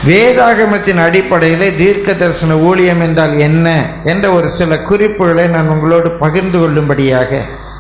வேதாகமத்தின் அடிப்படையிலே தீர்க்க தரிசன ஊழியம் என்றால் என்ன என்ற ஒரு சில குறிப்புகளை நான் உங்களோடு பகிர்ந்து கொள்ளும்படியாக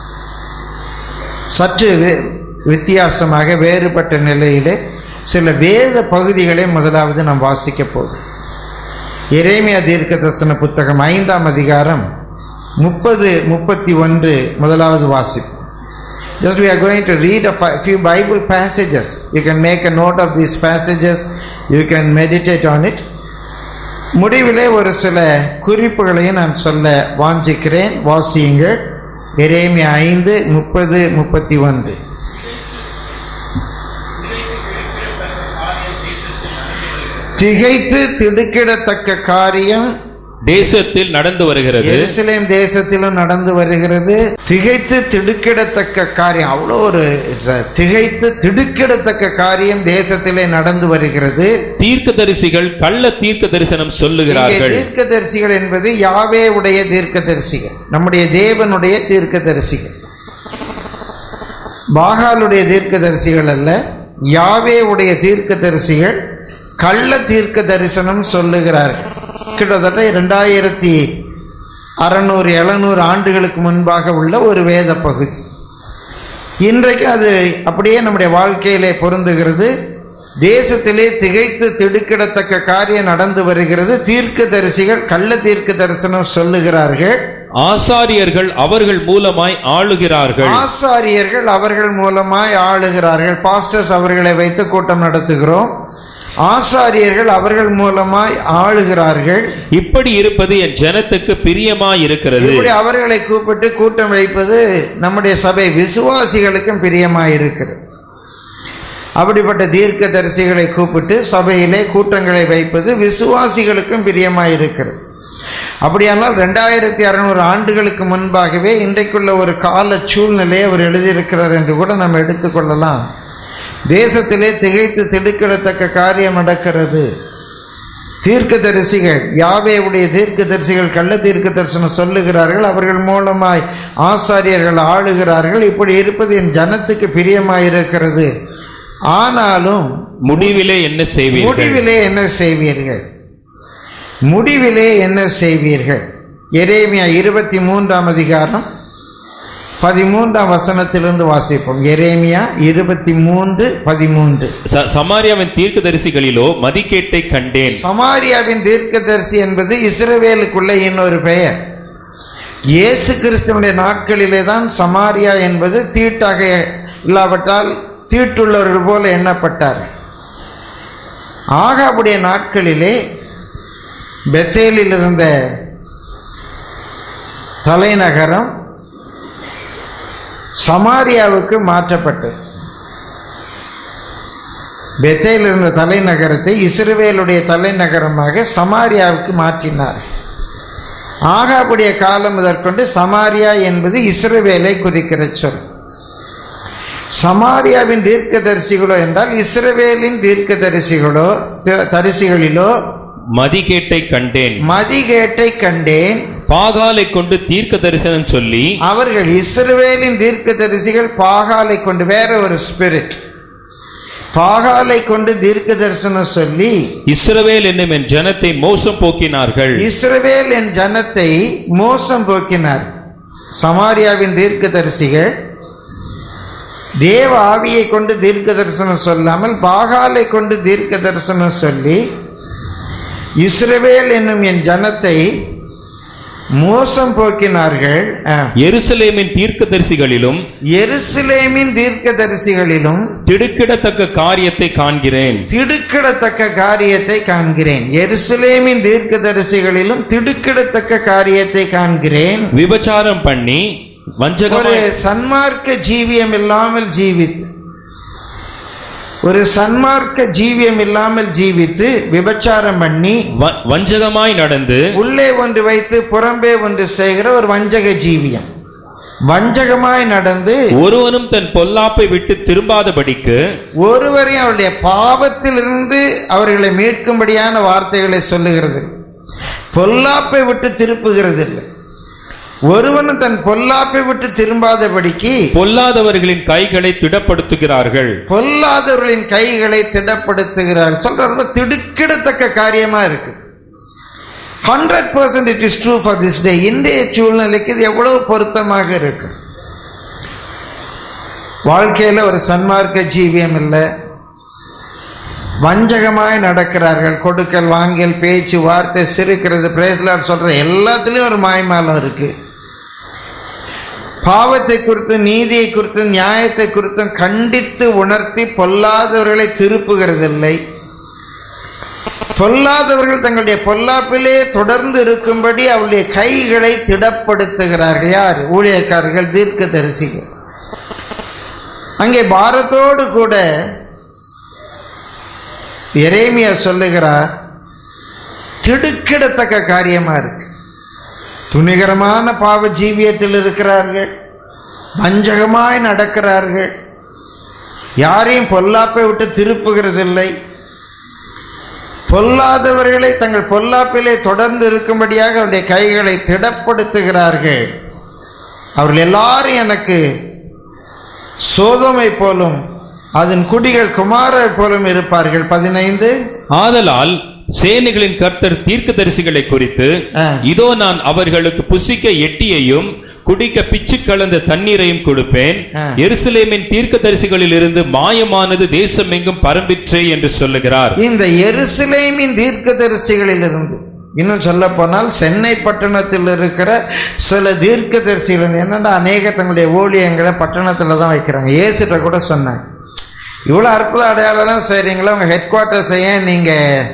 சற்று வி- வித்தியாசமாக வேறுபட்ட நிலையிலே சில வேத பகுதிகளை முதலாவது நாம் வாசிக்க போகிறோம் எரேமியா தீர்க்க தரிசன புத்தகம் ஐந்தாம் அதிகாரம் முப்பது முப்பத்தி ஒன்று முதலாவது வாசிப்பு Just we are going to read a fi- few Bible passages. You can make a note of these passages. You can meditate on it. முடிவிலே ஒரு சில குறிப்புகளையும் நான் சொல்ல வாஞ்சிக்கிறேன் வாசியுங்கள் எரேமியா ஐந்து முப்பது முப்பத்தி ஒன்று திகைத்து திடுக்கிடத்தக்க காரியம் தேசத்தில் நடந்து வருகிறது எருசலேம் தேசத்திலும் நடந்து வருகிறது திகைத்து திடுக்கிடத்தக்க காரியம் அவ்வளோ ஒரு ச- திகைத்து திடுக்கிடத்தக்க காரியம் தேசத்திலே நடந்து வருகிறது தீர்க்கதரிசிகள் கள்ள தீர்க்க தரிசனம் இங்கே சொல்லுகிறார்கள் தீர்க்கதரிசிகள் என்பது யாவே உடைய தீர்க்கதரிசிகள் நம்முடைய தேவனுடைய தீர்க்கதரிசிகள் பாகாலுடைய தீர்க்கதரிசிகள் அல்ல யாவே உடைய தீர்க்கதரிசிகள் கள்ள தீர்க்க தரிசனம் சொல்லுகிறார்கள் கிட்டத்தட்ட இரண்டாயிரத்தி அறநூறு எழுநூறு ஆண்டுகளுக்கு முன்பாக உள்ள ஒரு வேத பகுதி இன்றைக்கு அது அப்படியே நம்முடைய வாழ்க்கையிலே பொருந்துகிறது தேசத்திலே திகைத்து திடுக்கிடத்தக்க காரியம் நடந்து வருகிறது தீர்க்க தரிசிகள் கள்ள தீர்க்க தரிசனம் சொல்லுகிறார்கள் ஆசாரியர்கள் அவர்கள் மூலமாய் ஆளுகிறார்கள் ஆசாரியர்கள் அவர்கள் மூலமாய் ஆளுகிறார்கள் பாஸ்டர்ஸ் அவர்களை வைத்து கூட்டம் நடத்துகிறோம் ஆசாரியர்கள் அவர்கள் மூலமாய் ஆளுகிறார்கள் இப்படி இருப்பது என் ஜனத்துக்கு பிரியமாய் இருக்கிறது இப்படி அவர்களை கூப்பிட்டு கூட்டம் வைப்பது நம்முடைய சபை விசுவாசிகளுக்கும் பிரியமாய் இருக்கிறது அப்படிப்பட்ட தீர்க்க தரிசிகளை கூப்பிட்டு சபையிலே கூட்டங்களை வைப்பது விசுவாசிகளுக்கும் பிரியமாய் இருக்கிறது அப்படியானால் ரெண்டாயிரத்தி அறுநூறு ஆண்டுகளுக்கு முன்பாகவே இன்றைக்குள்ள ஒரு கால சூழ்நிலையை அவர் எழுதியிருக்கிறார் என்று கூட நம்ம எடுத்துக்கொள்ளலாம் தேசத்திலே திகைத்து திடுக்கிடத்தக்க காரியம் நடக்கிறது தீர்க்கதரிசிகள் யாவேவுடைய தீர்க்கதரிசிகள் கள்ள தீர்க்க தரிசனம் சொல்லுகிறார்கள் அவர்கள் மூலமாய் ஆசாரியர்கள் ஆளுகிறார்கள் இப்படி இருப்பது என் ஜனத்துக்கு பிரியமாயிருக்கிறது ஆனாலும் முடிவிலே என்ன செய்வீர்கள் முடிவிலே என்ன செய்வீர்கள் முடிவிலே என்ன செய்வீர்கள் எரேமியா இருபத்தி மூன்றாம் அதிகாரம் பதிமூன்றாம் வசனத்திலிருந்து வாசிப்போம் எரேமியா இருபத்தி மூன்று பதிமூன்று ச- சமாரியாவின் தீர்க்கதரிசிகளிலோ மதிக்கேட்டை கண்டேன் சமாரியாவின் தீர்க்கதரிசி என்பது இஸ்ரவேலுக்குள்ள இன்னொரு பெயர் இயேசு கிறிஸ்துவனுடைய நாட்களிலே தான் சமாரியா என்பது தீட்டாக இல்லாவிட்டால் தீட்டுள்ளவர்கள் போல எண்ணப்பட்டார் ஆகாவுடைய நாட்களிலே பெத்தேலில் இருந்த தலைநகரம் சமாரியாவுக்கு மாற்றப்பட்டது பெத்தேல் இருந்த தலைநகரத்தை இஸ்ரவேலுடைய தலைநகரமாக சமாரியாவுக்கு மாற்றினார் ஆகாவுடைய காலம் முதற்கொண்டு சமாரியா என்பது இஸ்ரவேலை குறிக்கிற சொல் சமாரியாவின் தீர்க்கதரிசிகளோ என்றால் இஸ்ரவேலின் தீர்க்கதரிசிகளோ தி- தரிசிகளிலோ மதிகேட்டை கண்டேன் மதிகேட்டை கண்டேன் பாகாலை கொண்டு தீர்க்க தரிசனம் சொல்லி அவர்கள் இஸ்ரவேலின் தீர்க்கதரிசிகள் பாகாலை கொண்டு வேற ஒரு ஸ்பிரிட் பாகாலை கொண்டு தீர்க்க தரிசனம் சொல்லி இஸ்ரவேல் என்னும் என் ஜனத்தை மோசம் போக்கினார்கள் இஸ்ரவேல் என் ஜனத்தை மோசம் போக்கினார் சமாரியாவின் தீர்க்கதரிசிகள் தேவ ஆவியை கொண்டு தீர்க்க தரிசனம் சொல்லாமல் பாகாலை கொண்டு தீர்க்க தரிசனம் சொல்லி இஸ்ரவேல் என்னும் என் ஜனத்தை மோசம் போக்கினார்கள் ஆ. எருசலேமின் தீர்க்கதரிசிகளிலும் எருசலேமின் தீர்க்கதரிசிகளிலும் திடுக்கிடத்தக்க காரியத்தை காண்கிறேன் திடுக்கிடத்தக்க காரியத்தை காண்கிறேன் எருசலேமின் தீர்க்கதரிசிகளிலும் திடுக்கிடத்தக்க காரியத்தை காண்கிறேன் விபச்சாரம் பண்ணி ஒரு வஞ்சகமாய் சன்மார்க்க ஜீவியம் இல்லாமல் ஜீவித்து ஒரு சன்மார்க்க ஜீவியம் இல்லாமல் ஜீவித்து விபச்சாரம் பண்ணி வ- வஞ்சகமாய் நடந்து உள்ளே ஒன்று வைத்து புறம்பே ஒன்று செய்கிற ஒரு வஞ்சக ஜீவியம் வஞ்சகமாய் நடந்து ஒருவனும் தன் பொல்லாப்பை விட்டு திரும்பாதபடிக்கு ஒருவரையும் அவருடைய பாவத்திலிருந்து அவர்களை மீட்கும்படியான வார்த்தைகளை சொல்லுகிறது பொல்லாப்பை விட்டு திருப்புகிறது இல்லை ஒருவனும் தன் பொல்லாப்பை விட்டு திரும்பாதபடிக்கு பொல்லாதவர்களின் கைகளை திடப்படுத்துகிறார்கள் பொல்லாதவர்களின் கைகளை திடப்படுத்துகிறார் சொல்ற ரொம்ப திடுக்கிடத்தக்க காரியமா இருக்கு hundred percent it is true for this day இன்றைய சூழ்நிலைக்கு இது எவ்வளவு பொருத்தமாக இருக்கு வாழ்க்கையில ஒரு சன்மார்க்க ஜீவியம் இல்லை வஞ்சகமாய் நடக்கிறார்கள் கொடுக்கல் வாங்கல் பேச்சு வார்த்தை சிரிக்கிறது பிரேஸ்லாட் சொல்ற எல்லாத்துலயும் ஒரு மாய்மாலம் இருக்கு பாவத்தை குறித்து நீதியை குறித்து நியாயத்தை குறித்தும் கண்டித்து உணர்த்தி பொல்லாதவர்களை திருப்புகிறதில்லை பொல்லாதவர்கள் தங்களுடைய பொல்லாப்பிலே தொடர்ந்து இருக்கும்படி அவருடைய கைகளை திடப்படுத்துகிறார்கள் யார் ஊழியக்காரர்கள் தீர்க்கதரிசிகள் அங்கே பாரத்தோடு கூட எரேமியா சொல்லுகிறார் திடுக்கிடத்தக்க காரியமா இருக்கு துணிகரமான பாவ ஜீவியத்தில் இருக்கிறார்கள் வஞ்சகமாய் நடக்கிறார்கள் யாரையும் பொல்லாப்பை விட்டு திருப்புகிறதில்லை பொல்லாதவர்களை தங்கள் பொல்லாப்பிலே தொடர்ந்து இருக்கும்படியாக அவருடைய கைகளை திடப்படுத்துகிறார்கள் அவர்கள் எல்லாரும் எனக்கு சோதமை போலும் அதன் குடிகள் குமாரர் போலும் இருப்பார்கள் பதினைந்து ஆதலால் சேனைகளின் கர்த்தர் தீர்க்கதரிசிகளை குறித்து ஆ. இதோ நான் அவர்களுக்கு புசிக்க எட்டியையும் குடிக்க பிச்சு கலந்த தண்ணீரையும் கொடுப்பேன் ஆ. எருசலேமின் தீர்க்கதரிசிகளில் இருந்து மாயமானது தேசம் எங்கும் பரம்பிற்றே என்று சொல்லுகிறார் இந்த எருசலேமின் தீர்க்கதரிசிகளிலிருந்து இன்னும் சொல்ல போனால் சென்னை பட்டணத்தில் இருக்கிற சில தீர்க்கதரிசிகள் என்னன்னா அநேக தங்களுடைய ஊழியங்களை பட்டணத்தில் தான் வைக்கிறாங்க ஏசிட்ட கூட சொன்னாங்க இவ்வளோ அற்புத அடையாளம் செய்கிறீங்களா உங்கள் ஹெட் குவார்ட்டர்ஸை ஏன் நீங்கள்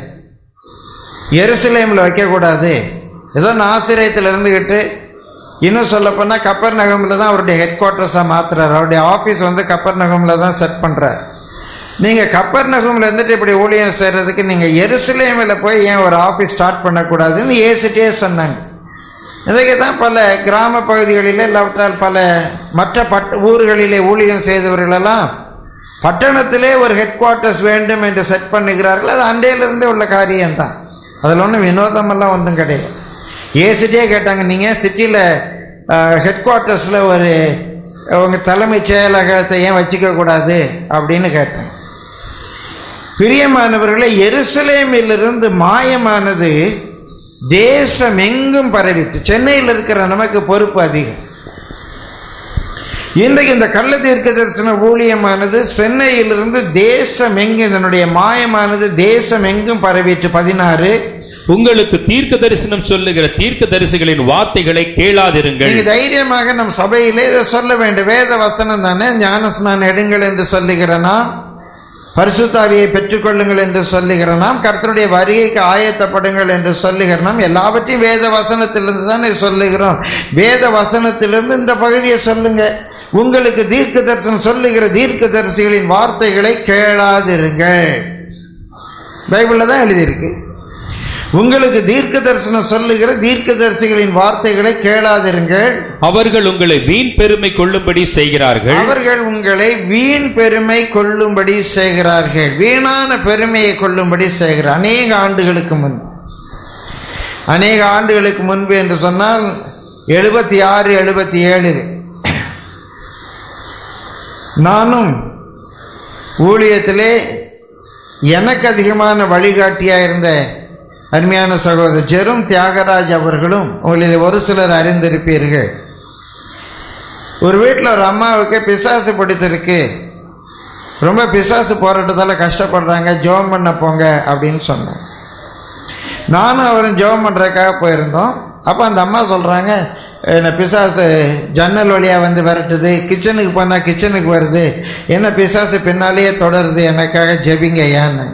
எருசலேமில் வைக்கக்கூடாது ஏதோ நாசிரியத்தில் இருந்துக்கிட்டு இன்னும் சொல்லப்போனால் கப்பர் நகமில் தான் அவருடைய ஹெட் குவார்ட்டர்ஸாக மாற்றுறாரு அவருடைய ஆஃபீஸ் வந்து கப்பர் நகமில் தான் செட் பண்ணுறார் நீங்கள் கப்பர் நகமில் இருந்துட்டு இப்படி ஊழியம் செய்கிறதுக்கு நீங்கள் எருசலேமில் போய் ஏன் ஒரு ஆஃபீஸ் ஸ்டார்ட் பண்ணக்கூடாதுன்னு ஏசிட்டே சொன்னாங்க இன்றைக்கு தான் பல கிராம பகுதிகளிலே இல்லாவிட்டால் பல மற்ற பட் ஊர்களிலே ஊழியம் செய்தவர்களெல்லாம் பட்டணத்திலே ஒரு ஹெட் குவார்ட்டர்ஸ் வேண்டும் என்று செட் பண்ணுகிறார்கள் அது அண்டையிலிருந்தே உள்ள காரியம்தான் அதில் ஒன்றும் வினோதமெல்லாம் ஒன்றும் கிடையாது ஏசிட்டே கேட்டாங்க நீங்கள் சிட்டியில் ஹெட் குவார்ட்டர்ஸில் ஒரு உங்கள் தலைமைச் செயலகத்தை ஏன் வச்சுக்க கூடாது அப்படின்னு கேட்டேன் பிரியமானவர்களே எருசலேமிலிருந்து மாயமானது தேசம் எங்கும் பரவிட்டு சென்னையில் இருக்கிற நமக்கு பொறுப்பு அதிகம் இன்றைக்கு இந்த கள்ள தீர்க்க தரிசன ஊழியமானது சென்னையிலிருந்து தேசம் எங்கும் இதனுடைய மாயமானது தேசம் எங்கும் பரவிட்டு பதினாறு உங்களுக்கு தீர்க்க தரிசனம் சொல்லுகிற தீர்க்க தரிசிகளின் வார்த்தைகளை கேளாதிருங்கள் நீங்க தைரியமாக நம் சபையிலே இதை சொல்ல வேண்டும் வேத வசனம் தானே ஞானஸ்நானம் எடுங்கள் என்று சொல்லுகிற நாம் பரிசுத்தாவியை பெற்றுக்கொள்ளுங்கள் என்று சொல்லுகிற நாம் கர்த்தருடைய வருகைக்கு ஆயத்தப்படுங்கள் என்று சொல்லுகிற நாம் எல்லாவற்றையும் வேத வசனத்திலிருந்து தானே சொல்லுகிறோம் வேத வசனத்திலிருந்து இந்த பகுதியை சொல்லுங்க உங்களுக்கு தீர்க்க தரிசனம் சொல்லுகிற தீர்க்க தரிசிகளின் வார்த்தைகளை கேளாதிருங்கள் பைபிளில் தான் எழுதியிருக்கு உங்களுக்கு தீர்க்க தரிசனம் சொல்லுகிற தீர்க்க தரிசிகளின் வார்த்தைகளை கேளாதிருங்கள் அவர்கள் உங்களை வீண் பெருமை கொள்ளும்படி செய்கிறார்கள் அவர்கள் உங்களை வீண் பெருமை கொள்ளும்படி செய்கிறார்கள் வீணான பெருமையை கொள்ளும்படி செய்கிறார் அநேக ஆண்டுகளுக்கு முன் அநேக ஆண்டுகளுக்கு முன்பு என்று சொன்னால் எழுபத்தி ஆறு எழுபத்தி ஏழு நானும் ஊழியத்திலே எனக்கு அதிகமான வழிகாட்டியாக இருந்த அருமையான சகோதரர் ஜெரும் தியாகராஜ் அவர்களும் உங்களில் ஒரு சிலர் அறிந்திருப்பீர்கள் ஒரு வீட்டில் ஒரு அம்மாவுக்கு பிசாசு பிடித்திருக்கு ரொம்ப பிசாசு போராட்டத்தால் கஷ்டப்படுறாங்க ஜெபம் பண்ண போங்க அப்படின்னு சொன்னேன் நானும் அவரும் ஜெபம் பண்ணுறதுக்காக போயிருந்தோம் அப்போ அந்த அம்மா சொல்கிறாங்க என்ன பிசாசு ஜன்னல் வழியாக வந்து விரட்டுது கிச்சனுக்கு போனால் கிச்சனுக்கு வருது என்ன பிசாசு பின்னாலேயே தொடருது எனக்காக ஜெபிங்க ஏன்னு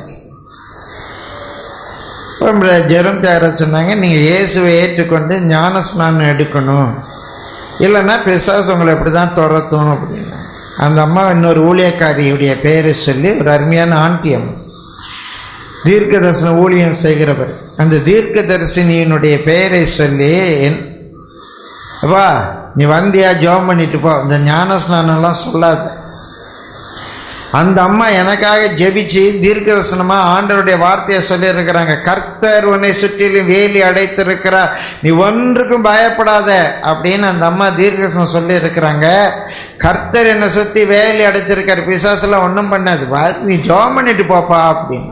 இப்போ ஜெரம் தியாகராஜ் சொன்னாங்க நீங்கள் இயேசுவை ஏற்றுக்கொண்டு ஞான ஸ்நானம் எடுக்கணும் இல்லைன்னா பிசாசு உங்களை இப்படி தான் துரத்தும் அப்படின்னு அந்த அம்மா இன்னொரு ஊழியக்காரியுடைய பெயரை சொல்லி ஒரு அருமையான ஆண்டி அம்மா தீர்க்க தரிசன ஊழியம் செய்கிறவர் அந்த தீர்க்க தரிசனியினுடைய பெயரை சொல்லி என் அப்பா நீ வந்தியா ஜோம் பண்ணிட்டு போ இந்த ஞான ஸ்நானம்லாம் சொல்லாத அந்த அம்மா எனக்காக ஜெபிச்சு தீர்க்கதர்சனமா ஆண்டவருடைய வார்த்தையை சொல்லியிருக்கிறாங்க கர்த்தர் உன்னை சுற்றிலும் வேலி அடைத்திருக்கிறார் நீ ஒன்றுக்கும் பயப்படாத அப்படின்னு அந்த அம்மா தீர்க்கதர்சனம் சொல்லியிருக்கிறாங்க கர்த்தர் என்னை சுற்றி வேலி அடைச்சிருக்கார் பிசாசெல்லாம் ஒன்றும் பண்ணாது வா, நீ ஜோம் பண்ணிட்டு போப்பா அப்படின்னு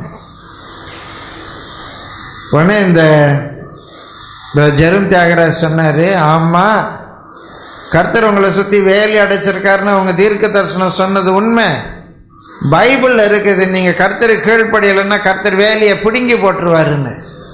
உடனே இந்த இந்த ஜெரும் தியாகராஜ் சொன்னார் ஆமாம் கர்த்தர் உங்களை சுற்றி வேலி அடைச்சிருக்காருன்னு அவங்க தீர்க்க தரிசனம் சொன்னது உண்மை பைபிளில் இருக்குது நீங்கள் கர்த்தர் கீழ்ப்படியலைன்னா கர்த்தர் வேலையை பிடுங்கி போட்டுருவாருன்னு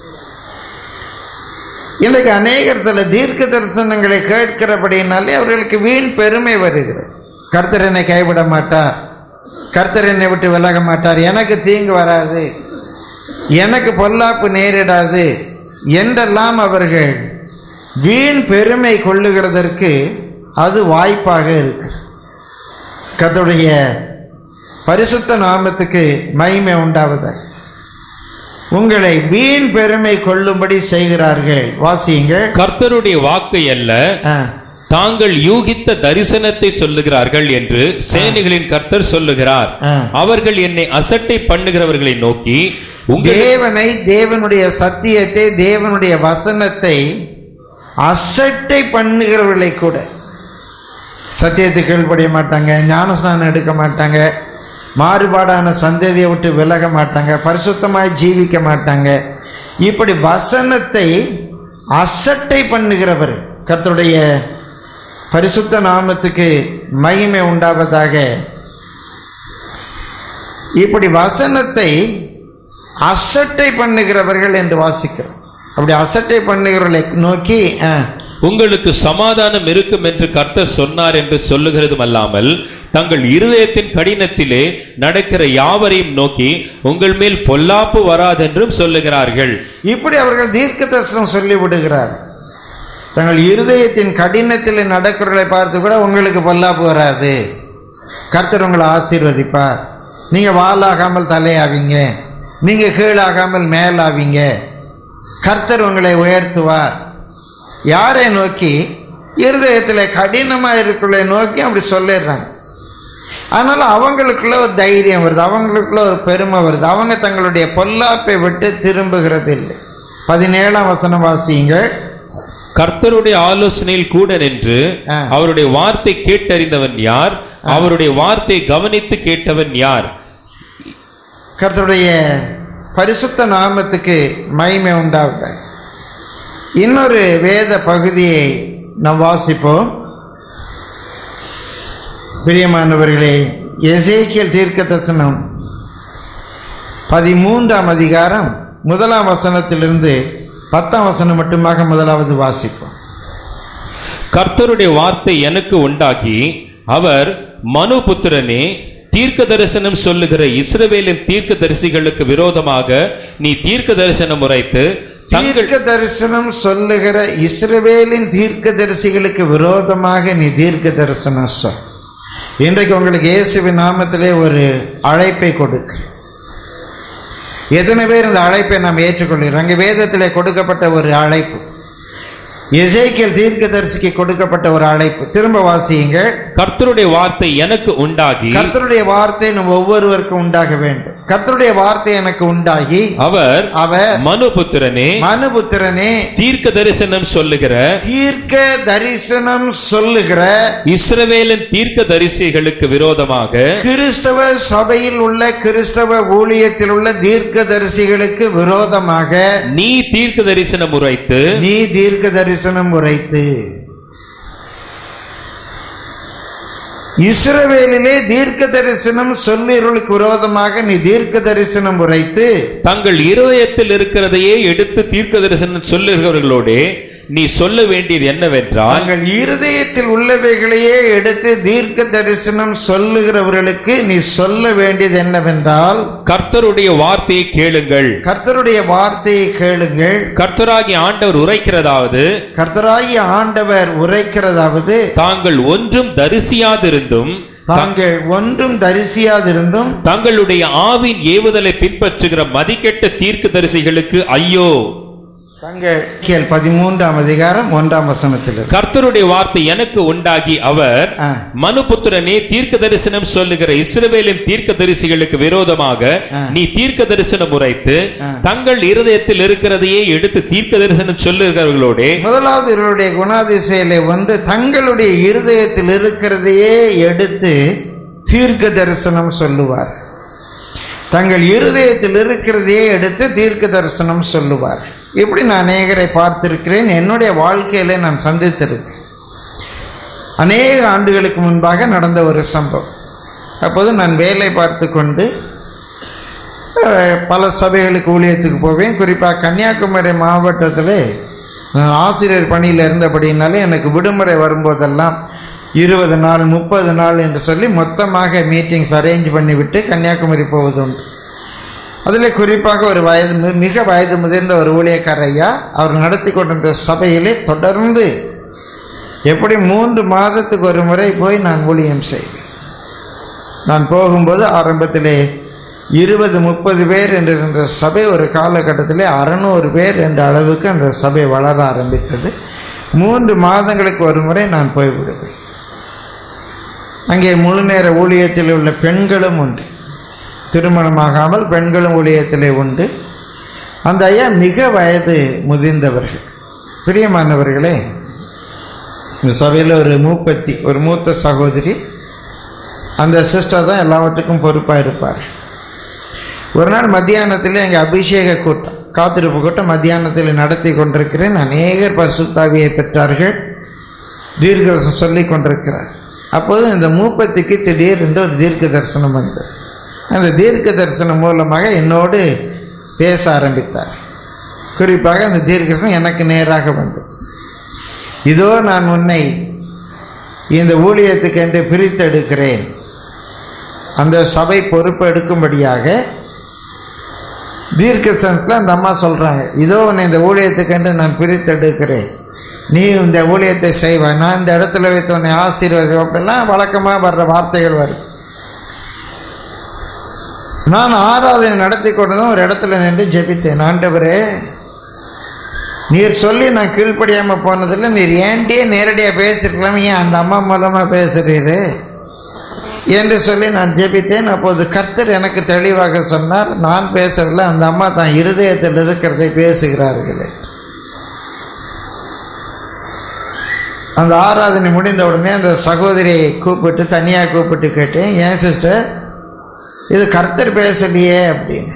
இன்றைக்கு அநேகத்தில் தீர்க்க தரிசனங்களை கேட்கிறபடினாலே அவர்களுக்கு வீண் பெருமை வருகிறது கர்த்தர் என்னை கைவிட மாட்டார் கர்த்தர் என்னை விட்டு விலக மாட்டார் எனக்கு தீங்கு வராது எனக்கு பொல்லாப்பு நேரிடாது என்றெல்லாம் அவர்கள் வீண் பெருமை கொள்ளுகிறதற்கு அது வாய்ப்பாக இருக்கு கர்த்தருடைய பரிசுத்த நாமத்துக்கு மகிமை உண்டாவதாக உங்களை வீண் பெருமை கொள்ளும்படி செய்கிறார்கள் வாசியுங்கள் கர்த்தருடைய வாக்கை அல்ல ஆ. தாங்கள் யூகித்த தரிசனத்தை சொல்லுகிறார்கள் என்று சேனைகளின் கர்த்தர் சொல்லுகிறார் ஆ. அவர்கள் என்னை அசட்டை பண்ணுகிறவர்களை நோக்கி உங்கள் தேவனை தேவனுடைய சத்தியத்தை தேவனுடைய வசனத்தை அசட்டை பண்ணுகிறவர்களை கூட சத்தியத்தை கீழ்ப்படிய மாட்டாங்க ஞானஸ்நானம் எடுக்க மாட்டாங்க மாறுபாடான சந்ததியை விட்டு விலக மாட்டாங்க பரிசுத்தமாய் ஜீவிக்க மாட்டாங்க இப்படி வசனத்தை அசட்டை பண்ணுகிறவர் கர்த்தருடைய பரிசுத்த நாமத்துக்கு மகிமை உண்டாவதாக இப்படி வசனத்தை அசட்டை பண்ணுகிறவர்கள் என்று வாசிக்கிறோம் அப்படி அசட்டை பண்ணுகிறவர்களை நோக்கி ஆ, உங்களுக்கு சமாதானம் இருக்கும் என்று கர்த்தர் சொன்னார் என்று சொல்லுகிறதும் அல்லாமல் தங்கள் இருதயத்தின் கடினத்திலே நடக்கிற யாவரையும் நோக்கி உங்கள் மேல் பொல்லாப்பு வராதென்றும் சொல்லுகிறார்கள் இப்படி அவர்கள் தீர்க்க தரிசனம் சொல்லி விடுகிறார் தங்கள் இருதயத்தின் கடினத்தில் நடக்கிறவர்களை பார்த்து கூட உங்களுக்கு பொல்லாப்பு வராது கர்த்தர் உங்களை ஆசீர்வதிப்பார் நீங்கள் வாலாகாமல் தலையாவீங்க நீங்கள் கீழாகாமல் மேலாவீங்க கர்த்தர் உங்களை உயர்த்துவார் யாரை நோக்கி இருதயத்தில் கடினமாக இருக்கிறவர்களை நோக்கி அப்படி சொல்லிடுறாங்க அதனால் அவங்களுக்குள்ள ஒரு தைரியம் வருது அவங்களுக்குள்ள ஒரு பெருமை வருது அவங்க தங்களுடைய பொல்லாப்பை விட்டு திரும்புகிறது இல்லை பதினேழாம் வசனம் வாசியுங்கள் கர்த்தருடைய ஆலோசனையில் கூட நின்று ஆ. அவருடைய வார்த்தை கேட்டறிந்தவன் யார் அவருடைய வார்த்தை கவனித்து கேட்டவன் யார் கர்த்தருடைய பரிசுத்த நாமத்துக்கு மகிமை உண்டாவதாக இன்னொரு வேத பகுதியை நாம் வாசிப்போம் பிரியமானவர்களே எசேக்கியல் தீர்க்க தரிசனம் பதிமூன்றாம் அதிகாரம் முதலாம் வசனத்திலிருந்து பத்தாம் வசனம் மட்டுமாக முதலாவது வாசிப்போம் கர்த்தருடைய வார்த்தை எனக்கு உண்டாகி அவர் மனு புத்திரனே தீர்க்க தரிசனம் சொல்லுகிற இஸ்ரவேலின் தீர்க்க தரிசிகளுக்கு விரோதமாக நீ தீர்க்க தரிசனம் உரைத்து தங்கள் தீர்க்க தரிசனம் சொல்லுகிற இஸ்ரவேலின் தீர்க்க தரிசிகளுக்கு விரோதமாக நீ தீர்க்க தரிசனம் சொல் இன்றைக்கு உங்களுக்கு இயேசுவின் நாமத்திலே ஒரு அழைப்பை கொடுக்க எத்தனை பேர் இந்த அழைப்பை நாம் ஏற்றுக்கொள்கிறோம் அங்கே வேதத்திலே கொடுக்கப்பட்ட ஒரு அழைப்பு எசேக்கியல் தீர்க்கதரிசிக்கு கொடுக்கப்பட்ட ஒரு அழைப்பு திரும்ப வாசியுங்க கர்த்தருடைய வார்த்தை எனக்கு உண்டாகி கர்த்தருடைய வார்த்தை நம் ஒவ்வொருவருக்கும் உண்டாக வேண்டும் கர்த்தருடைய வார்த்தை எனக்கு உண்டாகி அவர் அவர் மனு புத்திரனே மனுபுத்திரனே தீர்க்க தரிசனம் சொல்லுகிற தீர்க்க தரிசனம் சொல்லுகிற இஸ்ரவேலின் தீர்க்க தரிசிகளுக்கு விரோதமாக கிறிஸ்தவ சபையில் உள்ள கிறிஸ்தவ ஊழியத்தில் உள்ள தீர்க்க தரிசிகளுக்கு விரோதமாக நீ தீர்க்க தரிசனம் உரைத்து நீ தீர்க்க தரிசனம் உரைத்து இஸ்ரவேலிலே தீர்க்க தரிசனம் சொல்லியவர்களுக்கு விரோதமாக நீ தீர்க்க தரிசனம் உரைத்து தங்கள் இருதயத்தில் இருக்கிறதையே எடுத்து தீர்க்க தரிசனம் சொல்லுகிறவர்களோடே நீ சொல்ல வேண்டியது என்னவென்றால் தங்கள் இருதயத்தில் உள்ளவைகளையே எடுத்து தீர்க்க தரிசனம் சொல்லுகிறவர்களுக்கு நீ சொல்ல வேண்டியது என்னவென்றால் கர்த்தருடைய வார்த்தையை கேளுங்கள் கர்த்தருடைய வார்த்தையை கேளுங்கள் கர்த்தராகிய ஆண்டவர் உரைக்கிறதாவது கர்த்தராகிய ஆண்டவர் உரைக்கிறதாவது தாங்கள் ஒன்றும் தரிசியாதிருந்தும் தாங்கள் ஒன்றும் தரிசியாதிருந்தும் தங்களுடைய ஆவின் ஏவுதலை பின்பற்றுகிற மதிக்கெட்ட தீர்க்க தரிசிகளுக்கு ஐயோ தங்க கேள் பதிமூன்றாம் அதிகாரம் ஒன்றாம் வசனத்தில் இருக்கு. கர்த்தருடைய வார்த்தை எனக்கு உண்டாகி அவர் ஆ. மனுபுத்திரனே தீர்க்க தரிசனம் சொல்லுகிற இஸ்ரவேலின் தீர்க்க தரிசிகளுக்கு விரோதமாக ஆ. நீ தீர்க்க தரிசனம் உரைத்து ஆ. தங்கள் இருதயத்தில் இருக்கிறதையே எடுத்து தீர்க்க தரிசனம் சொல்லுகிறவர்களோடே முதலாவது இவருடைய குணாதிசையிலே வந்து தங்களுடைய இருதயத்தில் இருக்கிறதையே எடுத்து தீர்க்க தரிசனம் சொல்லுவார் தங்கள் இருதயத்தில் இருக்கிறதையே எடுத்து தீர்க்க தரிசனம் சொல்லுவார் இப்படி நான் அநேகரை பார்த்திருக்கிறேன் என்னுடைய வாழ்க்கையில நான் சந்தித்திருக்கேன் அநேக ஆண்டுகளுக்கு முன்பாக நடந்த ஒரு சம்பவம் அப்போது நான் வேலை பார்த்து கொண்டு அஹ், பல சபைகளுக்கு ஊழியத்துக்கு போவேன் குறிப்பாக கன்னியாகுமரி மாவட்டத்தில் நான் ஆசிரியர் பணியில் இருந்தபடினாலே எனக்கு விடுமுறை வரும்போதெல்லாம் இருபது நாள் முப்பது நாள் என்று சொல்லி மொத்தமாக மீட்டிங்ஸ் அரேஞ்ச் பண்ணிவிட்டு கன்னியாகுமரி போவதுண்டு அதில் குறிப்பாக ஒரு வயது மி- மிக வயது முதிர்ந்த ஒரு ஊழியக்கார ஐயா அவர் நடத்தி கொண்டிருந்த சபையிலே தொடர்ந்து எப்படி மூன்று மாதத்துக்கு ஒரு முறை போய் நான் ஊழியம் செய்வேன் நான் போகும்போது ஆரம்பத்திலே இருபது முப்பது பேர் என்று இருந்த சபை ஒரு காலகட்டத்திலே அறநூறு பேர் என்ற அளவுக்கு அந்த சபை வளர ஆரம்பித்தது மூன்று மாதங்களுக்கு ஒரு முறை நான் போய்விடுவேன் அங்கே முழு நேர ஊழியத்தில் உள்ள பெண்களும் உண்டு திருமணமாகாமல் பெண்களும் ஊழியத்திலே உண்டு அந்த ஐயா மிக வயது முதிர்ந்தவர்கள் பிரியமானவர்களே இந்த சபையில் ஒரு மூப்பத்தி ஒரு மூத்த சகோதரி அந்த சிஸ்டர் தான் எல்லாவற்றுக்கும் பொறுப்பாக இருப்பார் ஒரு நாள் மத்தியானத்தில் எங்கள் அபிஷேக கூட்டம் காத்திருப்பு கூட்டம் மத்தியானத்தில் நடத்தி கொண்டிருக்கிறேன் அநேகர் பரிசுத்தாவியை பெற்றார்கள் தீர்க்கதரிசனம் சொல்லி கொண்டிருக்கிறார் அப்போது இந்த மூப்பத்திக்கு திடீரென்று ஒரு தீர்க்க தரிசனம் வந்தது அந்த தீர்க்க தரிசனம் மூலமாக என்னோடு பேச ஆரம்பித்தார் குறிப்பாக அந்த தீர்க்க தரிசனம் எனக்கு நேராக வந்தது இதோ நான் உன்னை இந்த ஊழியத்துக்கென்று பிரித்தெடுக்கிறேன் அந்த சபை பொறுப்பு எடுக்கும்படியாக தீர்க்கசனத்தில் அந்த அம்மா சொல்கிறாங்க இதோ உன்னை இந்த ஊழியத்துக்கென்று நான் பிரித்தெடுக்கிறேன் நீ இந்த ஊழியத்தை செய்வாய் நான் இந்த இடத்துல வைத்து உன்னை ஆசீர்வதி அப்படிலாம் வழக்கமாக வர்ற வார்த்தைகள் வருது நான் ஆராதனை நடத்தி கொண்டதும் ஒரு இடத்துல நின்று ஜெபித்தேன் ஆண்டவரே நீர் சொல்லி நான் கீழ்ப்படியாமல் போனதில்லை நீர் ஏன்டே நேரடியாக பேசிருக்கலாம் ஏன் அந்த அம்மா மூலமாக பேசுகிறீரு என்று சொல்லி நான் ஜெபித்தேன் அப்போது கர்த்தர் எனக்கு தெளிவாக சொன்னார் நான் பேசவில்லை அந்த அம்மா தான் இருதயத்தில் இருக்கிறதை பேசுகிறார்களே அந்த ஆராதனை முடிந்த உடனே அந்த சகோதரியை கூப்பிட்டு தனியாக கூப்பிட்டு கேட்டேன் ஏன் சிஸ்டர் இது கர்த்தர் பேசலையே அப்படின்னு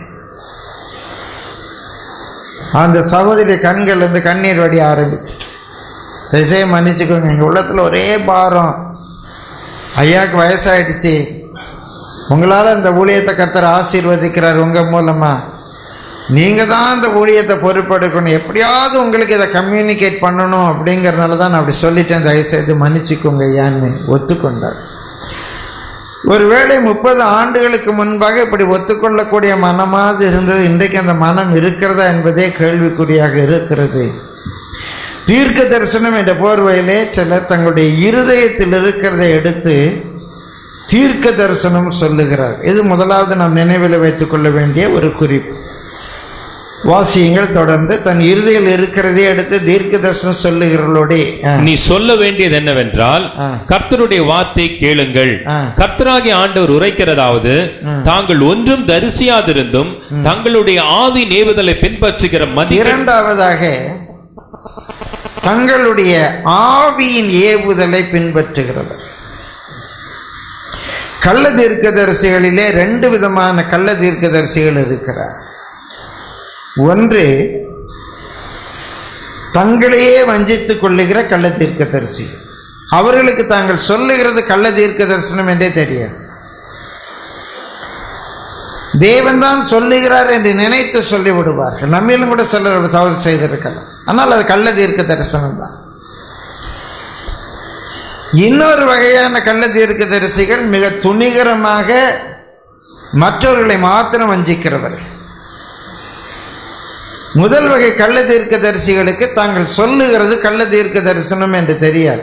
அந்த சகோதரி கண்கள் இருந்து கண்ணீர் வடி ஆரம்பிச்சு தயவுசெய்து மன்னிச்சுக்கோங்க எங்கள் உள்ளத்தில் ஒரே பாரம் ஐயாவுக்கு வயசாயிடுச்சு உங்களால் இந்த ஊழியத்தை கர்த்தர் ஆசீர்வதிக்கிறார் உங்கள் மூலமாக நீங்கள் தான் இந்த ஊழியத்தை பொறுப்பெடுக்கணும் எப்படியாவது உங்களுக்கு இதை கம்யூனிகேட் பண்ணணும் அப்படிங்கிறனால தான் நான் அப்படி சொல்லிட்டேன் தயவுசெய்து மன்னிச்சுக்கோங்க ஐயான்னு ஒத்துக்கொண்டார் ஒருவேளை முப்பது ஆண்டுகளுக்கு முன்பாக இப்படி ஒத்துக்கொள்ளக்கூடிய மனமாவது இருந்தது இன்றைக்கு அந்த மனம் இருக்கிறதா என்பதே கேள்விக்குறியாக இருக்கிறது தீர்க்க தரிசனம் என்ற போர்வையிலே சிலர் தங்களுடைய இருதயத்தில் இருக்கிறதை எடுத்து தீர்க்க தரிசனம் சொல்லுகிறார் இது முதலாவது நாம் நினைவில் வைத்துக் கொள்ள வேண்டிய ஒரு குறிப்பு வாசியங்கள் தொடர்ந்து தன் இருதயில் இருக்கிறதே எடுத்து தீர்க்க தரிசனம் சொல்லுகிறவர்களோடே ஆ, நீ சொல்ல வேண்டியது என்னவென்றால் ஆ. கர்த்தருடைய வார்த்தை கேளுங்கள் ஆ. கர்த்தராகிய ஆண்டவர் உரைக்கிறதாவது தாங்கள் ஒன்றும் தரிசியாதிருந்தும் தங்களுடைய ஆவி நேவுதலை பின்பற்றுகிற மதிய இரண்டாவதாக தங்களுடைய ஆவியின் ஏவுதலை பின்பற்றுகிறவர் கள்ள தீர்க்கதரிசிகளிலே ரெண்டு விதமான கள்ள தீர்க்கதரிசிகள் இருக்கிறார் ஒன்று தங்களையே வஞ்சித்துக் கொள்ளுகிற கள்ள தீர்க்கதரிசி அவர்களுக்கு தாங்கள் சொல்லுகிறது கள்ள தீர்க்க தரிசனம் என்றே தெரியாது தேவன்தான் சொல்லுகிறார் என்று நினைத்து சொல்லிவிடுவார்கள் நம்மிலும் கூட சிலர் தவறு செய்திருக்கலாம் ஆனால் அது கள்ள தீர்க்க தரிசனம் தான் இன்னொரு வகையான கள்ள தீர்க்க தரிசிகள் மிக துணிகரமாக மற்றவர்களை மாத்திரம் வஞ்சிக்கிறவர்கள் முதல் வகை கள்ள தீர்க்க தரிசிகளுக்கு தாங்கள் சொல்லுகிறது கள்ள தீர்க்க தரிசனம் என்று தெரியாது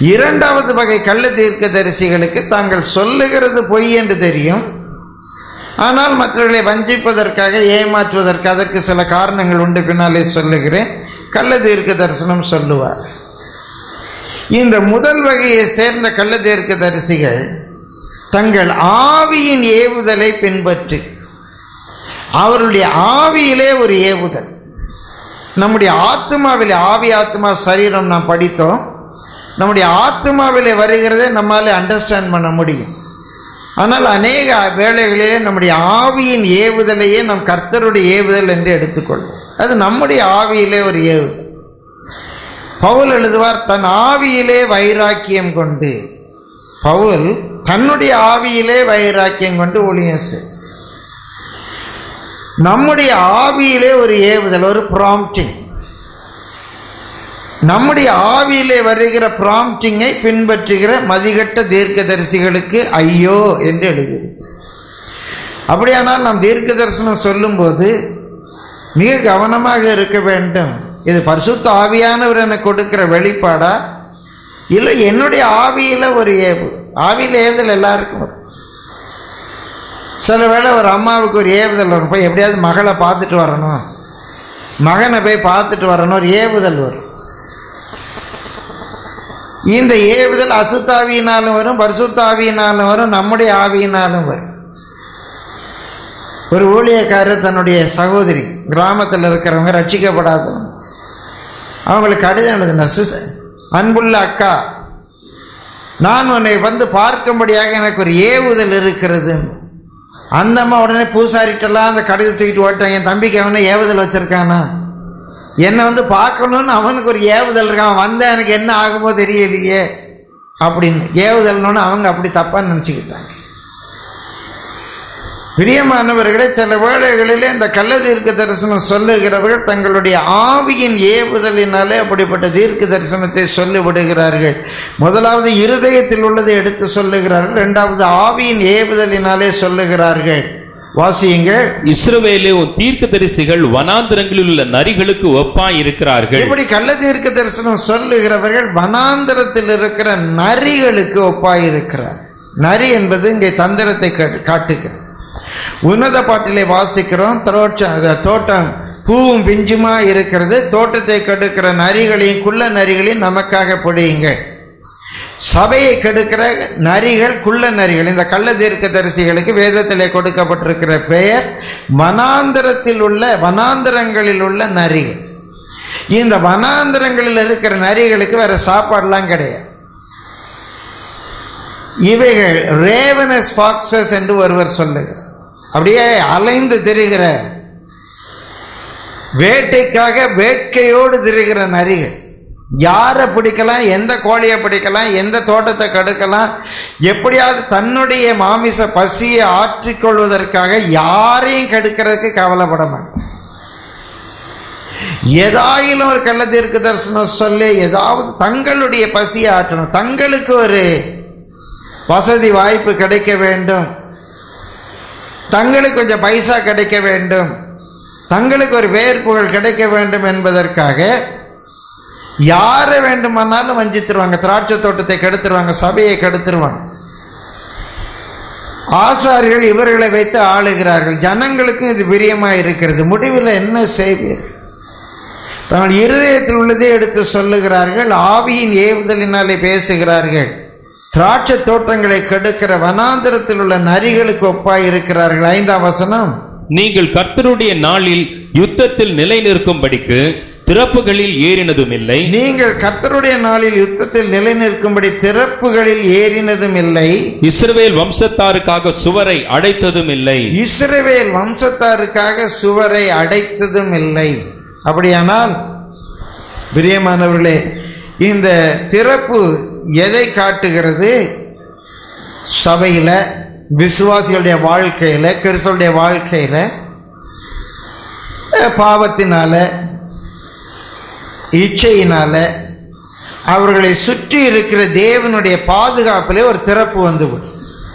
இரண்டாவது வகை கள்ள தீர்க்க தரிசிகளுக்கு தாங்கள் சொல்லுகிறது பொய் என்று தெரியும் ஆனால் மற்றவர்களை வஞ்சிப்பதற்காக ஏமாற்றுவதற்கு அதற்கு சில காரணங்கள் உண்டு பின்னாலே சொல்லுகிறேன் கள்ள தீர்க்க தரிசனம் சொல்லுவார் இந்த முதல் வகையை சேர்ந்த கள்ள தீர்க்க தரிசிகள் தங்கள் ஆவியின் ஏவுதலை பின்பற்றி அவருடைய ஆவியிலே ஒரு ஏவுதல் நம்முடைய ஆத்மாவிலே ஆவி ஆத்மா சரீரம் நாம் படித்தோம் நம்முடைய ஆத்மாவிலே வருகிறதை நம்மாலே அண்டர்ஸ்டாண்ட் பண்ண முடியும் ஆனால் அநேக வேளைகளிலே நம்முடைய ஆவியின் ஏவுதலையே நம் கர்த்தருடைய ஏவுதல் என்று எடுத்துக்கொள்வோம் அது நம்முடைய ஆவியிலே ஒரு ஏவுதல் பவுல் எழுதுவார் தன் ஆவியிலே வைராக்கியம் கொண்டு பவுல் தன்னுடைய ஆவியிலே வைராக்கியம் கொண்டு ஊழியம் செய் நம்முடைய ஆவியிலே ஒரு ஏவுதல் ஒரு ப்ராம்ப்டிங் நம்முடைய ஆவியிலே வருகிற ப்ராம்ப்டிங்கை பின்பற்றுகிற மதிகட்ட தீர்க்கதரிசிகளுக்கு ஐயோ என்று எழுதியிருக்கு அப்படியானால் நாம் தீர்க்க தரிசனம் சொல்லும்போது மிக கவனமாக இருக்க வேண்டும் இது பரிசுத்த ஆவியானவர் எனக்கு கொடுக்கிற வெளிப்பாடா இல்லை என்னுடைய ஆவியில் ஒரு ஏவு ஆவியில் ஏவுதல் எல்லாருக்கும் வரும் சில வேளை ஒரு அம்மாவுக்கு ஒரு ஏவுதல் வரும் போய் எப்படியாவது மகளை பார்த்துட்டு வரணும் மகனை போய் பார்த்துட்டு வரணும் ஒரு ஏவுதல் வரும் இந்த ஏவுதல் அசுத்தாவியினாலும் வரும் பரிசுத்தாவியினாலும் வரும் நம்முடைய ஆவியினாலும் வரும் ஒரு ஊழியக்காரர் தன்னுடைய சகோதரி கிராமத்தில் இருக்கிறவங்க ரட்சிக்கப்படாதவங்க அவங்களுக்கு கடிதம் எழுதினார் சிஸ் அன்புள்ள அக்கா நான் உன்னை வந்து பார்க்கும்படியாக எனக்கு ஒரு ஏவுதல் இருக்கிறது அந்த அம்மா உடனே பூசாரிட்டெல்லாம் அந்த கடிதம் தூக்கிட்டு ஓட்டாங்க என் தம்பிக்கு அவனை ஏவுதல் வச்சிருக்கானா என்னை வந்து பார்க்கணும்னு அவனுக்கு ஒரு ஏவுதல் இருக்கான் வந்தா எனக்கு என்ன ஆகுமோ தெரியலையே அப்படின்னு ஏவுதல்னு அவங்க அப்படி தப்பாக நினச்சிக்கிட்டாங்க பிரியமானவர்களே சில வேளைகளிலே இந்த கள்ள தீர்க்க தரிசனம் சொல்லுகிறவர்கள் தங்களுடைய ஆவியின் ஏவுதலினாலே அப்படிப்பட்ட தீர்க்க தரிசனத்தை சொல்லி விடுகிறார்கள் முதலாவது இருதயத்தில் உள்ளதை எடுத்து சொல்லுகிறார்கள் இரண்டாவது ஆவியின் ஏவுதலினாலே சொல்லுகிறார்கள் வாசியுங்கள் இஸ்ரவேலே உன் தீர்க்கதரிசிகள் வனாந்திரங்களில் உள்ள நரிகளுக்கு ஒப்பாய் இருக்கிறார்கள் இப்படி கள்ள தீர்க்க தரிசனம் சொல்லுகிறவர்கள் வனாந்தரத்தில் இருக்கிற நரிகளுக்கு ஒப்பாய் இருக்கிறார் நரி என்பது இங்கே தந்திரத்தை கா- காட்டுகிறது உன்னத பாட்டிலே வாசிக்கிறோம் தோட்டம் தோட்டம் பூவும் பிஞ்சுமா இருக்கிறது தோட்டத்தை கெடுக்கிற நரிகளையும் குள்ள நரிகளையும் நமக்காக பொடியுங்கள் சபையை கெடுக்கிற நரிகள் குள்ள நரிகள் இந்த கள்ள தீர்க்க தரிசிகளுக்கு வேதத்திலே கொடுக்கப்பட்டிருக்கிற பெயர் வனாந்தரத்தில் உள்ள வனாந்தரங்களில் உள்ள நரிகள் இந்த வனாந்தரங்களில் இருக்கிற நரிகளுக்கு வேற சாப்பாடுலாம் கிடையாது இவைகள் ரேவனஸ் ஃபாக்சஸ் என்று ஒருவர் சொல்லுகிறார் அப்படியே அலைந்து திரிகிற வேட்டைக்காக வேட்கையோடு திரிகிற நரிகள் யாரை பிடிக்கலாம் எந்த கோழியை பிடிக்கலாம் எந்த தோட்டத்தை கடுக்கலாம் எப்படியாவது தன்னுடைய மாமிச பசியை ஆற்றிக்கொள்வதற்காக யாரையும் கெடுக்கிறதுக்கு கவலைப்பட மாட்டேன் ஏதாயிலும் ஒரு கள்ள தீர்க்க தரிசனம் சொல்லி ஏதாவது தங்களுடைய பசியை ஆற்றணும் தங்களுக்கு ஒரு வசதி வாய்ப்பு கிடைக்க வேண்டும் தங்களுக்கு கொஞ்சம் பைசா கிடைக்க வேண்டும் தங்களுக்கு ஒரு வேர்ப்புகள் கிடைக்க வேண்டும் என்பதற்காக யாரை வேண்டுமானாலும் வஞ்சித்துருவாங்க திராட்சை தோட்டத்தை கெடுத்துருவாங்க சபையை கெடுத்துருவாங்க ஆசாரிகள் இவர்களை வைத்து ஆளுகிறார்கள் ஜனங்களுக்கும் இது பிரியமா இருக்கிறது முடிவில் என்ன செய்வீர் தங்கள் இருதயத்தில் உள்ளதை எடுத்து சொல்லுகிறார்கள் ஆவியின் ஏவுதலினாலே பேசுகிறார்கள் திராட்சை தோட்டங்களை கெடுக்கிற வனாந்திரத்தில் உள்ள நரிகளுக்கு ஒப்பாய் இருக்கிறார்கள் ஐந்தாம் வசனம் நீங்கள் கர்த்தருடைய நாளில் யுத்தத்தில் நிலை நிற்கும்படிக்கு திறப்புகளில் ஏறினதும் இல்லை நீங்கள் கர்த்தருடைய நாளில் யுத்தத்தில் நிலைநிற்கும்படி திறப்புகளில் ஏறினதும் இல்லை இஸ்ரவேல் வம்சத்தாருக்காக சுவரை அடைத்ததும் இல்லை இஸ்ரவேல் வம்சத்தாருக்காக சுவரை அடைத்ததும் இல்லை அப்படியானால் பிரியமானவர்களே இந்த திறப்பு எதை காட்டுகிறது சபையில் விசுவாசிகளுடைய வாழ்க்கையில் கிறிஸ்தவனுடைய வாழ்க்கையில் அஹ், பாவத்தினால இச்சையினால அவர்களை சுற்றி இருக்கிற தேவனுடைய பாதுகாப்பிலே ஒரு திறப்பு வந்துவிடும்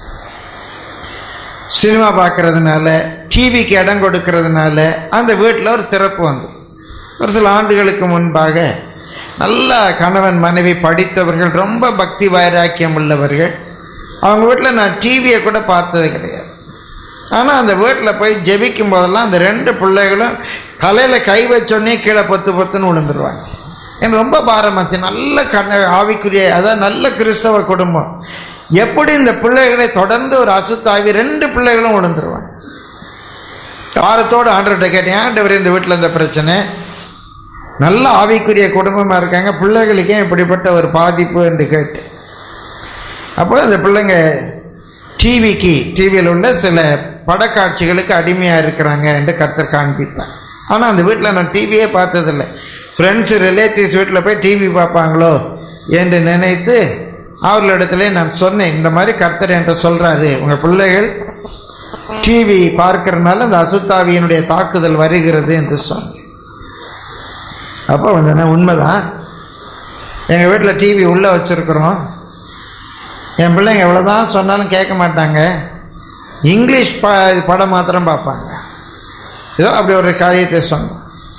சினிமா பார்க்கறதுனால டிவிக்கு இடம் கொடுக்கறதுனால அந்த வீட்டில் ஒரு திறப்பு வந்து ஒரு சில ஆண்டுகளுக்கு முன்பாக நல்ல கணவன் மனைவி படித்தவர்கள் ரொம்ப பக்தி வைராக்கியம் உள்ளவர்கள் அவங்க வீட்டில் நான் டிவியை கூட பார்த்தது கிடையாது ஆனால் அந்த வீட்டில் போய் ஜெபிக்கும் போதெல்லாம் அந்த ரெண்டு பிள்ளைகளும் தலையில் கை வச்சோடனே கீழே பொத்து பொத்துன்னு விழுந்துருவாங்க எனக்கு ரொம்ப பாரமாச்சு நல்ல கண்ண ஆவிக்குரிய அதாவது நல்ல கிறிஸ்தவ குடும்பம் எப்படி இந்த பிள்ளைகளை தொடர்ந்து ஒரு அசுத்தாவி ரெண்டு பிள்ளைகளும் விழுந்துருவாங்க வாரத்தோடு ஆண்டவர்கிட்ட கேட்டேன் ஆண்டவர் இந்த வீட்டில் இந்த பிரச்சனை நல்ல ஆவிக்குரிய குடும்பமாக இருக்காங்க பிள்ளைகளுக்கே இப்படிப்பட்ட ஒரு பாதிப்பு என்று கேட்டு அப்போ அந்த பிள்ளைங்க டிவிக்கு டிவியில் உள்ள சில படக்காட்சிகளுக்கு அடிமையாக இருக்கிறாங்க என்று கர்த்தர் காண்பித்தார் ஆனால் அந்த வீட்டில் நான் டிவியே பார்த்ததில்லை ஃப்ரெண்ட்ஸு ரிலேட்டிவ்ஸ் வீட்டில் போய் டிவி பார்ப்பாங்களோ என்று நினைத்து அவர்களிடத்திலே நான் சொன்னேன் இந்த மாதிரி கர்த்தர் என்று சொல்கிறாரு உங்கள் பிள்ளைகள் டிவி பார்க்கறதுனால அந்த அசுத்தாவியினுடைய தாக்குதல் வருகிறது என்று சொன்னேன் அப்போ வந்து உண்மைதான் எங்கள் வீட்டில் டிவி உள்ளே வச்சுருக்குறோம் என் பிள்ளைங்க எவ்வளோதான் சொன்னாலும் கேட்க மாட்டாங்க இங்கிலீஷ் ப படம் மாத்திரம் பார்ப்பாங்க ஏதோ அப்படி ஒரு காரியத்தை சொன்னோம்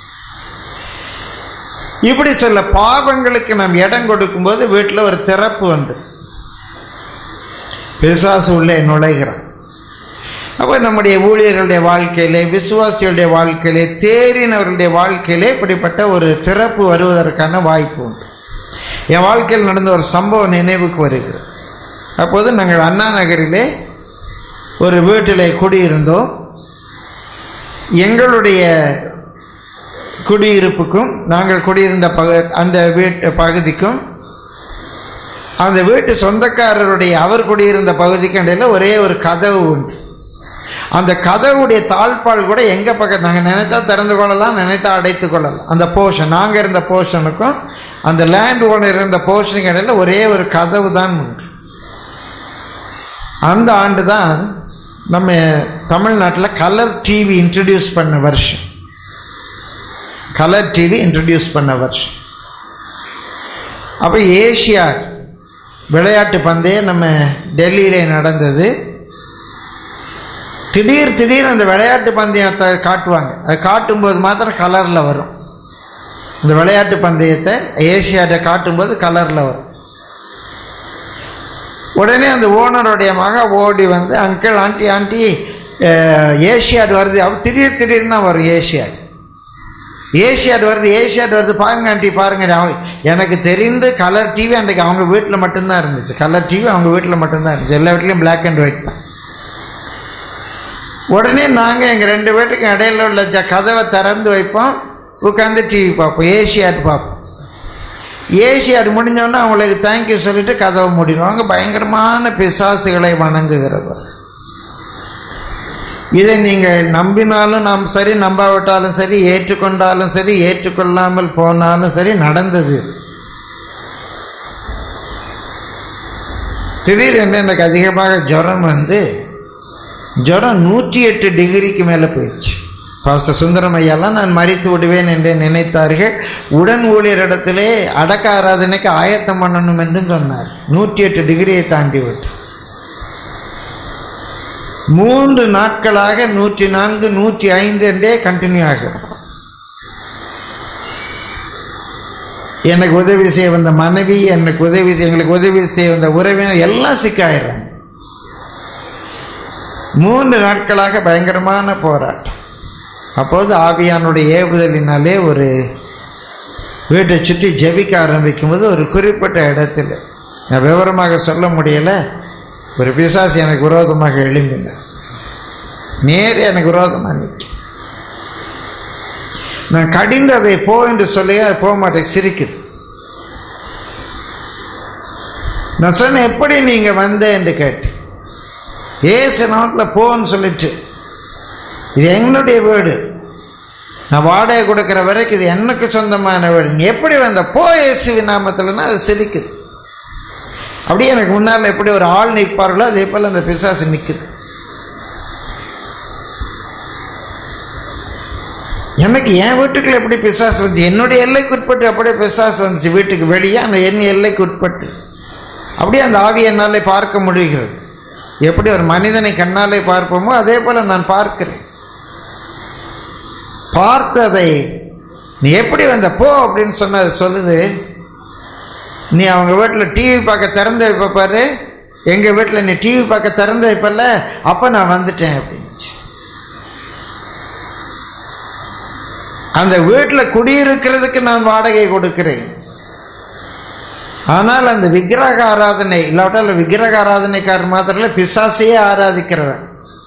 இப்படி சில பாவங்களுக்கு நாம் இடம் கொடுக்கும்போது வீட்டில் ஒரு திறப்பு வந்து பிசாசு உள்ளே நுழைகிறான் அப்போ நம்முடைய ஊழியர்களுடைய வாழ்க்கையிலே விசுவாசிகளுடைய வாழ்க்கையிலே தேறினவர்களுடைய வாழ்க்கையிலே இப்படிப்பட்ட ஒரு திறப்பு வருவதற்கான வாய்ப்பு உண்டு என் வாழ்க்கையில் நடந்த ஒரு சம்பவம் நினைவுக்கு வருகிறது அப்போது நாங்கள் அண்ணா நகரிலே ஒரு வீட்டிலே குடியிருந்தோம் எங்களுடைய குடியிருப்புக்கும் நாங்கள் குடியிருந்த பக அந்த வீட்டு பகுதிக்கும் அந்த வீட்டு சொந்தக்காரருடைய அவர் குடியிருந்த பகுதிக்கும் இடையில ஒரே ஒரு கதவு உண்டு அந்த கதவுடைய தாழ்பால் கூட எங்கள் பக்கம் நாங்கள் நினைத்தா திறந்து கொள்ளலாம் நினைத்தா அடைத்து கொள்ளலாம் அந்த போர்ஷன் நாங்கள் இருந்த போர்ஷனுக்கும் அந்த லேண்ட் ஓனர் இருந்த போர்ஷனுக்கு இடையில ஒரே ஒரு கதவு தான் உண்டு அந்த ஆண்டு தான் நம்ம தமிழ்நாட்டில் கலர் டிவி இன்ட்ரடியூஸ் பண்ண வருஷம் கலர் டிவி இன்ட்ரடியூஸ் பண்ண வருஷம் அப்போ ஏஷியா விளையாட்டு பந்தயம் நம்ம டெல்லியிலே நடந்தது திடீர் திடீர் அந்த விளையாட்டு பந்தயத்தை காட்டுவாங்க அது காட்டும்போது மாத்திரம் கலரில் வரும் இந்த விளையாட்டு பந்தயத்தை ஏஷியாட்டை காட்டும்போது கலரில் வரும் உடனே அந்த ஓனருடைய மக ஓடி வந்து அங்கிள் ஆண்டி ஆண்டி ஏஷியாட் வருது அவர் திடீர் திடீர்னு தான் வரும் ஏஷியாட் ஏஷியாட் வருது ஏஷியாட் வருது பாருங்க ஆண்டி பாருங்க அவங்க எனக்கு தெரிந்து கலர் டிவி அன்றைக்கு அவங்க வீட்டில் மட்டும்தான் இருந்துச்சு கலர் டிவி அவங்க வீட்டில் மட்டும்தான் இருந்துச்சு எல்லா வீட்லேயும் பிளாக் அண்ட் ஒயிட் தான் உடனே நாங்கள் எங்கள் ரெண்டு பேட்டுக்கும் இடையில உள்ள ஜ- கதவை திறந்து வைப்போம் உட்காந்து டிவி பார்ப்போம் ஏஷியாட் பார்ப்போம் ஏசியாடு முடிஞ்சோடனே அவங்களுக்கு தேங்க்யூ சொல்லிட்டு கதவை மூடிடுவாங்க பயங்கரமான பிசாசுகளை வணங்குகிறவர் இதை நீங்கள் நம்பினாலும் நாம் சரி நம்பாவிட்டாலும் சரி ஏற்றுக்கொண்டாலும் சரி ஏற்றுக்கொள்ளாமல் போனாலும் சரி நடந்தது திடீரென்று எனக்கு அதிகமாக ஜுரம் வந்து ஜுரம் நூற்றி எட்டு டிகிரிக்கு மேலே போயிடுச்சு பாஸ்டர் சுந்தரம் ஐயாலாம் நான் மறித்து விடுவேன் என்று நினைத்தார்கள் உடன் ஊழியரிடத்திலே அடக்க ஆராதனைக்கு ஆயத்தம் பண்ணணும் என்று சொன்னார் நூற்றி எட்டு டிகிரியை தாண்டி விட்டு மூன்று நாட்களாக நூற்றி நான்கு நூற்றி ஐந்து என்றே கண்டினியூ ஆகும் எனக்கு உதவி செய்ய வந்த மனைவி எனக்கு உதவி செய்ய எங்களுக்கு உதவி செய்ய வந்த உறவினர் எல்லாம் சிக்காயிடுறாங்க மூன்று நாட்களாக பயங்கரமான போராட்டம் அப்போது ஆவியானுடைய ஏவுதலினாலே ஒரு வீட்டை சுற்றி ஜெபிக்க ஆரம்பிக்கும்போது ஒரு குறிப்பிட்ட இடத்துல நான் விவரமாக சொல்ல முடியலை ஒரு பிசாசு எனக்கு விரோதமாக எழும்பினார் நேர் எனக்கு விரோதமாக நிற்கும் நான் கடிந்து அதை போ என்று சொல்லி அது போக மாட்டேன் சிரிக்குது நான் சொன்னேன் எப்படி நீங்கள் வந்த என்று கேட்டேன் ஏசு நாட்டில் போன்னு சொல்லிட்டு இது எங்களுடைய வீடு நான் வாடகை கொடுக்குற வரைக்கும் இது எனக்கு சொந்தமான வீடு நீ எப்படி வந்த போ இயேசுவின் நாமத்தில்னா அது சிரிக்குது அப்படியே எனக்கு முன்னால் எப்படி ஒரு ஆள் நிற்பார்களோ அதே போல் அந்த பிசாசு நிற்குது எனக்கு என் வீட்டுக்குள்ள எப்படி பிசாசு வந்துச்சு என்னுடைய எல்லைக்கு உட்பட்டு அப்படியே பிசாசு வந்துச்சு வீட்டுக்கு வெளியே அந்த என் எல்லைக்கு உட்பட்டு அப்படியே அந்த ஆவியை என்னாலே பார்க்க முடிகிறது எப்படி ஒரு மனிதனை கண்ணாலே பார்ப்போமோ அதே போல நான் பார்க்கிறேன் பார்த்ததை நீ எப்படி வந்த போ அப்படின்னு சொன்ன அது சொல்லுது நீ அவங்க வீட்டில் டிவி பார்க்க திறந்து வைப்ப பாரு எங்கள் வீட்டில் நீ டிவி பார்க்க திறந்து வைப்பல அப்போ நான் வந்துட்டேன் அப்படின்னுச்சு அந்த வீட்டில் குடியிருக்கிறதுக்கு நான் வாடகை கொடுக்கிறேன் ஆனால் அந்த விக்கிரக ஆராதனை இல்லாவிட்டால் விக்கிரக ஆராதனைக்காரர் மாத்திரல பிசாசையே ஆராதிக்கிறவன்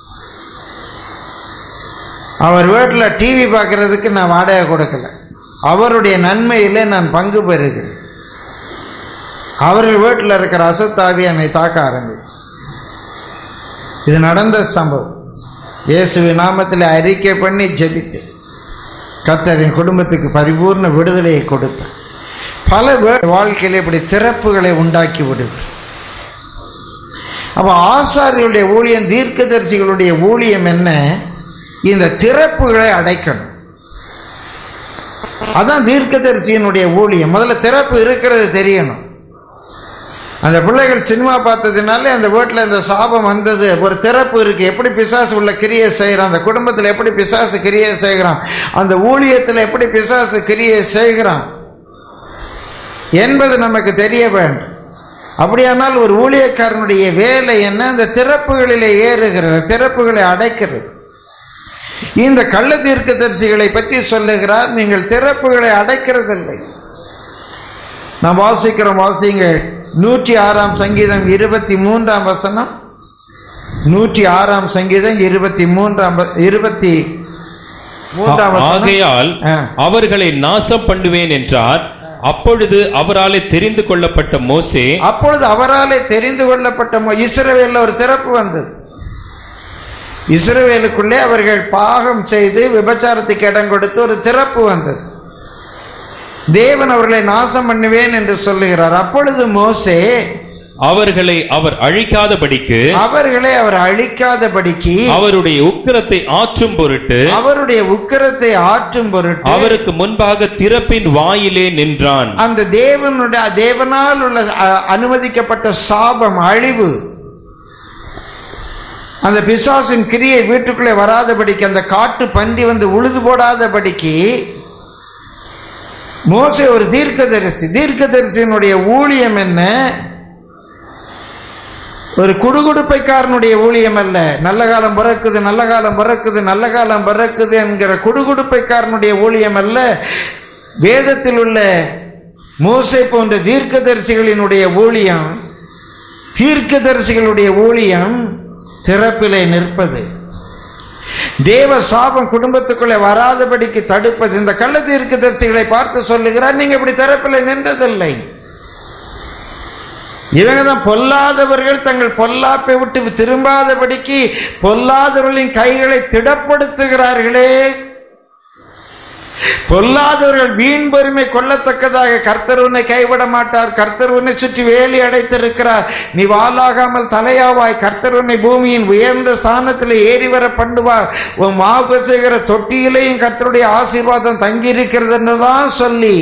அவர் வீட்டில் டிவி பார்க்கறதுக்கு நான் வாடகை கொடுக்கல அவருடைய நன்மையிலே நான் பங்கு பெறுகிறேன் அவர்கள் வீட்டில் இருக்கிற அசுத்தாவி என்னை தாக்க ஆரம்பி இது நடந்த சம்பவம் இயேசுவி நாமத்தில் அறிக்கை பண்ணி ஜெபித்து கத்தரின் குடும்பத்துக்கு பரிபூர்ண விடுதலையை கொடுத்தார் பல பேர் வாழ்க்கையில் இப்படி திறப்புகளை உண்டாக்கி விடுகிறார் அப்போ ஆசாரியுடைய ஊழியம் தீர்க்கதரிசிகளுடைய ஊழியம் என்ன இந்த திறப்புகளை அடைக்கணும் அதான் தீர்க்கதரிசியினுடைய ஊழியம் முதல்ல திறப்பு இருக்கிறது தெரியணும் அந்த பிள்ளைகள் சினிமா பார்த்ததுனாலே அந்த வீட்டில் இந்த சாபம் வந்தது ஒரு திறப்பு இருக்கு எப்படி பிசாசு உள்ள கிரியை செய்கிறான் அந்த குடும்பத்தில் எப்படி பிசாசு கிரியை செய்கிறான் அந்த ஊழியத்தில் எப்படி பிசாசு கிரியை செய்கிறான் என்பது நமக்கு தெரிய வேண்டும் அப்படியானால் ஒரு ஊழியக்காரனுடைய வேலை என்ன அந்த திறப்புகளிலே ஏறுகிறது திறப்புகளை அடைக்கிறது இந்த கள்ள தீர்க்கதரிசிகளை பற்றி சொல்லுகிறார் நீங்கள் திறப்புகளை அடைக்கிறதில்லை நாம் வாசிக்கிறோம் வாசிங்க நூற்றி ஆறாம் சங்கீதம் இருபத்தி மூன்றாம் வசனம் நூற்றி ஆறாம் சங்கீதம் இருபத்தி மூன்றாம் வ- இருபத்தி மூன்றாம் வசனம் ஆகையால் ஆ. அவர்களை நாசம் பண்ணுவேன் என்றார் அப்பொழுது அவராலே தெரிந்து கொள்ளப்பட்ட மோசே அப்பொழுது அவராலே தெரிந்து கொள்ளப்பட்ட மோ- இஸ்ரவேல்ல ஒரு திறப்பு வந்தது இஸ்ரவேலுக்குள்ளே அவர்கள் பாகம் செய்து விபச்சாரத்துக்கு இடம் கொடுத்து ஒரு திறப்பு வந்தது தேவன் அவர்களை நாசம் பண்ணுவேன் என்று சொல்லுகிறார் அப்பொழுது மோசே அவர்களை அவர் அழிக்காதபடிக்கு அவர்களை அவர் அழிக்காதபடிக்கு அவருடைய உக்கிரத்தை ஆற்றும் பொருட்டு அவருடைய உக்கிரத்தை ஆற்றும் பொருட்டு அவருக்கு முன்பாக திறப்பின் வாயிலே நின்றான் அந்த தேவனுடைய தேவனால் உள்ள அ- அனுமதிக்கப்பட்ட சாபம் அழிவு அந்த பிசாசின் கிரியை வீட்டுக்குள்ளே வராதபடிக்கு அந்த காட்டு பன்றி வந்து உழுது போடாதபடிக்கு மோசே ஒரு தீர்க்கதரிசி தீர்க்கதரிசியினுடைய ஊழியம் என்ன ஒரு குடுகுடுப்பைக்காரனுடைய ஊழியம் அல்ல நல்ல காலம் பிறக்குது நல்ல காலம் பிறக்குது நல்ல காலம் பிறக்குது என்கிற குடுகுடுப்பைக்காரனுடைய ஊழியம் அல்ல வேதத்தில் உள்ள மோசை போன்ற தீர்க்கதரிசிகளினுடைய ஊழியம் தீர்க்கதரிசிகளுடைய ஊழியம் திறப்பிலே நிற்பது தேவ சாபம் குடும்பத்துக்குள்ளே வராதபடிக்கு தடுப்பது இந்த கள்ள தீர்க்கதரிசிகளை பார்த்து சொல்லுகிறார் நீங்க இப்படி திறப்பிலே நின்றதில்லை இவங்க தான் பொல்லாதவர்கள் தங்கள் பொல்லாப்பை விட்டு திரும்பாதபடிக்கு பொல்லாதவர்களின் கைகளை திடப்படுத்துகிறார்களே பொல்லாதவர்கள் வீண் பெருமை கொள்ளத்தக்கதாக கர்த்தர் உன்னை கைவிட மாட்டார் கர்த்தர் உன்னை சுற்றி வேலி அடைத்திருக்கிறார் நீ வாளாகாமல் தலையாவாய் கர்த்தர் உன்னை பூமியின் உயர்ந்த ஸ்தானத்தில் ஏறி வர பண்ணுவார் உன் மாவு செய்கிற தொட்டியிலேயும் கர்த்தருடைய ஆசீர்வாதம் தங்கி இருக்கிறது தான் சொல்லி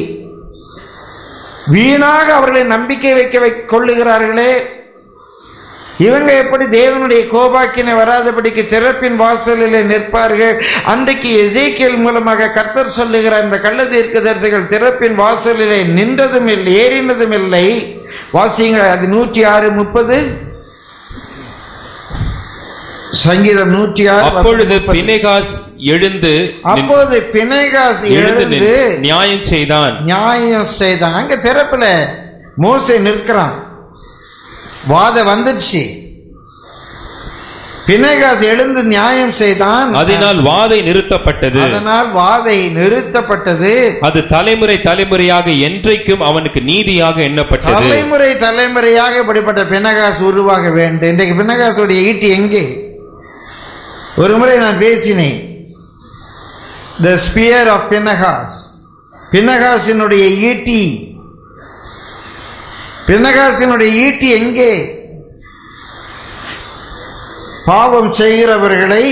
வீணாக அவர்களை நம்பிக்கை வைக்க வை கொள்ளுகிறார்களே இவங்க எப்படி தேவனுடைய கோபாக்கினை வராதபடிக்கு திறப்பின் வாசலிலே நிற்பார்கள் அன்றைக்கு எசேக்கியல் மூலமாக கர்த்தர் சொல்லுகிறார் இந்த கள்ள தீர்க்கதரிசிகள் திறப்பின் வாசலிலே நின்றதும் இல்லை ஏறினதும் இல்லை வாசிங்க அது நூற்றி ஆறு முப்பது சங்கீதம் நூற்றி ஆறு அப்பொழுது பினேகாஸ் எழுந்து நின்- அப்போது பிணைகாஸ் எழுந்து எழுந்து நின்- நியாயம் செய்தான் நியாயம் செய்தான் அங்க திறப்புல மோசே நிற்கிறான் வாத வந்துடுச்சு பிணைகாஸ் எழுந்து நியாயம் செய்தான் அதனால் வாதை நிறுத்தப்பட்டது அதனால் வாதை நிறுத்தப்பட்டது அது தலைமுறை தலைமுறையாக என்றைக்கும் அவனுக்கு நீதியாக எண்ணப்பட்டது தலைமுறை தலைமுறையாக இப்படிப்பட்ட பினகாஸ் உருவாக வேண்டும் இன்றைக்கு பினகாசுடைய ஈட்டி எங்கே ஒரு முறை நான் பேசினேன் த ஸ்பியர் ஆஃப் பினகாஸ் பினகாசினுடைய ஈட்டி பினகாசினுடைய ஈட்டி எங்கே பாவம் செய்கிறவர்களை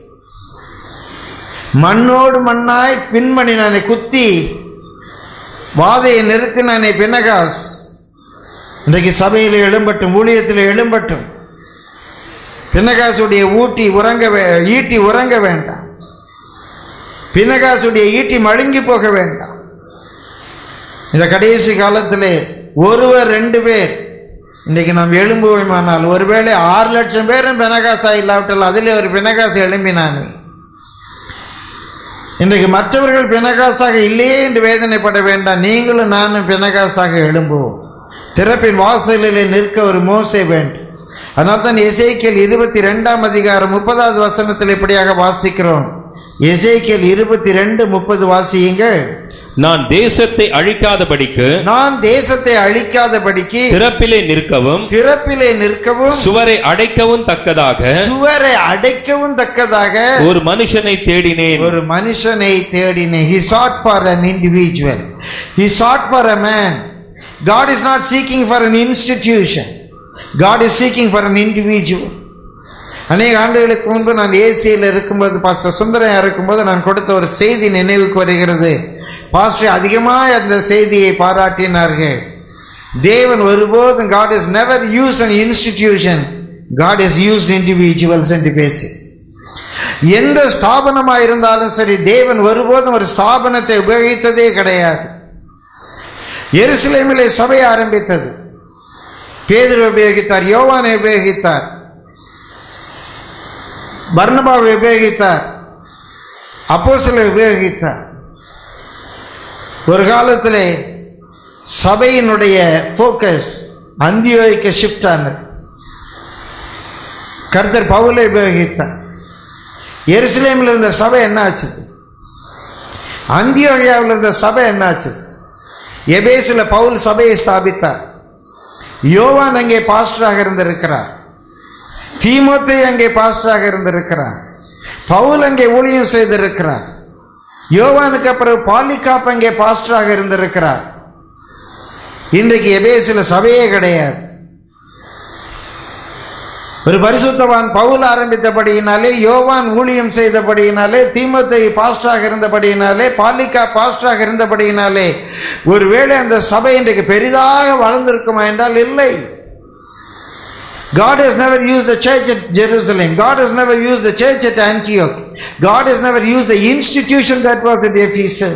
மண்ணோடு மண்ணாய் பின்மணி நானே குத்தி வாதையை நிறுத்தினானே பினகாஸ் இன்றைக்கு சபையில் எழும்பட்டும் ஊழியத்தில் எழும்பட்டும் பினகாசுடைய ஊட்டி உறங்க வே- ஈட்டி உறங்க வேண்டாம் பினகாசுடைய ஈட்டி மழுங்கி போக வேண்டாம் இந்த கடைசி காலத்திலே ஒருவர் ரெண்டு பேர் இன்னைக்கு நாம் எழும்புவோமானால் ஒருவேளை ஆறு லட்சம் பேரும் பெனகாசா இல்லாவிட்டால் அதிலே ஒரு பெனகாசு எழும்பினானே இன்றைக்கு மற்றவர்கள் பிணகாசாக இல்லையே என்று வேதனைப்பட வேண்டாம் நீங்களும் நானும் பிணகாசாக எழும்புவோம் திறப்பின் வாசலிலே நிற்க ஒரு மோசை வேண்டும் அதனால தான் எசேக்கியல் இருபத்தி ரெண்டாம் அதிகாரம் முப்பதாவது வசனத்தில் இப்படியாக வாசிக்கிறோம் எசேக்கியல் இருபத்தி ரெண்டு முப்பது வாசியுங்கள் நான் தேசத்தை அழிக்காதபடிக்கு நான் தேசத்தை அழிக்காதபடிக்கு திறப்பிலே நிற்கவும் திறப்பிலே நிற்கவும் சுவரை அடைக்கவும் தக்கதாக சுவரை அடைக்கவும் தக்கதாக ஒரு மனுஷனை தேடினேன் ஒரு மனுஷனை தேடினேன் he sought for an individual he sought for a man god is not seeking for an institution god is seeking for an individual அநேக ஆண்டுகளுக்கு முன்பு நான் ஏசியில் இருக்கும்போது பாஸ்டர் சுந்தரையா இருக்கும்போது நான் கொடுத்த ஒரு செய்தி நினைவுக்கு வருகிறது பாஸ்டர் அதிகமாக அந்த செய்தியை பாராட்டினார்கள் தேவன் ஒருபோதும் God is never used an institution God is used individuals என்று பேசி எந்த ஸ்தாபனமா இருந்தாலும் சரி தேவன் ஒருபோதும் ஒரு ஸ்தாபனத்தை உபயோகித்ததே கிடையாது எருசலேமிலே சபை ஆரம்பித்தது பேதுரு உபயோகித்தார் யோவானை உபயோகித்தார் பர்ணபாவை உபயோகித்தார் அப்போஸ்தலரை உபயோகித்தார் ஒரு காலத்திலே சபையினுடைய ஃபோக்கஸ் அந்தியோய்க்கு ஷிஃப்ட் ஆனது கர்த்தர் பவுலை உபயோகித்தார் எருசலேமில் இருந்த சபை என்ன ஆச்சு அந்தியோகியாவில் இருந்த சபை என்ன ஆச்சு எபேசில் பவுல் சபையை ஸ்தாபித்தார் யோவான் அங்கே பாஸ்டராக இருந்திருக்கிறார் தீமோத்தை அங்கே பாஸ்டராக இருந்திருக்கிறார் பவுல் அங்கே ஊழியம் செய்திருக்கிறார் யோவானுக்கு அப்புறம் பாலிகாப் அங்கே பாஸ்டராக இருந்திருக்கிறார் இன்றைக்கு எபேசில் சபையே கிடையாது ஒரு பரிசுத்தவான் பவுல் ஆரம்பித்தபடியினாலே யோவான் ஊழியம் செய்தபடியினாலே தீமத்தை பாஸ்டராக இருந்தபடியினாலே பாலிகா பாஸ்டராக இருந்தபடியினாலே ஒருவேளை அந்த சபை இன்றைக்கு பெரிதாக வளர்ந்திருக்குமா என்றால் இல்லை God has never used the church at Jerusalem. God has never used the church at Antioch. God has never used the institution that was at Ephesus.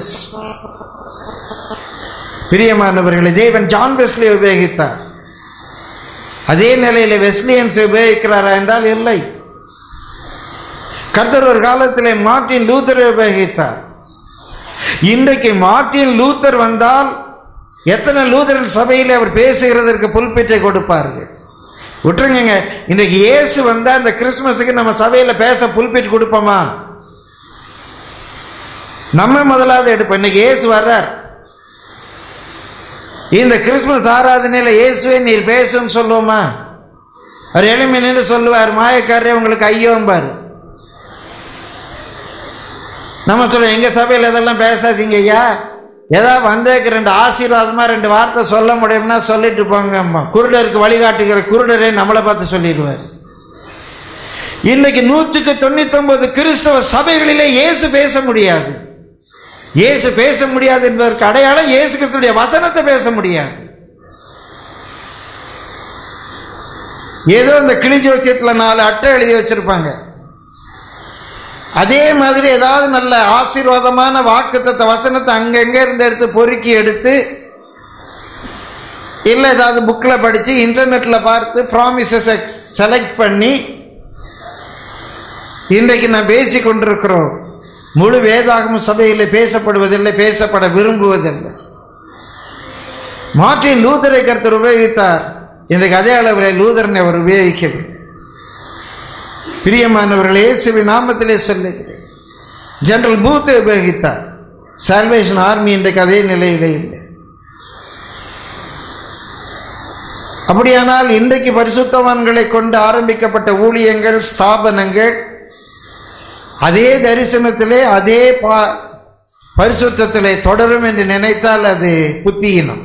பிரியமானவர்களை தேவன் ஜான் வெஸ்லியை உபயோகித்தார் அதே நிலையில் வெஸ்லியன்ஸ் உபயோகிக்கிறாரா என்றால் இல்லை கர்த்தர் ஒரு காலத்திலே மார்ட்டின் லூத்தரை உபயோகித்தார் இன்றைக்கு மார்ட்டின் லூத்தர் வந்தால் எத்தனை லூதரன் சபையில் அவர் பேசுகிறதற்கு புல்பிட்டை கொடுப்பார்கள் விட்டுருங்க இன்றைக்கு இயேசு வந்தா இந்த கிறிஸ்துமஸுக்கு நம்ம சபையில பேச புல்பிட் கொடுப்போமா நம்ம முதலாவது எடுப்போம் இன்னைக்கு இயேசு வர்றார் இந்த கிறிஸ்துமஸ் ஆராதனையில இயேசுவே நீர் பேசுன்னு சொல்லுவோமா அவர் எளிமை நின்று சொல்லுவார் மாயக்காரரே உங்களுக்கு ஐயோம்பார் நம்ம சொல்ல எங்க சபையில் இதெல்லாம் பேசாதீங்க ஐயா ஏதாவது வந்தேக்கு ரெண்டு ஆசீர்வாதமா ரெண்டு வார்த்தை சொல்ல முடியும்னா சொல்லிட்டு போங்க குருடருக்கு வழிகாட்டுகிற குருடரே நம்மளை பார்த்து சொல்லிடுவார் இன்னைக்கு நூற்றுக்கு தொண்ணூத்தி ஒன்பது கிறிஸ்தவ சபைகளிலே இயேசு பேச முடியாது இயேசு பேச முடியாது என்பதற்கு அடையாளம் இயேசு கிறிஸ்துடைய வசனத்தை பேச முடியாது ஏதோ இந்த கிளி ஜோசியத்துல நாலு அட்டை எழுதி வச்சிருப்பாங்க அதே மாதிரி ஏதாவது நல்ல ஆசீர்வாதமான வாக்குத்தத்த வசனத்தை அங்கங்க இருந்து எடுத்து பொறுக்கி எடுத்து இல்லை ஏதாவது புக்கில் படித்து இன்டர்நெட்டில் பார்த்து ப்ராமிசஸை செலக்ட் பண்ணி இன்றைக்கு நான் பேசி கொண்டிருக்கிறோம் முழு வேதாகம சபையில் பேசப்படுவதில்லை பேசப்பட விரும்புவதில்லை மார்ட்டின் லூதரை கருத்தர் உபயோகித்தார் இன்றைக்கு அதே அளவில் லூதரனை அவர் உபயோகிக்கவில்லை பிரியமானவர்கள் இயேசுவின் நாமத்திலே சொல்லுகிறேன் ஜெனரல் பூத்தை உபயோகித்தார் சால்வேஷன் ஆர்மி இன்றைக்கு அதே நிலையிலே இல்லை அப்படியானால் இன்றைக்கு பரிசுத்தவான்களை கொண்டு ஆரம்பிக்கப்பட்ட ஊழியங்கள் ஸ்தாபனங்கள் அதே தரிசனத்திலே அதே பா பரிசுத்தத்திலே தொடரும் என்று நினைத்தால் அது புத்தியினம்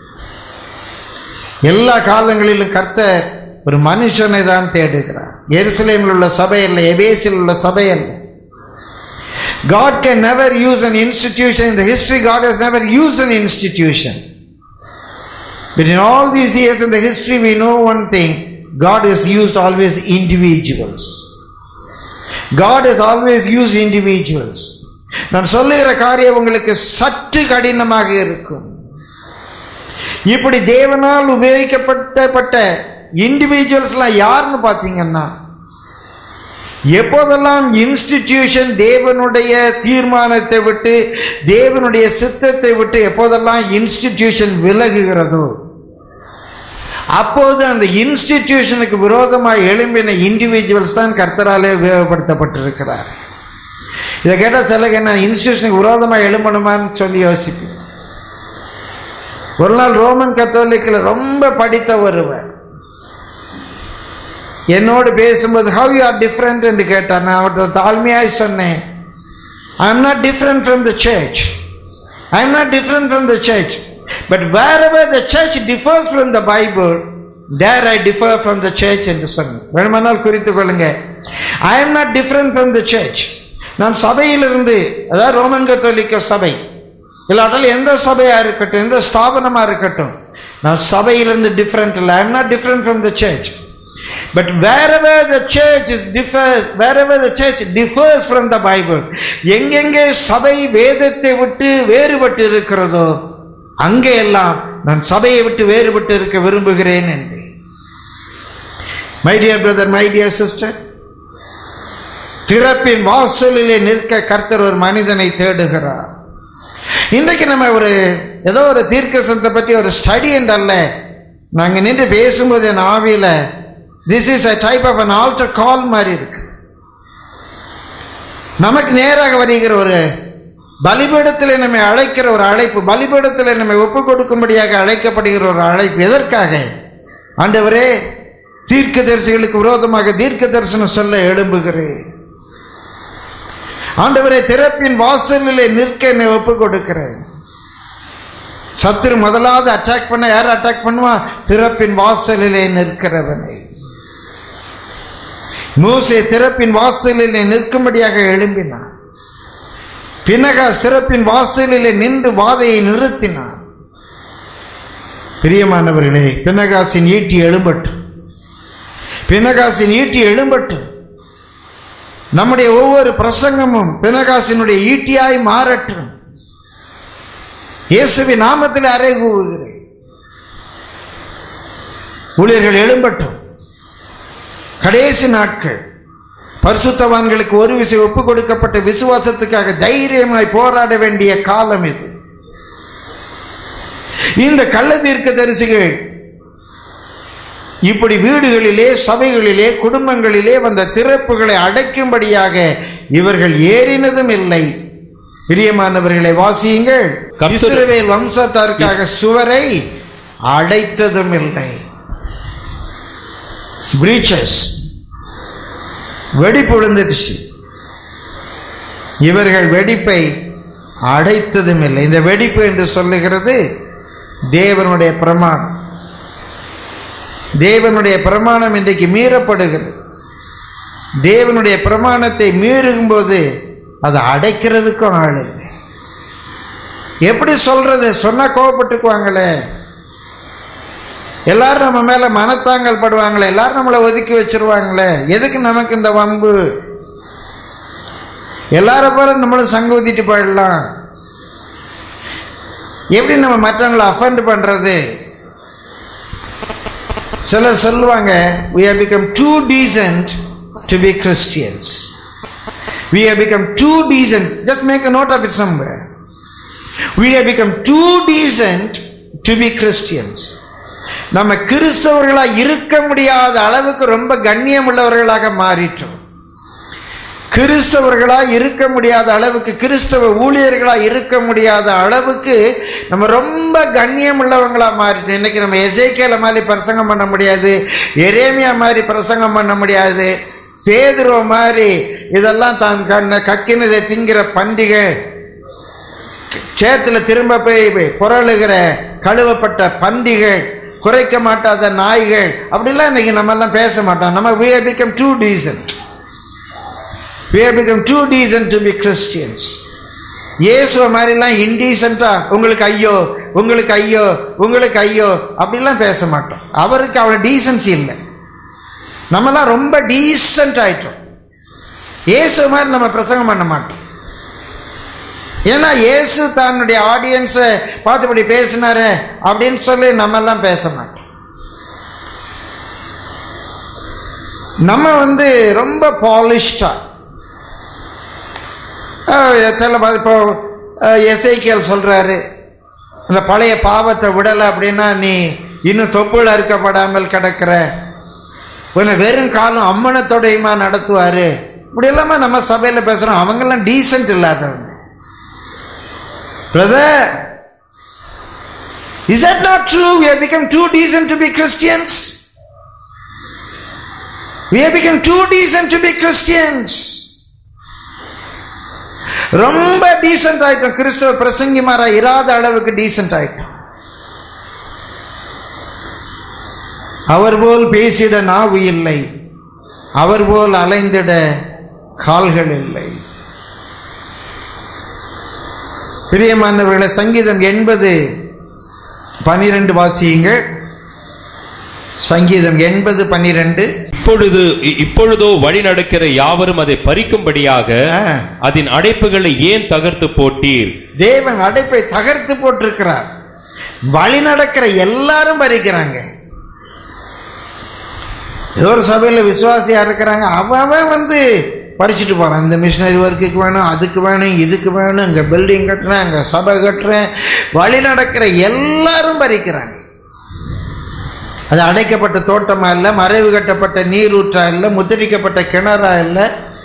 எல்லா காலங்களிலும் கர்த்தர் ஒரு மனுஷனை தான் தேடுகிறார் எருசலேமில் உள்ள சபை அல்ல எபேசில் உள்ள சபை அல்ல God can never use an institution. In the history, God has never used an institution. But in all these years in the history, we know one thing God has used always individuals. God has always used individuals. நான் சொல்லுகிற காரியம் உங்களுக்கு சற்று கடினமாக இருக்கும் இப்படி தேவனால் உபயோகிக்கப்பட்டப்பட்ட இண்டிவிஜுவல்ஸ்லாம் யாருன்னு பார்த்தீங்கன்னா எப்போதெல்லாம் இன்ஸ்டிடியூஷன் தேவனுடைய தீர்மானத்தை விட்டு தேவனுடைய சித்தத்தை விட்டு எப்போதெல்லாம் இன்ஸ்டிடியூஷன் விலகுகிறதோ அப்போது அந்த இன்ஸ்டிடியூஷனுக்கு விரோதமாக எழும்பின இண்டிவிஜுவல்ஸ் தான் கர்த்தராலே உபயோகப்படுத்தப்பட்டிருக்கிறார் இதை கேட்டால் சிலக்கு என்ன இன்ஸ்டிடியூஷனுக்கு விரோதமாக எழும்பணுமான்னு சொல்லி யோசிப்பேன் ஒரு நாள் ரோமன் கத்தோலிக்கில் ரொம்ப படித்த ஒருவர் என்னோடு பேசும்போது ஹவ் யூ ஆர் டிஃப்ரெண்ட் என்று கேட்டார் நான் அவர்கிட்ட தாழ்மையாய் சொன்னேன் I am not different from the church I am not different from the church but wherever the church differs from the Bible there I differ from the church என்று சொன்னேன் வேணுமானால் குறித்து கொள்ளுங்க I am not different from the church நான் சபையிலிருந்து அதாவது Roman கத்தோலிக்க சபை இல்லாட்டால் எந்த சபையா இருக்கட்டும் எந்த ஸ்தாபனமா இருக்கட்டும் நான் சபையிலிருந்து டிஃப்ரெண்ட் இல்லை I am not different from the church But wherever the church is differs, wherever the church differs from the Bible, எங்கெங்கே சபை வேதத்தை விட்டு வேறுபட்டு இருக்கிறதோ அங்கே எல்லாம் நான் சபையை விட்டு வேறுபட்டு இருக்க விரும்புகிறேன் என்று my dear brother my dear sister திறப்பின் வாசலிலே நிற்க கர்த்தர் ஒரு மனிதனை தேடுகிறார் இன்றைக்கு நம்ம ஒரு ஏதோ ஒரு தீர்க்கசனத்தை பற்றி ஒரு ஸ்டடி என்றல்ல நாங்கள் நின்று பேசும்போது என் ஆவியில this is a type of an altar call மாதிரி இருக்கு நமக்கு நேராக வருகிற ஒரு பலிபீடத்தில் நம்மை அழைக்கிற ஒரு அழைப்பு பலிபீடத்தில் நம்மை ஒப்பு கொடுக்கும்படியாக அழைக்கப்படுகிற ஒரு அழைப்பு எதற்காக ஆண்டவரே தீர்க்க தரிசிகளுக்கு விரோதமாக தீர்க்க தரிசனம் சொல்ல எழும்புகிறேன் ஆண்டவரே திறப்பின் வாசலிலே நிற்க என்னை ஒப்பு கொடுக்கிறேன் சத்துரு முதலாவது அட்டாக் பண்ண யார் அட்டாக் பண்ணுவான் திறப்பின் வாசலிலே நிற்கிறவனை மூசே திறப்பின் வாசலிலே நிற்கும்படியாக எழும்பினான் பினகா சிறப்பின் வாசலிலே நின்று வாதையை நிறுத்தினான் பிரியமானவர்களே பினகாசின் ஈட்டி எழும்பட்டும் பினகாசின் ஈட்டி எழும்பட்டும் நம்முடைய ஒவ்வொரு பிரசங்கமும் பினகாசினுடைய ஈட்டியாய் மாறட்டும் இயேசுவின் நாமத்தில் அறை கூவுகிறேன் ஊழியர்கள் எழும்பட்டும் கடைசி நாட்கள் பரிசுத்தவான்களுக்கு ஒரு விசை ஒப்பு கொடுக்கப்பட்ட விசுவாசத்துக்காக தைரியமாய் போராட வேண்டிய காலம் இது இந்த கள்ள தீர்க்க தரிசிகள் இப்படி வீடுகளிலே சபைகளிலே குடும்பங்களிலே வந்த திறப்புகளை அடைக்கும்படியாக இவர்கள் ஏறினதும் இல்லை பிரியமானவர்களை வாசியுங்கள் கர்த்தர்- இஸ்ரவேல் வம்சத்தாருக்காக சுவரை அடைத்ததும் இல்லை பிரீச்சஸ் வெடிப்பு விழுந்துடுச்சு இவர்கள் வெடிப்பை அடைத்ததும் இல்லை இந்த வெடிப்பு என்று சொல்லுகிறது தேவனுடைய பிரமாணம் தேவனுடைய பிரமாணம் இன்றைக்கு மீறப்படுகிறது தேவனுடைய பிரமாணத்தை மீறும்போது அதை அடைக்கிறதுக்கும் ஆள் இல்லை எப்படி சொல்றது சொன்னா கோவப்பட்டுக்குவாங்களே எல்லாரும் நம்ம மேல மனத்தாங்கல் படுவாங்களே எல்லாரும் நம்மளை ஒதுக்கி வச்சிருவாங்களே எதுக்கு நமக்கு இந்த வம்பு எல்லாரும் போல நம்மளும் சங்க ஊத்திட்டு போயிடலாம் எப்படி நம்ம மற்றவங்களை அஃபண்ட் பண்றது சிலர் சொல்லுவாங்க we have become too decent to be Christians we have become too decent just make a note of it somewhere we have become too decent to be Christians நம்ம கிறிஸ்தவர்களா இருக்க முடியாத அளவுக்கு ரொம்ப கண்ணியம் உள்ளவர்களாக மாறிட்டோம் கிறிஸ்தவர்களா இருக்க முடியாத அளவுக்கு கிறிஸ்தவ ஊழியர்களா இருக்க முடியாத அளவுக்கு நம்ம ரொம்ப கண்ணியம் உள்ளவங்களா மாறிட்டோம் இன்னைக்கு நம்ம எசேக்கியல மாதிரி பிரசங்கம் பண்ண முடியாது எரேமியா மாதிரி பிரசங்கம் பண்ண முடியாது பேதுருவ மாதிரி இதெல்லாம் தான் கண்ண கக்கினதை திங்கிற பண்டிகை சேத்துல திரும்ப போய் புரளுகிற கழுவப்பட்ட பண்டிகள் குறைக்க மாட்டாத நாய்கள் அப்படிலாம் இன்னைக்கு நம்ம எல்லாம் பேச மாட்டோம் நம்ம we have become too decent we have become too decent to be Christians இயேசுவ மாதிரிலாம் இன்டீசென்ட்டா உங்களுக்கு ஐயோ உங்களுக்கு ஐயோ உங்களுக்கு ஐயோ அப்படிலாம் பேச மாட்டோம் அவருக்கு அவ்வளோ டீசன்சி இல்லை நம்மலாம் ரொம்ப டீசென்ட் ஆயிட்டோம் இயேசு மாதிரி நம்ம பிரசங்கம் பண்ண மாட்டோம் ஏன்னா இயேசு தன்னுடைய ஆடியன்ஸை பார்த்து இப்படி பேசினாரு அப்படின்னு சொல்லி நம்ம எல்லாம் பேச மாட்டோம் நம்ம வந்து ரொம்ப பாலிஷ்டா சில ப- இப்போ எஸ்ஐக்கியல் சொல்றாரு இந்த பழைய பாவத்தை விடலை அப்படின்னா நீ இன்னும் தொப்புள் அறுக்கப்படாமல் கிடக்கிற உன்னை வெறும் காலம் அம்மனத்தோடையுமா நடத்துவாரு இப்படி எல்லாமே நம்ம சபையில் பேசுறோம் அவங்கெல்லாம் டீசென்ட் இல்லாதவங்க brother is that not true we have become too decent to be christians we have become too decent to be christians ரொம்ப டீசென்ட் ஆயிட்டோம் கிறிஸ்தவ பிரசங்கிமாரா இராத அளவுக்கு டீசென்ட் ஆயிட்டோம் அவர் போல் பேசிட நாவு இல்லை அவர் போல் அலைந்திட கால்கள் இல்லை பிரியமானவர்களே சங்கீதம் எண்பது பனிரெண்டு வாசியுங்கள் சங்கீதம் எண்பது பனிரெண்டு இப்பொழுது இ- இப்பொழுதோ வழி நடக்கிற யாவரும் அதை பறிக்கும்படியாக அதன் அடைப்புகளை ஏன் தகர்த்து போட்டீர் தேவன் அடைப்பை தகர்த்து போட்டிருக்கிறார் வழி நடக்கிற எல்லாரும் பறிக்கிறாங்க ஏதோ ஒரு சபையில் விசுவாசியா இருக்கிறாங்க அவன் அவன் வந்து படிச்சுட்டு போறான் இந்த மிஷினரி ஒர்க்குக்கு வேணும் அதுக்கு வேணும் இதுக்கு வேணும் இங்கே பில்டிங் கட்டுறேன் அங்கே சபை கட்டுறேன் வழி நடக்கிற எல்லாரும் பறிக்கிறாங்க அது அடைக்கப்பட்ட தோட்டமா இல்லை மறைவு கட்டப்பட்ட நீரூற்றா இல்லை முத்திரிக்கப்பட்ட கிணறா இல்லை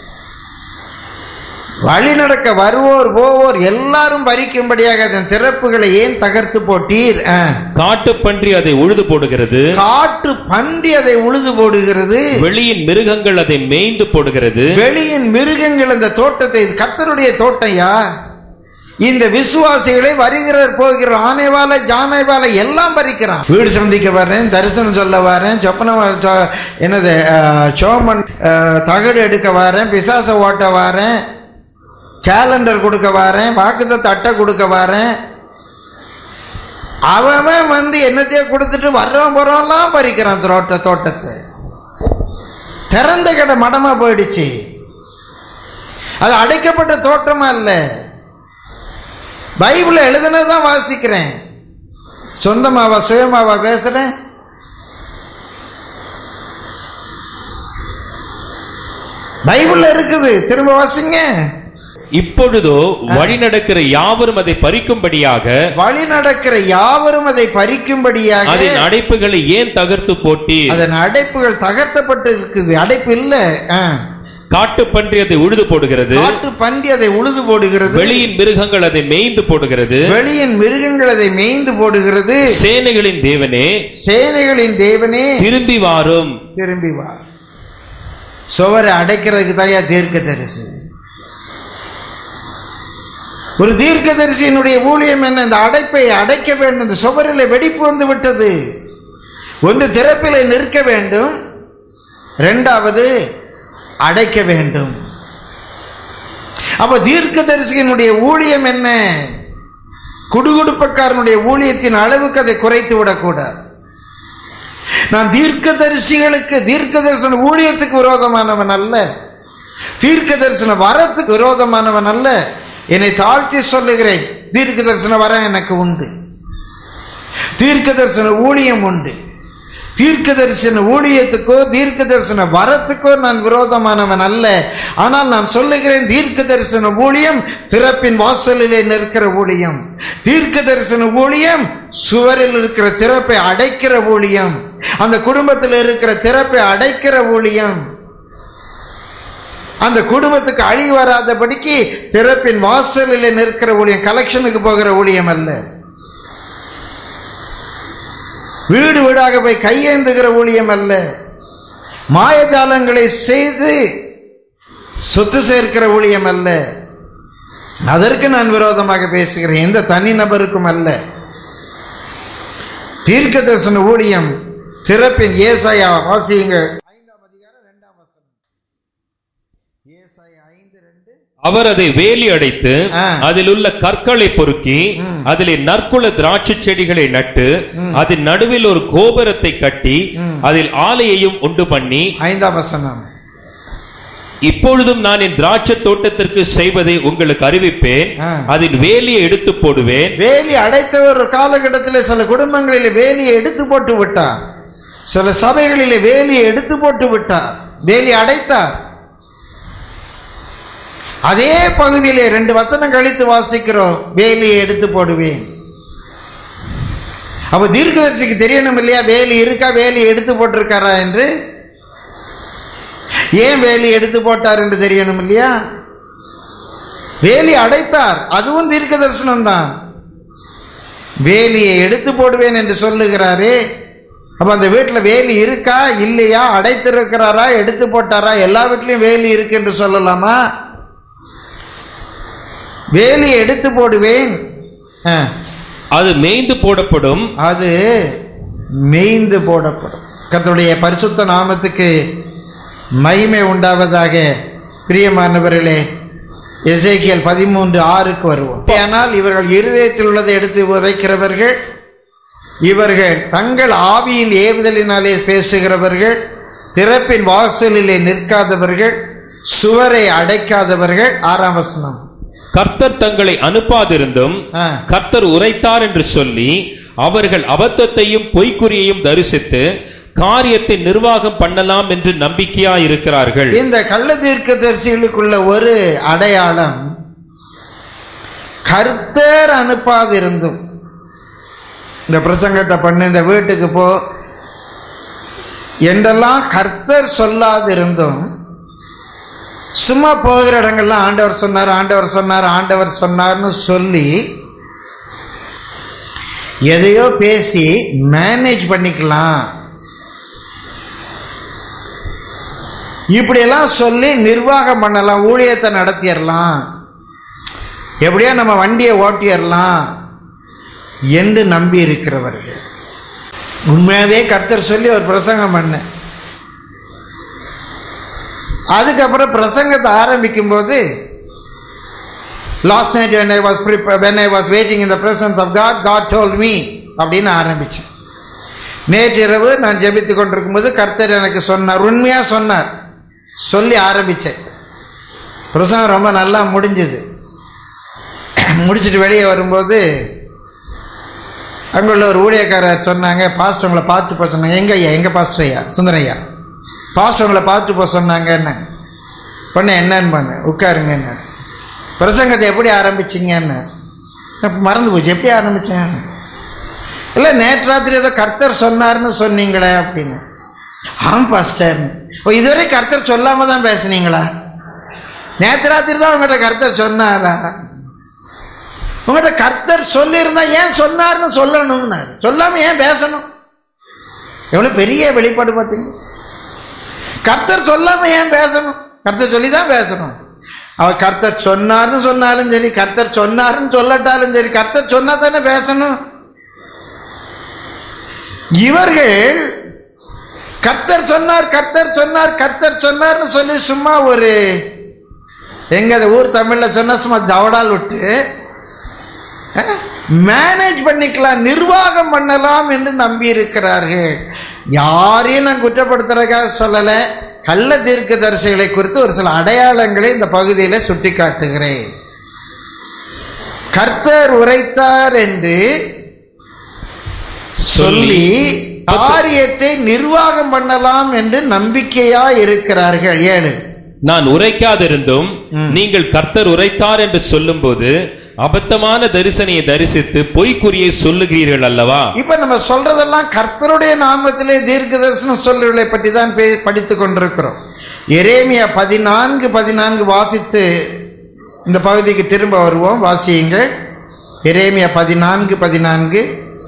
வழி நடக்க வருவோர் போவோர் எல்லாரும் பறிக்கும்படியாக அதன் திறப்புகளை ஏன் தகர்த்து போட்டீர் ஆ. காட்டுப்பன்றி அதை உழுது போடுகிறது காட்டு பன்றி அதை உழுது போடுகிறது வெளியின் மிருகங்கள் அதை மேய்ந்து போடுகிறது வெளியின் மிருகங்கள் அந்த தோட்டத்தை இது கர்த்தருடைய தோட்டையா இந்த விசுவாசிகளை வருகிறார் போகிற ஆனைவால ஜானைவால எல்லாம் பறிக்கிறான் வீடு சந்திக்க வர்றேன் தரிசனம் சொல்ல வரேன் சொப்பனம் வ- சொ- என்னது அஹ், சோமன் அஹ், தகடு எடுக்க வரேன் பிசாச ஓட்ட வரேன் கேலண்டர் கொடுக்க வரேன் வாக்குத்தத்த அட்டை கொடுக்க வரேன் அவன் வந்து என்னத்தையோ கொடுத்துட்டு வர்றவன் போறவன்லாம் பறிக்கிறான் தோட்ட தோட்டத்தை திறந்த கடை மடமா போயிடுச்சு அது அடைக்கப்பட்ட தோட்டமா இல்ல பைபிள எழுதுனதான் வாசிக்கிறேன் சொந்தமாவா சுயமாவா பேசுறேன் பைபிள்ல இருக்குது திரும்ப வாசிங்க இப்பொழுதோ வழி நடக்கிற யாவரும் அதை பறிக்கும்படியாக வழி நடக்கிற யாவரும் அதை பறிக்கும்படியாக அதன் அடைப்புகளை ஏன் தகர்த்து போட்டீர் அதன் அடைப்புகள் தகர்த்தப்பட்டு இருக்குது அடைப்பு இல்ல ஆ. காட்டுப்பன்றி அதை உழுது போடுகிறது காட்டு பன்றி அதை உழுது போடுகிறது வெளியின் மிருகங்கள் அதை மேய்ந்து போடுகிறது வெளியின் மிருகங்கள் அதை மேய்ந்து போடுகிறது சேனைகளின் தேவனே சேனைகளின் தேவனே திரும்பி வாரும் திரும்பி வா சுவரை அடைக்கிறதுக்கு தாயா தீர்க்க தரிசி ஒரு தீர்க்க தரிசியினுடைய ஊழியம் என்ன இந்த அடைப்பை அடைக்க வேண்டும் இந்த சுவரில் வெடிப்பு வந்து விட்டது ஒன்று திறப்பிலே நிற்க வேண்டும் இரண்டாவது அடைக்க வேண்டும் அப்ப தீர்க்க தரிசியினுடைய ஊழியம் என்ன குடுகுடுப்பக்காரனுடைய ஊழியத்தின் அளவுக்கு அதை குறைத்து விடக்கூடாது நான் தீர்க்க தரிசிகளுக்கு தீர்க்க தரிசன ஊழியத்துக்கு விரோதமானவன் அல்ல தீர்க்க தரிசன வரத்துக்கு விரோதமானவன் அல்ல என்னை தாழ்த்தி சொல்லுகிறேன் தீர்க்க தரிசன வரம் எனக்கு உண்டு தீர்க்க தரிசன ஊழியம் உண்டு தீர்க்க தரிசன ஊழியத்துக்கோ தீர்க்க தரிசன வரத்துக்கோ நான் விரோதமானவன் அல்ல ஆனால் நான் சொல்லுகிறேன் தீர்க்க தரிசன ஊழியம் திறப்பின் வாசலிலே நிற்கிற ஊழியம் தீர்க்க தரிசன ஊழியம் சுவரில் இருக்கிற திறப்பை அடைக்கிற ஊழியம் அந்த குடும்பத்தில் இருக்கிற திறப்பை அடைக்கிற ஊழியம் அந்த குடும்பத்துக்கு அழி வராதபடிக்கு திறப்பின் வாசலிலே நிற்கிற ஊழியம் கலெக்ஷனுக்கு போகிற ஊழியம் அல்ல வீடு வீடாக போய் கையேந்துகிற ஊழியம் அல்ல மாயஜாலங்களை செய்து சொத்து சேர்க்கிற ஊழியம் அல்ல அதற்கு நான் விரோதமாக பேசுகிறேன் எந்த தனி நபருக்கும் அல்ல தீர்க்க தரிசன ஊழியம் திறப்பின் ஏசாயா வாசியுங்க ஐந்தாம் அதிகாரம் இரண்டாம் வசனம் ஏசாயா ஐந்து ரெண்டு அவர் அதை வேலி அடைத்து ஆ. அதில் உள்ள கற்களை பொறுக்கி அதிலே நற்குல திராட்சை செடிகளை நட்டு அதன் நடுவில் ஒரு கோபுரத்தை கட்டி அதில் ஆலையையும் உண்டு பண்ணி ஐந்தாம் வசனம் இப்பொழுதும் நான் என் திராட்சை தோட்டத்திற்கு செய்வதை உங்களுக்கு அறிவிப்பேன் ஆ. அதில் வேலியை எடுத்து போடுவேன் வேலி அடைத்த ஒரு காலகட்டத்தில் சில குடும்பங்களில் வேலியை எடுத்து போட்டு விட்டார் சில சபைகளிலே வேலியை எடுத்து போட்டு விட்டார் வேலி அடைத்தார் அதே பகுதியிலே ரெண்டு வசனம் கழித்து வாசிக்கிறோம் வேலியை எடுத்து போடுவேன் அப்ப தீர்க்கதரிசிக்கு தெரியணும் இல்லையா வேலி இருக்கா வேலி எடுத்து போட்டிருக்காரா என்று ஏன் வேலி எடுத்து போட்டார் என்று தெரியணும் இல்லையா வேலி அடைத்தார் அதுவும் தீர்க்க தரிசனம் தான் வேலியை எடுத்து போடுவேன் என்று சொல்லுகிறாரே அப்ப அந்த வீட்டில் வேலி இருக்கா இல்லையா அடைத்திருக்கிறாரா எடுத்து போட்டாரா எல்லா வீட்லையும் வேலி இருக்கு என்று சொல்லலாமா வேலியை எடுத்து போடுவேன் ஆ, அது மேய்ந்து போடப்படும் அது மேய்ந்து போடப்படும் கர்த்தருடைய பரிசுத்த நாமத்துக்கு மகிமை உண்டாவதாக பிரியமானவர்களே எசேக்கியல் பதிமூன்று ஆறுக்கு வருவோம் ஆனால் இவர்கள் இருதயத்தில் உள்ளதை எடுத்து உரைக்கிறவர்கள் இவர்கள் தங்கள் ஆவியின் ஏவுதலினாலே பேசுகிறவர்கள் திறப்பின் வாசலிலே நிற்காதவர்கள் சுவரை அடைக்காதவர்கள் ஆறாம் வசனம் கர்த்தர் தங்களை அனுப்பாதிருந்தும் ஆ. கர்த்தர் உரைத்தார் என்று சொல்லி அவர்கள் அபத்தத்தையும் பொய்க்குறியையும் தரிசித்து காரியத்தை நிர்வாகம் பண்ணலாம் என்று நம்பிக்கையா இருக்கிறார்கள் இந்த கள்ள தீர்க்கதரிசிகளுக்குள்ள ஒரு அடையாளம் கர்த்தர் அனுப்பாதிருந்தும் இந்த பிரசங்கத்தை பண்ணு இந்த வீட்டுக்கு போ என்றெல்லாம் கர்த்தர் சொல்லாதிருந்தும் சும்மா போகிற இடங்கள்லாம் ஆண்டவர் சொன்னார் ஆண்டவர் சொன்னார் ஆண்டவர் சொன்னார்னு சொல்லி எதையோ பேசி மேனேஜ் பண்ணிக்கலாம் இப்படியெல்லாம் சொல்லி நிர்வாகம் பண்ணலாம் ஊழியத்தை நடத்திடலாம் எப்படியா நம்ம வண்டியை ஓட்டிடலாம் என்று நம்பி இருக்கிறவர்கள் உண்மையாவே கர்த்தர் சொல்லி ஒரு பிரசங்கம் பண்ணேன் அதுக்கப்புறம் பிரசங்கத்தை ஆரம்பிக்கும் போது last night when I was prep- when I was waiting in the presence of God God told me அப்படின்னு ஆரம்பிச்சேன் நேற்றிரவு நான் ஜெபித்து கொண்டிருக்கும்போது கர்த்தர் எனக்கு சொன்னார் உண்மையா சொன்னார் சொல்லி ஆரம்பிச்சேன் பிரசங்கம் ரொம்ப நல்லா முடிஞ்சது முடிச்சிட்டு வெளியே வரும்போது அங்குள்ள ஒரு ஊழியக்காரர் சொன்னாங்க பாஸ்டர் உங்களை பார்த்து போக சொன்னாங்க எங்க ஐயா எங்க பாஸ்டர் ஐயா சுந்தரையா பாஸ்டர் உங்களை பார்த்து போக சொன்னாங்க என்ன பண்ண என்னன்னு பண்ண உட்காருங்க என்ன பிரசங்கத்தை எப்படி ஆரம்பிச்சிங்கன்னு அப்ப மறந்து போச்சு எப்படி ஆரம்பிச்சேன் இல்லை நேற்று ராத்திரி ஏதோ கர்த்தர் சொன்னார்னு சொன்னீங்களே அப்படின்னு ஆம் பாஸ்டர் ஓ இதுவரை கர்த்தர் சொல்லாம தான் பேசுனீங்களா நேற்று ராத்திரி தான் உங்கள்கிட்ட கர்த்தர் சொன்னாரா உங்கள்கிட்ட கர்த்தர் சொல்லியிருந்தா ஏன் சொன்னார்னு சொல்லணும்னாரு சொல்லாம ஏன் பேசணும் எவ்வளவு பெரிய வெளிப்பாடு பார்த்தீங்க கர்த்தர் சொல்லாம ஏன் பேசணும் கர்த்தர் சொல்லி தான் பேசணும் அவர் கர்த்தர் சொன்னார்னு சொன்னாலும் சரி கர்த்தர் சொன்னாருன்னு சொல்லட்டாலும் சரி கர்த்தர் சொன்னா தானே பேசணும் இவர்கள் கர்த்தர் சொன்னார் கர்த்தர் சொன்னார் கர்த்தர் சொன்னார்னு சொல்லி சும்மா ஒரு எங்க அது ஊர் தமிழ்ல சொன்னா சும்மா ஜவடால் விட்டு மேனேஜ் பண்ணிக்கலாம் நிர்வாகம் பண்ணலாம் என்று நம்பி இருக்கிறார்கள் யாரையும் நான் குற்றப்படுத்துறதுக்காக சொல்லல கள்ள தீர்க்க தரிசிகளை குறித்து ஒரு சில அடையாளங்களை இந்த பகுதியில் சுட்டி காட்டுகிறேன் கர்த்தர் உரைத்தார் என்று சொல்லி காரியத்தை நிர்வாகம் பண்ணலாம் என்று நம்பிக்கையா இருக்கிறார்கள் ஏழு நான் உரைக்காதிருந்தும் ம். நீங்கள் கர்த்தர் உரைத்தார் என்று சொல்லும்போது அபத்தமான தரிசனையை தரிசித்து பொய்க்குறியை சொல்லுகிறீர்கள் அல்லவா இப்ப நம்ம சொல்றதெல்லாம் கர்த்தருடைய நாமத்திலே தீர்க்க தரிசனம் சொல்லுகளை பற்றி தான் பே- படித்துக் கொண்டிருக்கிறோம் எரேமியா பதினான்கு பதினான்கு வாசித்து இந்த பகுதிக்கு திரும்ப வருவோம் வாசியுங்கள் எரேமியா பதினான்கு பதினான்கு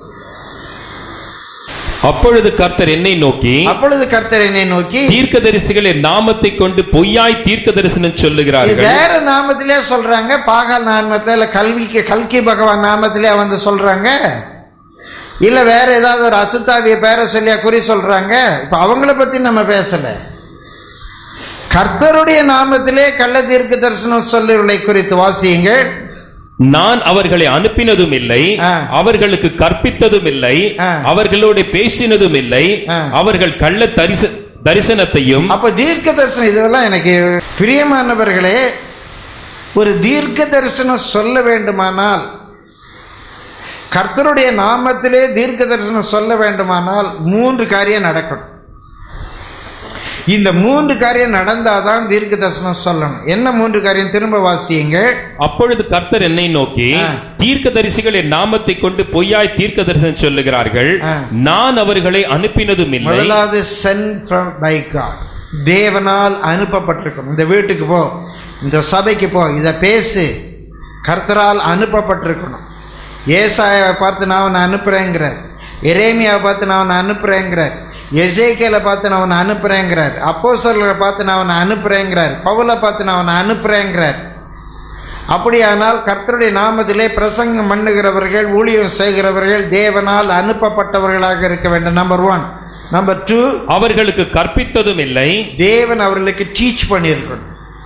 அப்பொழுது கர்த்தர் என்னை நோக்கி அப்பொழுது கர்த்தர் என்னை நோக்கி தீர்க்கதரிசிகள் என் நாமத்தை கொண்டு பொய்யாய் தீர்க்க தரிசனம் இது சொல்லுகிறார்கள் வேற நாமத்திலே சொல்றாங்க பாகால் நாமத்துல இல்ல கல்விக்கு கல்கி பகவான் நாமத்திலே வந்து சொல்றாங்க இல்ல வேற ஏதாவது ஒரு அசுத்தாவிய பேரை சொல்லியா குறி சொல்றாங்க இப்ப அவங்கள பத்தி நம்ம பேசல கர்த்தருடைய நாமத்திலே கள்ள தீர்க்க தரிசனம் சொல்லுகளை குறித்து வாசியுங்கள் நான் அவர்களை அனுப்பினதும் இல்லை ஆ. அவர்களுக்கு கற்பித்ததும் இல்லை ஆ. அவர்களோடு பேசினதும் இல்லை ஆ. அவர்கள் கள்ள தரிச தரிசனத்தையும் அப்ப தீர்க்க தரிசனம் இதெல்லாம் எனக்கு பிரியமானவர்களே ஒரு தீர்க்க தரிசனம் சொல்ல வேண்டுமானால் கர்த்தருடைய நாமத்திலே தீர்க்க தரிசனம் சொல்ல வேண்டுமானால் மூன்று காரியம் நடக்கணும் இந்த மூன்று காரியம் நடந்தாதான் தீர்க்க தரிசனம் சொல்லணும் என்ன மூன்று காரியம் திரும்ப வாசியுங்க அப்பொழுது கர்த்தர் என்னை நோக்கி ஆ. தீர்க்கதரிசிகள் என் நாமத்தை கொண்டு பொய்யாய் தீர்க்க தரிசனம் சொல்லுகிறார்கள் ஆ. நான் அவர்களை அனுப்பினதும் இல்லை முதலாவது சென்ட் ஃப்ரம் பை காட் தேவனால் அனுப்பப்பட்டிருக்கும் இந்த வீட்டுக்கு போ இந்த சபைக்கு போ இதை பேசு கர்த்தரால் அனுப்பப்பட்டிருக்கணும் ஏசாயாவை பார்த்து நான் அவனை அனுப்புறேங்கிறார் எரேமியாவை பார்த்து நான் அவனை அனுப்புறேங்கிறார் எசேக்கியலை பார்த்து நான் அவனை அனுப்புறேங்கிறார் அப்போஸ்தலரை பார்த்து நான் அவனை அனுப்புறேங்கிறார் பவுலை பார்த்து நான் அவனை அனுப்புறேங்கிறார் அப்படியானால் கர்த்தருடைய நாமத்திலே பிரசங்கம் பண்ணுகிறவர்கள் ஊழியம் செய்கிறவர்கள் தேவனால் அனுப்பப்பட்டவர்களாக இருக்க வேண்டும் நம்பர் ஒன் நம்பர் டூ அவர்களுக்கு கற்பித்ததும் இல்லை தேவன் அவர்களுக்கு டீச் பண்ணியிருக்கணும்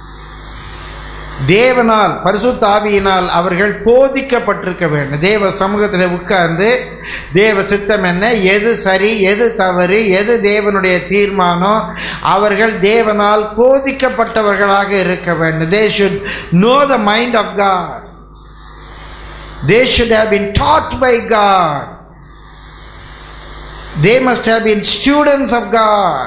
தேவனால் பரிசுத்த ஆவியினால் அவர்கள் போதிக்கப்பட்டிருக்க வேண்டும் தேவ சமூகத்தில் உட்கார்ந்து தேவ சித்தம் என்ன எது சரி எது தவறு எது தேவனுடைய தீர்மானம் அவர்கள் தேவனால் போதிக்கப்பட்டவர்களாக இருக்க வேண்டும் they should know the mind of God they should have been taught by God they must have been students of God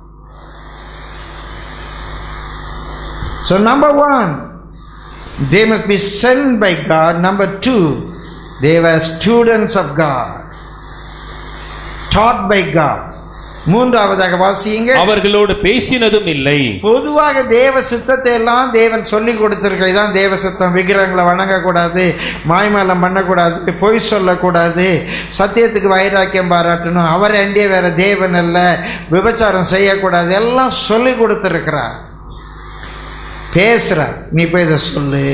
So, number one, they must be sent by God. Number two, they were students of God, taught by God. மூன்றாவதாக வாசியுங்க அவர்களோடு பேசினதும் இல்லை பொதுவாக தேவ சித்தத்தை எல்லாம் தேவன் சொல்லி கொடுத்திருக்க இதான் தேவ சித்தம் விக்கிரகங்களை வணங்கக்கூடாது மாய்மாலம் பண்ணக்கூடாது பொய் சொல்லக்கூடாது சத்தியத்துக்கு வைராக்கியம் பாராட்டணும் அவரை அண்டிய வேற தேவன் அல்ல விபச்சாரம் செய்யக்கூடாது எல்லாம் சொல்லி கொடுத்திருக்கிறார் பேசுறார் நீ போய் இதை சொல்லு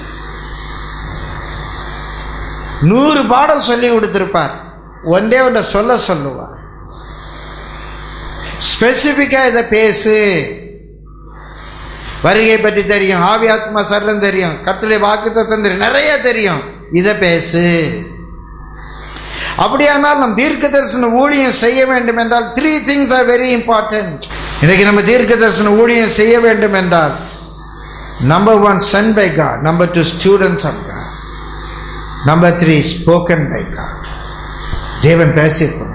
நூறு பாடல் சொல்லி கொடுத்திருப்பார் ஒன்றே ஒன்றை சொல்ல சொல்லுவார் ஸ்பெசிஃபிக்கா இதை பேசு வருகை பற்றி தெரியும் ஆவி ஆத்மா சரணம் தெரியும் கர்த்தருடைய வாக்கு தத்தம் தெரியும் நிறைய தெரியும் இதை பேசு அப்படியானால் நம் தீர்க்க தரிசன ஊழியம் செய்ய வேண்டும் என்றால் three things are very important இன்னைக்கு நம்ம தீர்க்க தரிசன ஊழியம் செய்ய வேண்டும் என்றால் number one son by God number two students of God number three spoken by God தேவன் பேசியிருக்கணும்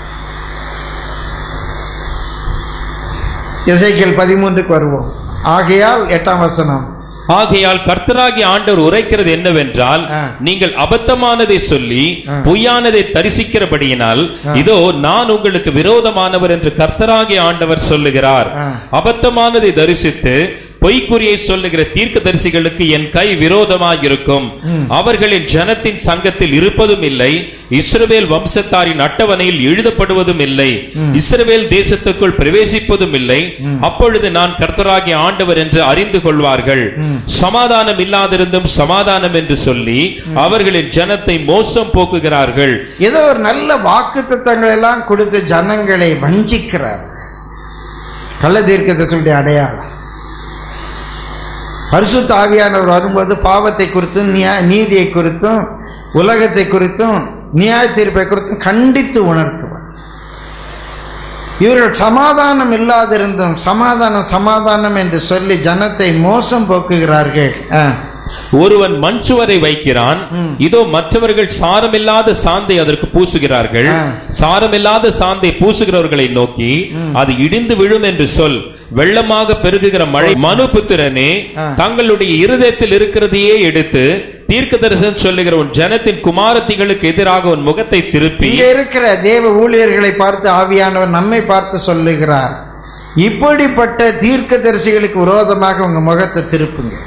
எசைக்கியல் பதிமூன்றுக்கு வருவோம் ஆகையால் எட்டாம் வசனம் ஆகையால் கர்த்தராகிய ஆண்டவர் உரைக்கிறது என்னவென்றால் ஆ. நீங்கள் அபத்தமானதை சொல்லி ஆ. பொய்யானதை தரிசிக்கிறபடியினால் இதோ நான் உங்களுக்கு விரோதமானவர் என்று கர்த்தராகிய ஆண்டவர் சொல்லுகிறார் ஆ. அபத்தமானதை தரிசித்து பொய்க்குறியை சொல்லுகிற தீர்க்கதரிசிகளுக்கு என் கை விரோதமாயிருக்கும் அவர்களின் ஜனத்தின் சங்கத்தில் இருப்பதும் இல்லை இஸ்ரவேல் வம்சத்தாரின் அட்டவணையில் எழுதப்படுவதும் இல்லை இஸ்ரவேல் தேசத்துக்குள் பிரவேசிப்பதும் இல்லை அப்பொழுது நான் கர்த்தராகிய ஆண்டவர் என்று அறிந்து கொள்வார்கள் சமாதானம் இல்லாதிருந்தும் சமாதானம் என்று சொல்லி அவர்களின் ஜனத்தை மோசம் போக்குகிறார்கள் ஏதோ ஒரு நல்ல வாக்கு தத்தங்கள் எல்லாம் கொடுத்து ஜனங்களை வஞ்சிக்கிறார் கள்ள தீர்க்கதரிசியுடைய அடையாளம் பரிசுத்த ஆவியானவர் வரும்போது பாவத்தை குறித்தும் நியா- நீதியை குறித்தும் உலகத்தை குறித்தும் நியாய தீர்ப்பை குறித்தும் கண்டித்து உணர்த்துவார் இவர்கள் சமாதானம் இல்லாதிருந்தும் சமாதானம் சமாதானம் என்று சொல்லி ஜனத்தை மோசம் போக்குகிறார்கள் ஆ. ஒருவன் மண் சுவரை வைக்கிறான் இதோ மற்றவர்கள் சாரமில்லாத சாந்தை அதற்கு பூசுகிறார்கள் ஆ. சாரமில்லாத சாந்தை பூசுகிறவர்களை நோக்கி அது இடிந்து விழும் என்று சொல் வெள்ளமாக பெருகுகிற மழை மனுபுத்திரனே ஆ. தங்களுடைய இருதயத்தில் இருக்கிறதையே எடுத்து தீர்க்க தரிசனம் சொல்லுகிற உன் ஜனத்தின் குமாரத்திகளுக்கு எதிராக உன் முகத்தை திருப்பி இங்க இருக்கிற தேவ ஊழியர்களை பார்த்து ஆவியானவர் நம்மை பார்த்து சொல்லுகிறார் இப்படிப்பட்ட தீர்க்கதரிசிகளுக்கு விரோதமாக உங்க முகத்தை திருப்புங்க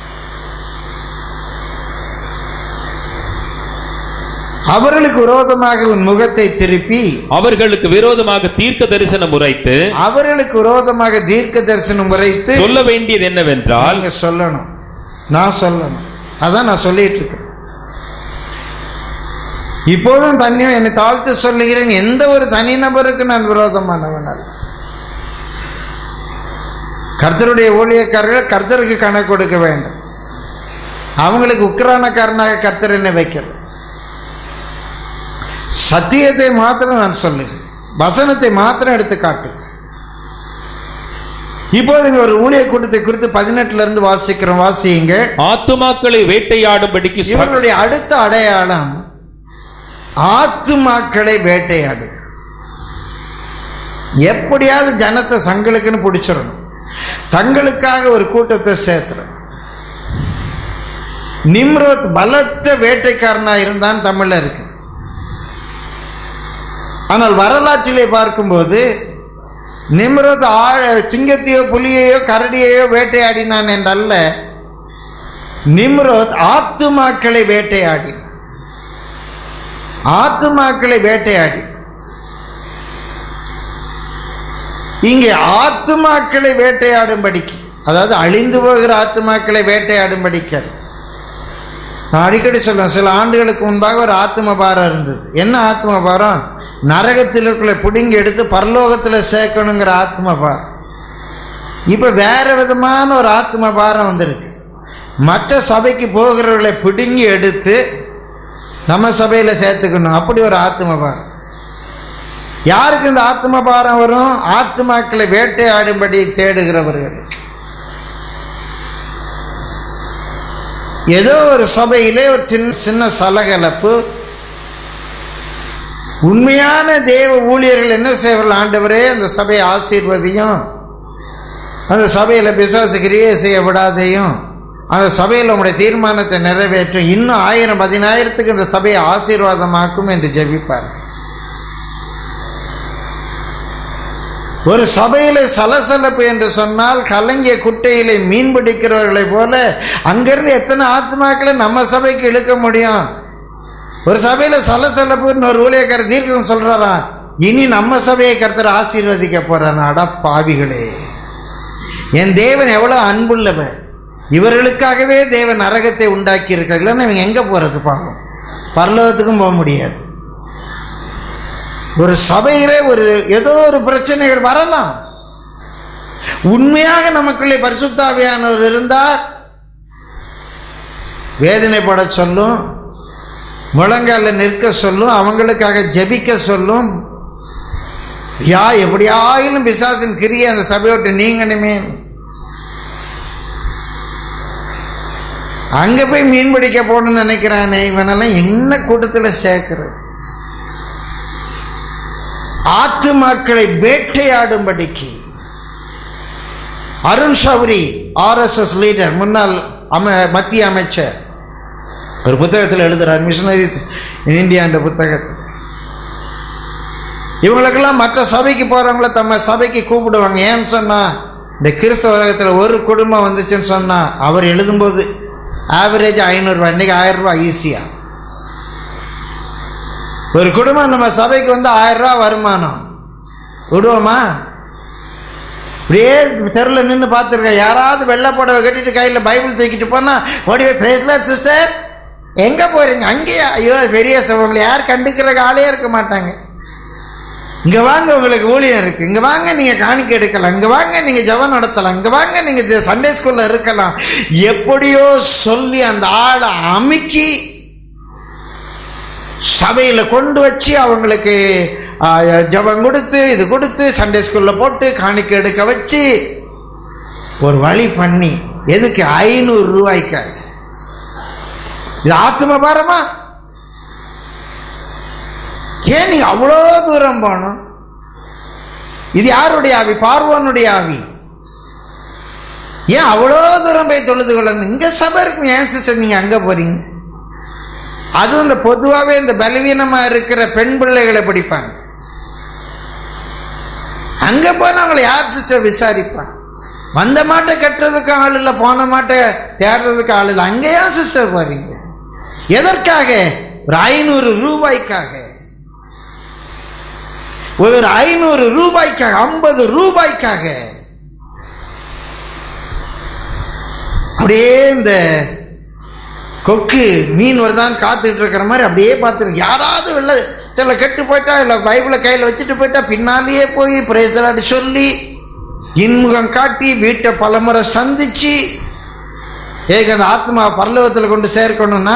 அவர்களுக்கு விரோதமாக உன் முகத்தை திருப்பி அவர்களுக்கு விரோதமாக தீர்க்க தரிசனம் உரைத்து அவர்களுக்கு விரோதமாக தீர்க்க தரிசனம் உரைத்து சொல்ல வேண்டியது என்னவென்றால் நீங்க சொல்லணும் நான் சொல்லணும் அதான் நான் சொல்லிட்டு இருக்கேன் இப்போதும் தன்னியும் என்னை தாழ்த்து சொல்லுகிறேன் எந்த ஒரு தனிநபருக்கு நான் விரோதமானவன் அல்ல கர்த்தருடைய ஊழியக்காரர்கள் கர்த்தருக்கு கணக்கு கொடுக்க வேண்டும் அவங்களுக்கு உக்ரானக்காரனாக கர்த்தர் என்னை வைக்கிறது சத்தியத்தை மாத்திரம் நான் சொல்லுகிறேன் வசனத்தை மாத்திரம் எடுத்து காட்டுகிறேன் இப்போது இங்க ஒரு ஊழிய கூட்டத்தை குறித்து பதினெட்டுல இருந்து வாசிக்கிறோம் வாசியுங்க ஆத்துமாக்களை வேட்டையாடும்படிக்கு ச- இவர்களுடைய அடுத்த அடையாளம் ஆத்துமாக்களை வேட்டையாடு எப்படியாவது ஜனத்தை சங்களுக்குன்னு பிடிச்சிடணும் தங்களுக்காக ஒரு கூட்டத்தை சேர்த்துறோம் நிம்ரோத் பலத்த வேட்டைக்காரனா இருந்தான் தமிழ்ல இருக்கு ஆனால் வரலாற்றிலே பார்க்கும்போது நிம்ரோத் ஆழ சிங்கத்தையோ புலியையோ கரடியையோ வேட்டையாடினான் என்றல்ல நிம்ரோத் ஆத்துமாக்களை வேட்டையாடி ஆத்துமாக்களை வேட்டையாடி இங்கே ஆத்துமாக்களை வேட்டையாடும்படிக்கு அதாவது அழிந்து போகிற ஆத்துமாக்களை வேட்டையாடும்படிக்க நான் அடிக்கடி சொல்லுவேன் சில ஆண்டுகளுக்கு முன்பாக ஒரு ஆத்ம பாரம் இருந்தது என்ன ஆத்ம பாரம் நரகத்தில் இருக்கிற பிடுங்கி எடுத்து பரலோகத்தில் சேர்க்கணுங்கிற ஆத்ம பாரம் இப்போ வேற விதமான ஒரு ஆத்ம பாரம் வந்திருக்கு மற்ற சபைக்கு போகிறவர்களை பிடுங்கி எடுத்து நம்ம சபையில் சேர்த்துக்கணும் அப்படி ஒரு ஆத்ம பாரம் யாருக்கு இந்த ஆத்ம பாரம் வரும் ஆத்மாக்களை வேட்டையாடும்படி தேடுகிறவர்கள் ஏதோ ஒரு சபையிலே ஒரு சின்ன சின்ன சலகலப்பு உண்மையான தேவ ஊழியர்கள் என்ன செய்வார்கள் ஆண்டவரே அந்த சபையை ஆசீர்வதியும் அந்த சபையில் பிசாசு கிரியை செய்ய விடாதையும் அந்த சபையில் உங்களுடைய தீர்மானத்தை நிறைவேற்றும் இன்னும் ஆயிரம் பதினாயிரத்துக்கு இந்த சபையை ஆசீர்வாதமாக்கும் என்று ஜெபிப்பார் ஒரு சபையில சலசலப்பு என்று சொன்னால் கலங்கிய குட்டையிலே மீன் பிடிக்கிறவர்களைப் போல அங்கிருந்து எத்தனை ஆத்மாக்களை நம்ம சபைக்கு இழுக்க முடியும் ஒரு சபையில சலசலப்புன்னு ஒரு ஊழியக்கார தீர்க்கம் சொல்றாரா இனி நம்ம சபையை கருத்தர் ஆசீர்வதிக்க போறான் அட பாவிகளே என் தேவன் எவ்வளவு அன்புள்ளவர் இவர்களுக்காகவே தேவன் நரகத்தை உண்டாக்கி இருக்கார் இல்லைன்னா இவங்க எங்க போறது பாவம் பரலோகத்துக்கும் போக முடியாது ஒரு சபையிலே ஒரு ஏதோ ஒரு பிரச்சனைகள் வரலாம் உண்மையாக நமக்குள்ளே பரிசுத்தாவியானவர் இருந்தால் வேதனைப்பட சொல்லும் முழங்கால நிற்க சொல்லும் அவங்களுக்காக ஜெபிக்க சொல்லும் யா எப்படியாயிலும் பிசாசின் கிரியை அந்த சபையை விட்டு நீங்கணுமே அங்க போய் மீன் பிடிக்க போகணும்னு நினைக்கிறானே இவனெல்லாம் என்ன கூட்டத்தில் சேர்க்கிறது ஆத்துமாக்களை வேட்டையாடும்படிக்கு அருண் சௌரி ஆர்எஸ்எஸ் லீடர் முன்னாள் அம மத்திய அமைச்சர் ஒரு புத்தகத்தில் எழுதுறார் மிஷனரிஸ் இன் இந்தியா என்ற புத்தகத்தில் இவங்களுக்கெல்லாம் மற்ற சபைக்கு போறவங்கள தம்ம சபைக்கு கூப்பிடுவாங்க ஏன்னு சொன்னா இந்த கிறிஸ்தவ உலகத்தில் ஒரு குடும்பம் வந்துச்சுன்னு சொன்னா அவர் எழுதும்போது ஆவரேஜ் ஐநூறுரூவா இன்னைக்கு ஆயிரம் ரூபாய் ஈஸியா ஒரு குடும்பம் நம்ம சபைக்கு வந்து ஆயிரம் ரூபாய் வருமானம் விடுவோமா இப்படியே தெருவில் நின்று பார்த்துருக்கேன் யாராவது வெள்ளை புடவை கட்டிட்டு கையில் பைபிள் தூக்கிட்டு போனா ஓடி போய் பிரேஸ்லாட் சிஸ்டர் எங்கே போறீங்க அங்கேயா ஐயோ பெரிய சபைங்களை யார் கண்டுக்கிறக்கு ஆளே இருக்க மாட்டாங்க இங்க வாங்க உங்களுக்கு ஊழியம் இருக்கு இங்க வாங்க நீங்க காணிக்கை எடுக்கலாம் இங்க வாங்க நீங்க ஜெபம் நடத்தலாம் இங்க வாங்க நீங்க சண்டே ஸ்கூல்ல இருக்கலாம் எப்படியோ சொல்லி அந்த ஆளை அமுக்கி சபையில கொண்டு வச்சு அவங்களுக்கு ஆ, ஜெபம் கொடுத்து இது கொடுத்து சண்டே ஸ்கூல்ல போட்டு காணிக்கை எடுக்க வச்சு ஒரு வழி பண்ணி எதுக்கு ஐநூறு ரூபாய்க்கு இது ஆத்ம பாரமா ஏன் நீ அவ்வளோ தூரம் போகணும் இது யாருடைய ஆவி பார்வோனுடைய ஆவி ஏன் அவ்வளோ தூரம் போய் தொழுது கொள்ளணும் இங்க சபை இருக்கு ஏன் சிஸ்டர் நீங்க அங்க போறீங்க அதுவும் இந்த பொதுவாகவே இந்த பலவீனமா இருக்கிற பெண் பிள்ளைகளை படிப்பாங்க அங்க போனா அவங்களை யார் சிஸ்டர் விசாரிப்பாங்க வந்த மாட்டை கட்டுறதுக்கு ஆள் இல்லை போன மாட்டை தேடுறதுக்கு ஆள் இல்லை அங்கே ஏன் சிஸ்டர் போறீங்க எதற்காக ஒரு ஐநூறு ரூபாய்க்காக ஒரு ஐநூறு ரூபாய்க்காக ஐம்பது ரூபாய்க்காக அப்படியே இந்த கொக்கு மீன் வருதான்னு காத்துட்டு இருக்கிற மாதிரி அப்படியே பார்த்துருக்கு யாராவது வெளில சில கெட்டு போயிட்டா இல்லை பைபிளை கையில் வச்சுட்டு போயிட்டா பின்னாலேயே போய் பிரேசலாடி சொல்லி இன்முகம் காட்டி வீட்டை பலமுறை சந்திச்சு ஏக அந்த ஆத்மா பரலோகத்தில் கொண்டு சேர்க்கணும்னா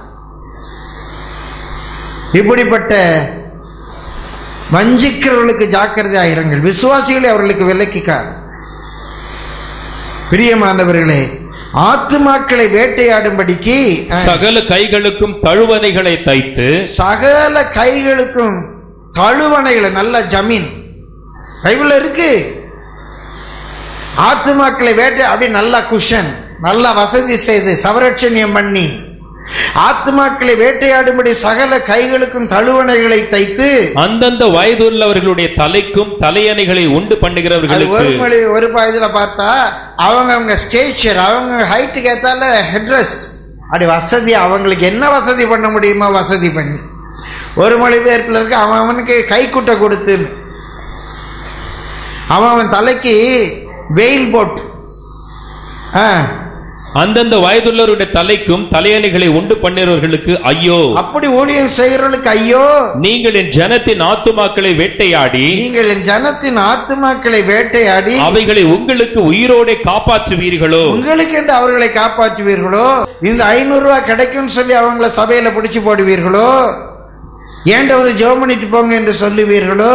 இப்படிப்பட்ட வஞ்சிக்கிறவர்களுக்கு ஜாக்கிரதையாக இருங்கள் விசுவாசிகளை அவர்களுக்கு விலக்கிக்கார் பிரியமானவர்களே ஆத்துமாக்களை வேட்டையாடும்படிக்கு அஹ், சகல கைகளுக்கும் தழுவனைகளை தைத்து சகல கைகளுக்கும் தழுவணைகளை நல்ல ஜமீன் பைபிள்ல இருக்கு ஆத்துமாக்களை வேட்டை அப்படி நல்லா குஷன் நல்லா வசதி செய்து சவரட்சணியம் பண்ணி ஆத்துமாக்களை வேட்டையாடும்படி சகல கைகளுக்கும் தழுவணைகளை தைத்து அந்தந்த வயதுள்ளவர்களுடைய தலைக்கும் தலையணைகளை உண்டு அது பண்ணுகிறவர்களுக்கு ஒரு மொழி ஒரு இதுல பார்த்தா அவங்க அவங்க ஸ்டேச்சர் அவங்க ஹைட்டுக்கு ஏத்தால ஹெட்ரெஸ்ட் அப்படி வசதி அவங்களுக்கு என்ன வசதி பண்ண முடியுமோ வசதி பண்ணி ஒரு மொழிபெயர்ப்பில் இருக்கு அவன் அவனுக்கு கைக்குட்டை கொடுத்து அவன் அவன் தலைக்கு வெயில் போட்டு ஆ அந்தந்த வயதுள்ளவருடைய தலைக்கும் தலையணைகளை உண்டு பண்ணுகிறவர்களுக்கு ஐயோ அப்படி ஊழியம் செய்கிறவர்களுக்கு ஐயோ நீங்கள் என் ஜனத்தின் ஆத்துமாக்களை வேட்டையாடி நீங்கள் என் ஜனத்தின் ஆத்துமாக்களை வேட்டையாடி அவைகளை உங்களுக்கு உயிரோடே காப்பாற்றுவீர்களோ உங்களுக்கு என்று அவர்களை காப்பாற்றுவீர்களோ இந்த ஐநூறு ரூபாய் கிடைக்கும்னு சொல்லி அவங்கள சபையில பிடிச்சு போடுவீர்களோ ஏன்ட வந்து ஜெபம் பண்ணிட்டு போங்க என்று சொல்லுவீர்களோ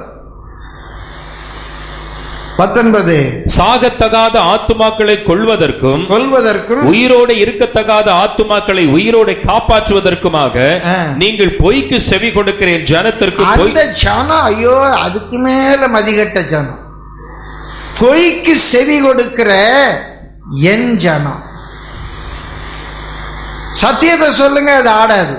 பத்தொன்பது சாகத்தகாத ஆத்துமாக்களை கொள்வதற்கும் கொல்வதற்கும் உயிரோடு இருக்கத்தகாத ஆத்துமாக்களை உயிரோடு காப்பாற்றுவதற்குமாக ஆ. நீங்கள் பொய்க்கு செவி கொடுக்கிற என் ஜனத்திற்கு பொய் அந்த ஜனம் ஐயோ அதுக்கு மேல மதிகட்ட ஜனம் பொய்க்கு செவி கொடுக்கிற என் ஜனம் சத்தியத்தை சொல்லுங்க அது ஆடாது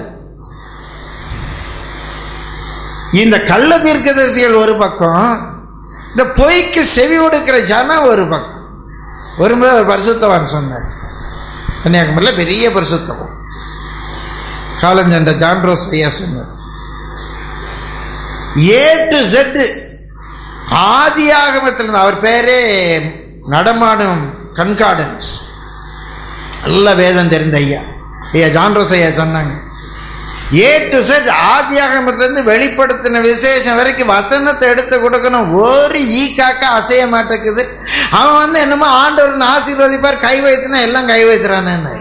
இந்த கள்ள தீர்க்கதரிசிகள் ஒரு பக்கம் இந்த பொய்க்கு செவி கொடுக்கிற ஜனம் ஒரு பக்கம் ஒரு முறை ஒரு பரிசுத்தவான் சொன்னார் கன்னியாகுமரியில் பெரிய பரிசுத்தவன் காலஞ்சென்ற ஜான்ரோஸ் ஐயா சொன்னார் ஏ டு செட் ஆதியாகமத்தில் அவர் பேரே நடமாடும் கண்கார்டன்ஸ் நல்ல வேதம் தெரிந்த ஐயா ஐயா ஜான்ரோஸ் ஐயா சொன்னாங்க ஏ டு செட் ஆதியாகமத்திலிருந்து வெளிப்படுத்தின விசேஷம் வரைக்கும் வசனத்தை எடுத்து கொடுக்கணும் ஒரு ஈ காக்கா அசைய மாட்டேங்குது அவன் வந்து என்னமோ ஆண்டவர் ஆசீர்வதிப்பார் கை வைத்துனா எல்லாம் கை வைத்துறானேன்னு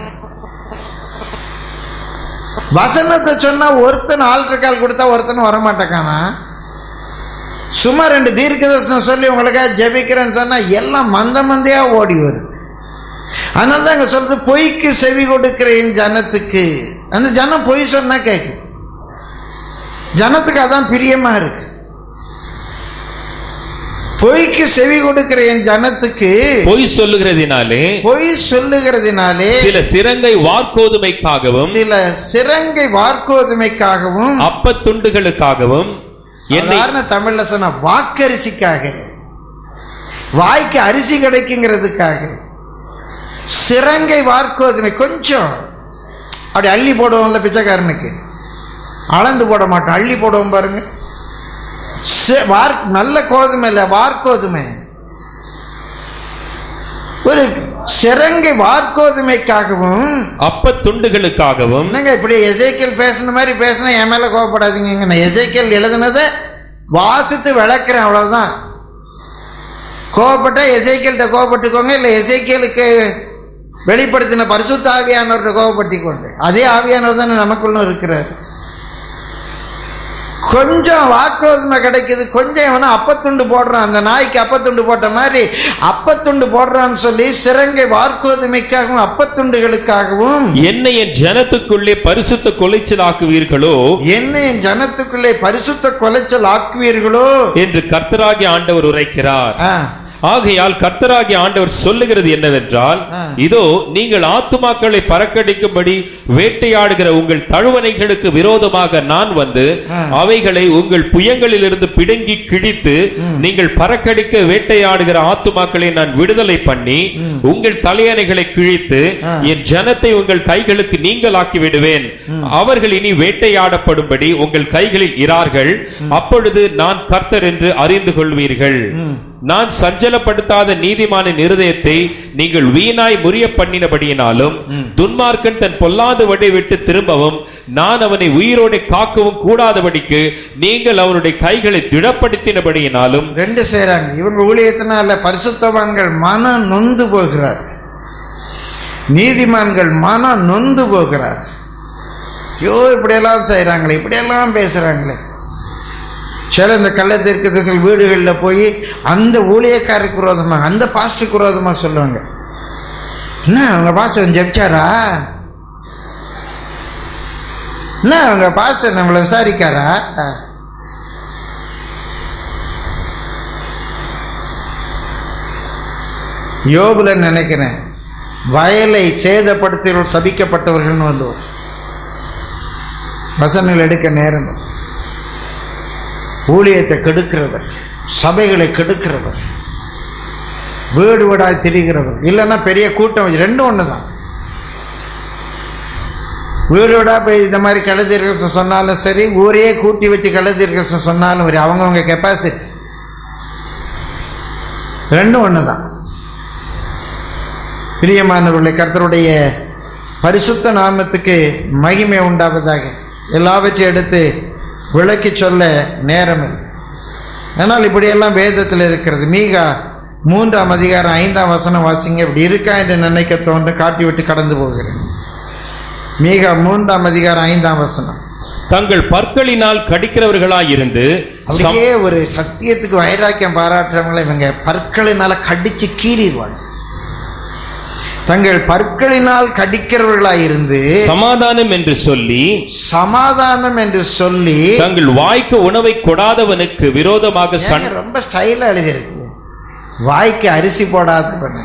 வசனத்தை சொன்னா ஒருத்தன் ஆல்ட்ரு கொடுத்தா ஒருத்தன் வரமாட்டேக்கானா சும்மா ரெண்டு தீர்க்க தரிசனம் சொல்லி உங்களுக்காக ஜெபிக்கிறேன்னு சொன்னா எல்லாம் மந்த மந்தையா ஓடி வருது அதனால தான் இங்க சொல்றது பொய்க்கு செவி கொடுக்கிற என் ஜனத்துக்கு அந்த ஜனம் பொய் சொன்னா கேட்கும் ஜனத்துக்கு அதான் பிரியமா இருக்கு பொய்க்கு செவி கொடுக்கிற என் ஜனத்துக்கு பொய் சொல்லுகிறதினாலே பொய் சொல்லுகிறதினாலே சில சிறங்கை வார்கோதுமைக்காகவும் சில சிறங்கை வார்க்கோதுமைக்காகவும் அப்பத்துண்டுகளுக்காகவும் என்னை சாதாரண தமிழ்ல சொன்ன வாக்கரிசிக்காக வாய்க்கு அரிசி கிடைக்குங்கிறதுக்காக சிறங்கை வார்க்கோதுமை கொஞ்சம் அப்படி அள்ளி போடுவோம்ல பிச்சைக்காரனுக்கு அளந்து போட மாட்டோம் அள்ளி போடுவோம் பாருங்க சி- வார் நல்ல கோதுமை இல்லை வார்க்கோதுமை ஒரு சிறங்கை வார்க்கோதுமைக்காகவும் அப்பத்துண்டுகளுக்காகவும் என்னங்க இப்படி எசேக்கியல் பேசுன மாதிரி பேசினா என் மேல கோவப்படாதீங்க நான் எசேக்கியல் எழுதுனதை வாசித்து விளக்குறேன் அவ்வளவுதான் கோவப்பட்டா எசேக்கியல்கிட்ட கோவப்பட்டுக்கோங்க இல்லை எசேக்கியலுக்கு வெளிப்படுத்தின பரிசுத்த ஆவியானவர்கிட்ட கோவப்பட்டுக்கோங்க அதே ஆவியானவர் தானே நமக்குள்ள இருக்கிறார் கொஞ்சம் வாக்குவதுமை கிடைக்குது கொஞ்சம் எவனா அப்பத்துண்டு போடுறான் அந்த நாய்க்கு அப்பத்துண்டு போட்ட மாதிரி அப்பத்துண்டு போடுறான்னு சொல்லி சிறங்கை வார்க்கோதுமைக்காகவும் அப்பத்துண்டுகளுக்காகவும் என்னை என் ஜனத்துக்குள்ளே பரிசுத்த கொலைச்சலாக்குவீர்களோ என்ன என் ஜனத்துக்குள்ளே பரிசுத்த கொலைச்சல் ஆக்குவீர்களோ என்று கர்த்தராகிய ஆண்டவர் உரைக்கிறார் ஆ, ஆகையால் கர்த்தராகிய ஆண்டவர் சொல்லுகிறது என்னவென்றால் ஆ. இதோ நீங்கள் ஆத்துமாக்களை பறக்கடிக்கும்படி வேட்டையாடுகிற உங்கள் தழுவனைகளுக்கு விரோதமாக நான் வந்து ஆ. அவைகளை உங்கள் புயங்களிலிருந்து பிடுங்கி கிழித்து நீங்கள் பறக்கடிக்க வேட்டையாடுகிற ஆத்துமாக்களை நான் விடுதலை பண்ணி உங்கள் தலையணைகளை கிழித்து ஆ. என் ஜனத்தை உங்கள் கைகளுக்கு நீங்களாக்கி விடுவேன் அவர்கள் இனி வேட்டையாடப்படும்படி உங்கள் கைகளில் இரார்கள் அப்பொழுது நான் கர்த்தர் என்று அறிந்து கொள்வீர்கள் ம். நான் சஞ்சலப்படுத்தாத நீதிமானின் இருதயத்தை நீங்கள் வீணாய் முறிய பண்ணினபடியினாலும் துன்மார்க்கன் தன் பொல்லாத வடை விட்டு திரும்பவும் நான் அவனை உயிரோடு காக்கவும் கூடாதபடிக்கு நீங்கள் அவனுடைய கைகளை திடப்படுத்தினபடியினாலும் ரெண்டு செய்றாங்க இவங்க ஊழியத்தினால பரிசுத்தவான்கள் மனம் நொந்து போகிறார் நீதிமான்கள் மனம் நொந்து போகிறார் ஐயோ இப்படியெல்லாம் செய்கிறாங்களே இப்படியெல்லாம் பேசுகிறாங்களே சில இந்த கள்ளத்திற்கு திசை வீடுகளில் போய் அந்த ஊழியக்காரருக்கு விரோதமாக அந்த பாஸ்டுக்கு விரோதமாக சொல்லுவாங்க என்ன அவங்க பாஸ்டர் ஜெபிச்சாரா என்ன அவங்க பாஸ்டர் நம்மளை விசாரிக்காரா யோபுல நினைக்கிறேன் வயலை சேதப்படுத்தி சபிக்கப்பட்டவர்கள்னு வந்து வரும். வசனங்கள் எடுக்க நேரம் இல்லை. ஊழியத்தை கெடுக்கிறவர் சபைகளை கெடுக்கிறவர் வீடு வீடாய் திரிகிறவர் இல்லைன்னா பெரிய கூட்டம் வச்சு ரெண்டும் ஒன்று தான் வீடு வீடா போய் இந்த மாதிரி கழுதீர்க்கசம் சொன்னாலும் சரி ஊரையே கூட்டி வச்சு கழுதீர்க்கசம் சொன்னாலும் சரி அவங்கவுங்க கெப்பாசிட்டி ரெண்டும் ஒன்று தான் பிரியமானவர்களை கர்த்தருடைய பரிசுத்த நாமத்துக்கு மகிமை உண்டாவதாக எல்லாவற்றையும் எடுத்து விளக்கி சொல்ல நேரம் இல்லை. ஆனால் இப்படியெல்லாம் வேதத்தில் இருக்கிறது மீகா மூன்றாம் அதிகாரம் ஐந்தாம் வசனம் வாசிங்க இப்படி இருக்கா என்று நினைக்க தோன்று காட்டி விட்டு கடந்து போகிறேன் மீகா மூன்றாம் அதிகாரம் ஐந்தாம் வசனம் தங்கள் பற்களினால் கடிக்கிறவர்களாயிருந்து சம்- அப்படியே ஒரு சத்தியத்துக்கு வைராக்கியம் பாராட்டுறவங்களை இவங்க பற்களினால கடிச்சு கீறிடுவாங்க தங்கள் பற்களினால் கடிக்கிறவர்களாயிருந்து சமாதானம் என்று சொல்லி சமாதானம் என்று சொல்லி தங்கள் வாய்க்கு உணவை கொடாதவனுக்கு விரோதமாக சண் ஏங்க ரொம்ப ஸ்டைலா எழுதியிருக்கு வாய்க்கு அரிசி போடாதவன்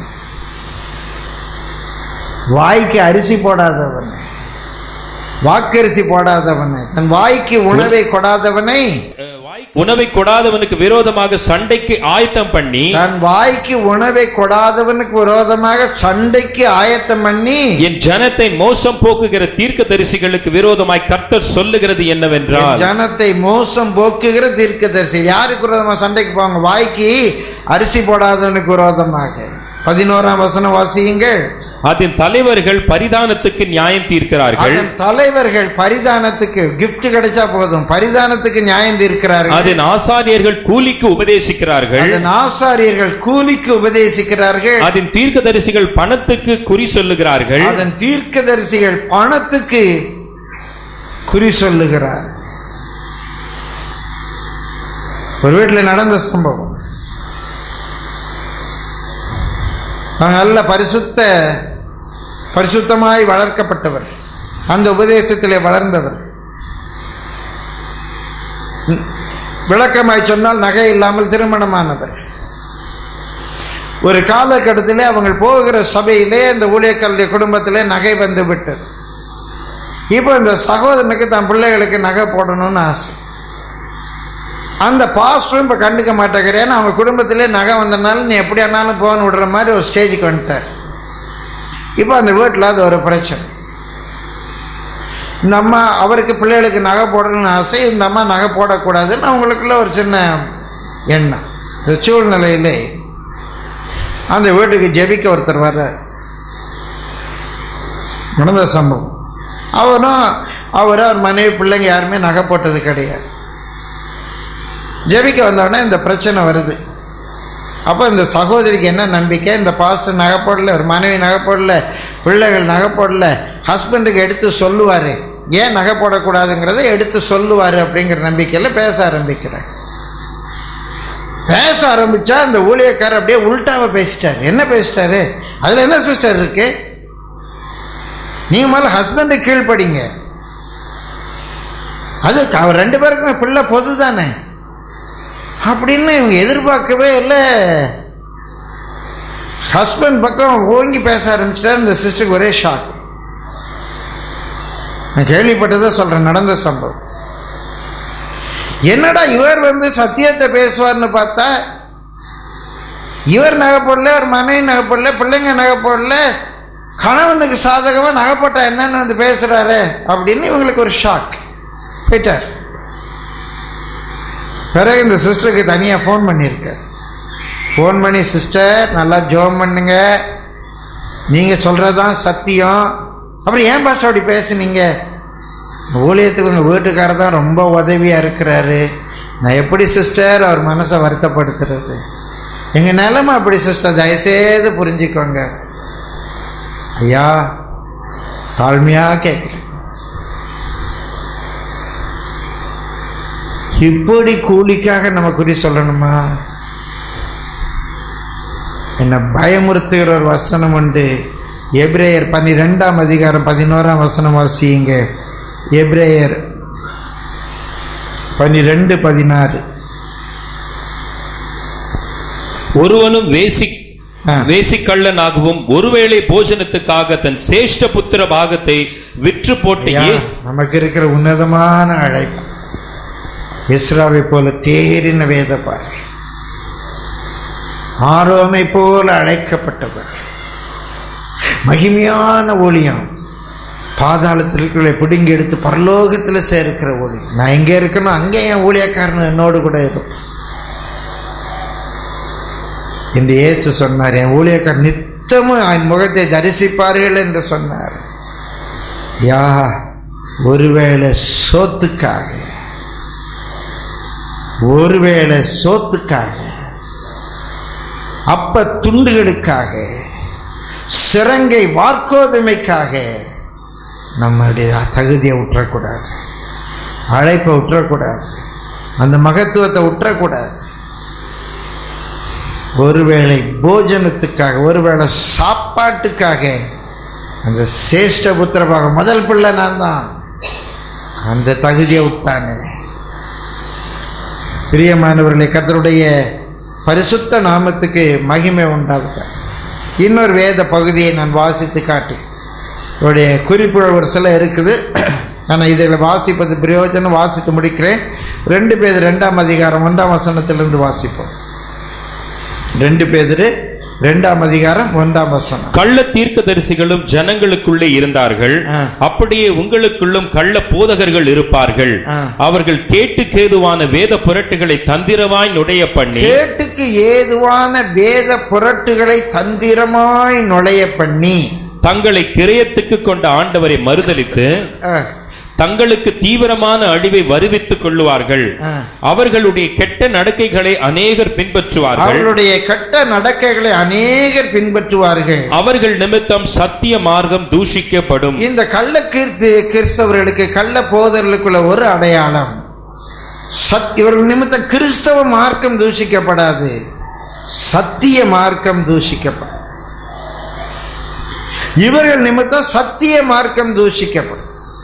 வாய்க்கு அரிசி போடாதவன் வாக்கரிசி போடாதவனை தன் வாய்க்கு உணவை கொடாதவனை உணவை கொடாதவனுக்கு விரோதமாக சண்டைக்கு ஆயத்தம் பண்ணி தன் வாய்க்கு உணவை கொடாதவனுக்கு விரோதமாக சண்டைக்கு ஆயத்தம் பண்ணி என் ஜனத்தை மோசம் போக்குகிற தீர்க்க தரிசிகளுக்கு விரோதமாய் கர்த்தர் சொல்லுகிறது என் என்னவென்றால் ஜனத்தை மோசம் போக்குகிற தீர்க்கதரிசி யாருக்கு விரோதமாக சண்டைக்கு போவாங்க வாய்க்கு அரிசி போடாதவனுக்கு விரோதமாக பதினோராம் வசனம் வாசியுங்கள் அதன் தலைவர்கள் பரிதானத்துக்கு நியாயம் தீர்க்கிறார்கள் அதன் தலைவர்கள் பரிதானத்துக்கு gift கிடைச்சா போதும் பரிதானத்துக்கு நியாயம் தீர்க்கிறார்கள் அதன் ஆசாரியர்கள் கூலிக்கு உபதேசிக்கிறார்கள் அதன் ஆசாரியர்கள் கூலிக்கு உபதேசிக்கிறார்கள் அதன் தீர்க்கதரிசிகள் பணத்துக்கு குறி சொல்லுகிறார்கள் அதன் தீர்க்கதரிசிகள் பணத்துக்கு குறி சொல்லுகிறார் ஒரு வீட்டில் நடந்த சம்பவம் அவங்க நல்ல பரிசுத்த பரிசுத்தமாய் வளர்க்கப்பட்டவர் அந்த உபதேசத்திலே வளர்ந்தவர் ம், விளக்கமாய் சொன்னால் நகை இல்லாமல் திருமணமானவர் ஒரு காலகட்டத்திலே அவங்க போகிற சபையிலே இந்த ஊழியர்களுடைய குடும்பத்திலே நகை வந்து விட்டது இப்போ இந்த சகோதரனுக்கு தன் பிள்ளைகளுக்கு நகை போடணும்னு ஆசை அந்த பாஸ்டரும் இப்போ கண்டுக்க மாட்டேங்கிறேன் ஏன்னா அவங்க குடும்பத்திலே நகை வந்தனால நீ எப்படி ஆனாலும் போன் விடுற மாதிரி ஒரு ஸ்டேஜுக்கு வந்துட்டார் இப்போ அந்த வீட்டில் அது ஒரு பிரச்சனை இந்த அம்மா அவருக்கு பிள்ளைகளுக்கு நகை போடணும்னு ஆசை இந்த அம்மா நகை போடக்கூடாதுன்னு அவங்களுக்குள்ள ஒரு சின்ன எண்ணம் இந்த சூழ்நிலையிலே அந்த வீட்டுக்கு ஜெபிக்க ஒருத்தர் வர்றார் நடந்த சம்பவம் அவரும் அவர் அவர் மனைவி பிள்ளைங்க யாருமே நகை போட்டது கிடையாது ஜெபிக்க வந்தோடனே இந்த பிரச்சனை வருது அப்போ இந்த சகோதரிக்கு என்ன நம்பிக்கை இந்த பாஸ்டர் நகை போடல ஒரு மனைவி நகை போடல பிள்ளைகள் நகை போடல ஹஸ்பண்டுக்கு எடுத்து சொல்லுவார் ஏன் நகை போடக்கூடாதுங்கிறத எடுத்து சொல்லுவார் அப்படிங்கிற நம்பிக்கையில் பேச ஆரம்பிக்கிறேன் பேச ஆரம்பிச்சா அந்த ஊழியக்காரர் அப்படியே உல்டாவை பேசிட்டார் என்ன பேசிட்டாரு அதில் என்ன சிஸ்டர் இருக்கு நீங்க முதல்ல ஹஸ்பண்டுக்கு கீழ்ப்படிங்க அது அவர் ரெண்டு பேருக்குமே பிள்ளை பொது தானே அப்படின்னு இவங்க எதிர்பார்க்கவே இல்லை ஹஸ்பண்ட் பக்கம் ஓங்கி பேச ஆரம்பிச்சிட்டாரு இந்த சிஸ்டருக்கு ஒரே ஷாக் நான் கேள்விப்பட்டதை சொல்றேன் நடந்த சம்பவம் என்னடா இவர் வந்து சத்தியத்தை பேசுவார்னு பார்த்தா இவர் நகை போடல ஒரு மனைவி நகை போடல பிள்ளைங்க நகை போடல கணவனுக்கு சாதகமாக நகை போட்டா என்னன்னு வந்து பேசுறாரு அப்படின்னு இவங்களுக்கு ஒரு ஷாக் போயிட்டார் பிறகு இந்த சிஸ்டருக்கு தனியாக ஃபோன் பண்ணியிருக்கார் ஃபோன் பண்ணி சிஸ்டர் நல்லா ஜோம் பண்ணுங்க நீங்கள் சொல்கிறது தான் சத்தியம் அப்புறம் ஏன் பாஸ்டர் அப்படி பேசுனீங்க ஊழியத்துக்கு உங்கள் வீட்டுக்காரர் தான் ரொம்ப உதவியாக இருக்கிறாரு நான் எப்படி சிஸ்டர் அவர் மனசை வருத்தப்படுத்துறது எங்கள் நிலைமை அப்படி சிஸ்டர் தயவுசெய்து புரிஞ்சுக்கோங்க ஐயா தாழ்மையாக கேட்குறேன் இப்படி கூலிக்காக நம்ம குறி சொல்லணுமா என்ன பயமுறுத்துகிற ஒரு வசனம் உண்டு எப்ரேயர் பன்னிரெண்டாம் அதிகாரம் பதினோராம் வசனம் வாசியுங்க எப்ரேயர் பன்னிரெண்டு பதினாறு ஒருவனும் வேசி ஆ. வேசிக்கள்ளனாகவும் ஒருவேளை போஜனத்துக்காக தன் சேஷ்ட புத்திர பாகத்தை விற்று போட்ட ஐயா, இயேசு நமக்கு இருக்கிற உன்னதமான அழைப்பு இஸ்ராவை போல தேறின வேத பாரு ஆரோமை போல அழைக்கப்பட்டவர் மகிமையான ஊழியம் பாதாளத்திற்குள்ளே பிடுங்கி எடுத்து பரலோகத்தில் சேர்க்கிற ஊழியம் நான் எங்கே இருக்கணும் அங்கே என் ஊழியக்காரன் என்னோடு கூட இருக்கும் என்று இயேசு சொன்னார் என் ஊழியக்காரர் நித்தமும் என் முகத்தை தரிசிப்பார்கள் என்று சொன்னார் யா ஒருவேளை சோத்துக்காக ஒருவேளை சோத்துக்காக அப்ப துண்டுகளுக்காக சிறங்கை வார்க்கோதுமைக்காக நம்முடைய தகுதியை விட்டுறக்கூடாது அழைப்பை விட்டுறக்கூடாது அந்த மகத்துவத்தை விட்டுறக்கூடாது ஒருவேளை போஜனத்துக்காக ஒருவேளை சாப்பாட்டுக்காக அந்த சேஷ்ட புத்திரபாக முதல் பிள்ளை நான் தான் அந்த தகுதியை விட்டானே பிரியமானவர்களே கர்த்தருடைய பரிசுத்த நாமத்துக்கு மகிமை உண்டாகுத இன்னொரு வேத பகுதியை நான் வாசித்து காட்டி இவருடைய குறிப்பு ஒரு சில இருக்குது ஆனால் இதில் வாசிப்பது பிரயோஜனம் வாசித்து முடிக்கிறேன் ரெண்டு பேர் ரெண்டாம் அதிகாரம் ஒன்றாம் வசனத்திலிருந்து வாசிப்போம் ரெண்டு பேர் ரெண்டாம் அதிகாரம் ஒன்றாம் வசனம் கள்ள தீர்க்கதரிசிகளும் ஜனங்களுக்குள்ளே இருந்தார்கள் ஆ. அப்படியே உங்களுக்குள்ளும் கள்ள போதகர்கள் இருப்பார்கள் ஆ. அவர்கள் கேட்டு கேதுவான வேத புரட்டுகளை தந்திரமாய் நுடைய பண்ணி கேட்டுக்கு ஏதுவான வேத புரட்டுகளை தந்திரமாய் நுழைய பண்ணி தங்களை கிரயத்துக்கு கொண்ட ஆண்டவரை மறுதலித்து அஹ், தங்களுக்கு தீவிரமான அழிவை வருவித்துக் கொள்ளுவார்கள் அஹ், அவர்களுடைய கெட்ட நடக்கைகளை அநேகர் பின்பற்றுவார்கள் அவர்களுடைய கெட்ட நடக்கைகளை அநேகர் பின்பற்றுவார்கள் அவர்கள் நிமித்தம் சத்திய மார்க்கம் தூஷிக்கப்படும் இந்த கள்ள கீர்த்தி கிறிஸ்தவர்களுக்கு கள்ள போதர்களுக்குள்ள ஒரு அடையாளம் சத் இவர்கள் நிமித்தம் கிறிஸ்தவ மார்க்கம் தூஷிக்கப்படாது சத்திய மார்க்கம் தூஷிக்கப்படும் இவர்கள் நிமித்தம் சத்திய மார்க்கம் தூஷிக்கப்படும்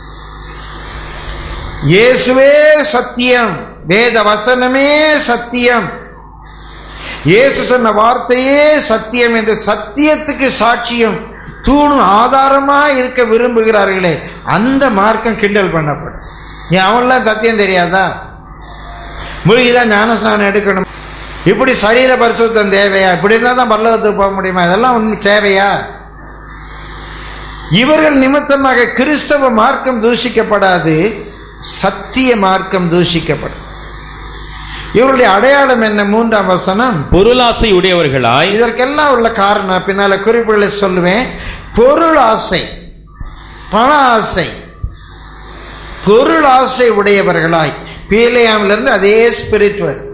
இயேசுவே சத்தியம் வேத வசனமே சத்தியம் இயேசு சொன்ன வார்த்தையே சத்தியம் என்று சத்தியத்துக்கு சாட்சியம் தூணும் ஆதாரமா இருக்க விரும்புகிறார்களே அந்த மார்க்கம் கிண்டல் பண்ணப்படும் நீ அவன்லாம் சத்தியம் தெரியாதா மூழ்கிதான் ஞானஸ்நானம் எடுக்கணும் இப்படி சரீர பரிசுத்தம் தேவையா இப்படி இருந்தால் தான் பரலோகத்துக்கு போக முடியுமா இதெல்லாம் உண்மை தேவையா இவர்கள் நிமித்தமாக கிறிஸ்தவ மார்க்கம் தூஷிக்கப்படாது சத்திய மார்க்கம் தூஷிக்கப்படும் இவருடைய அடையாளம் என்ன மூன்றாம் வசனம் பொருளாசை உடையவர்களாய் இதற்கெல்லாம் உள்ள காரணம் பின்னால குறிப்புகளை சொல்லுவேன் பொருள் ஆசை பண ஆசை பொருள் ஆசை உடையவர்களாய் பீலையாமிலிருந்து அதே ஸ்பிரிட் வருது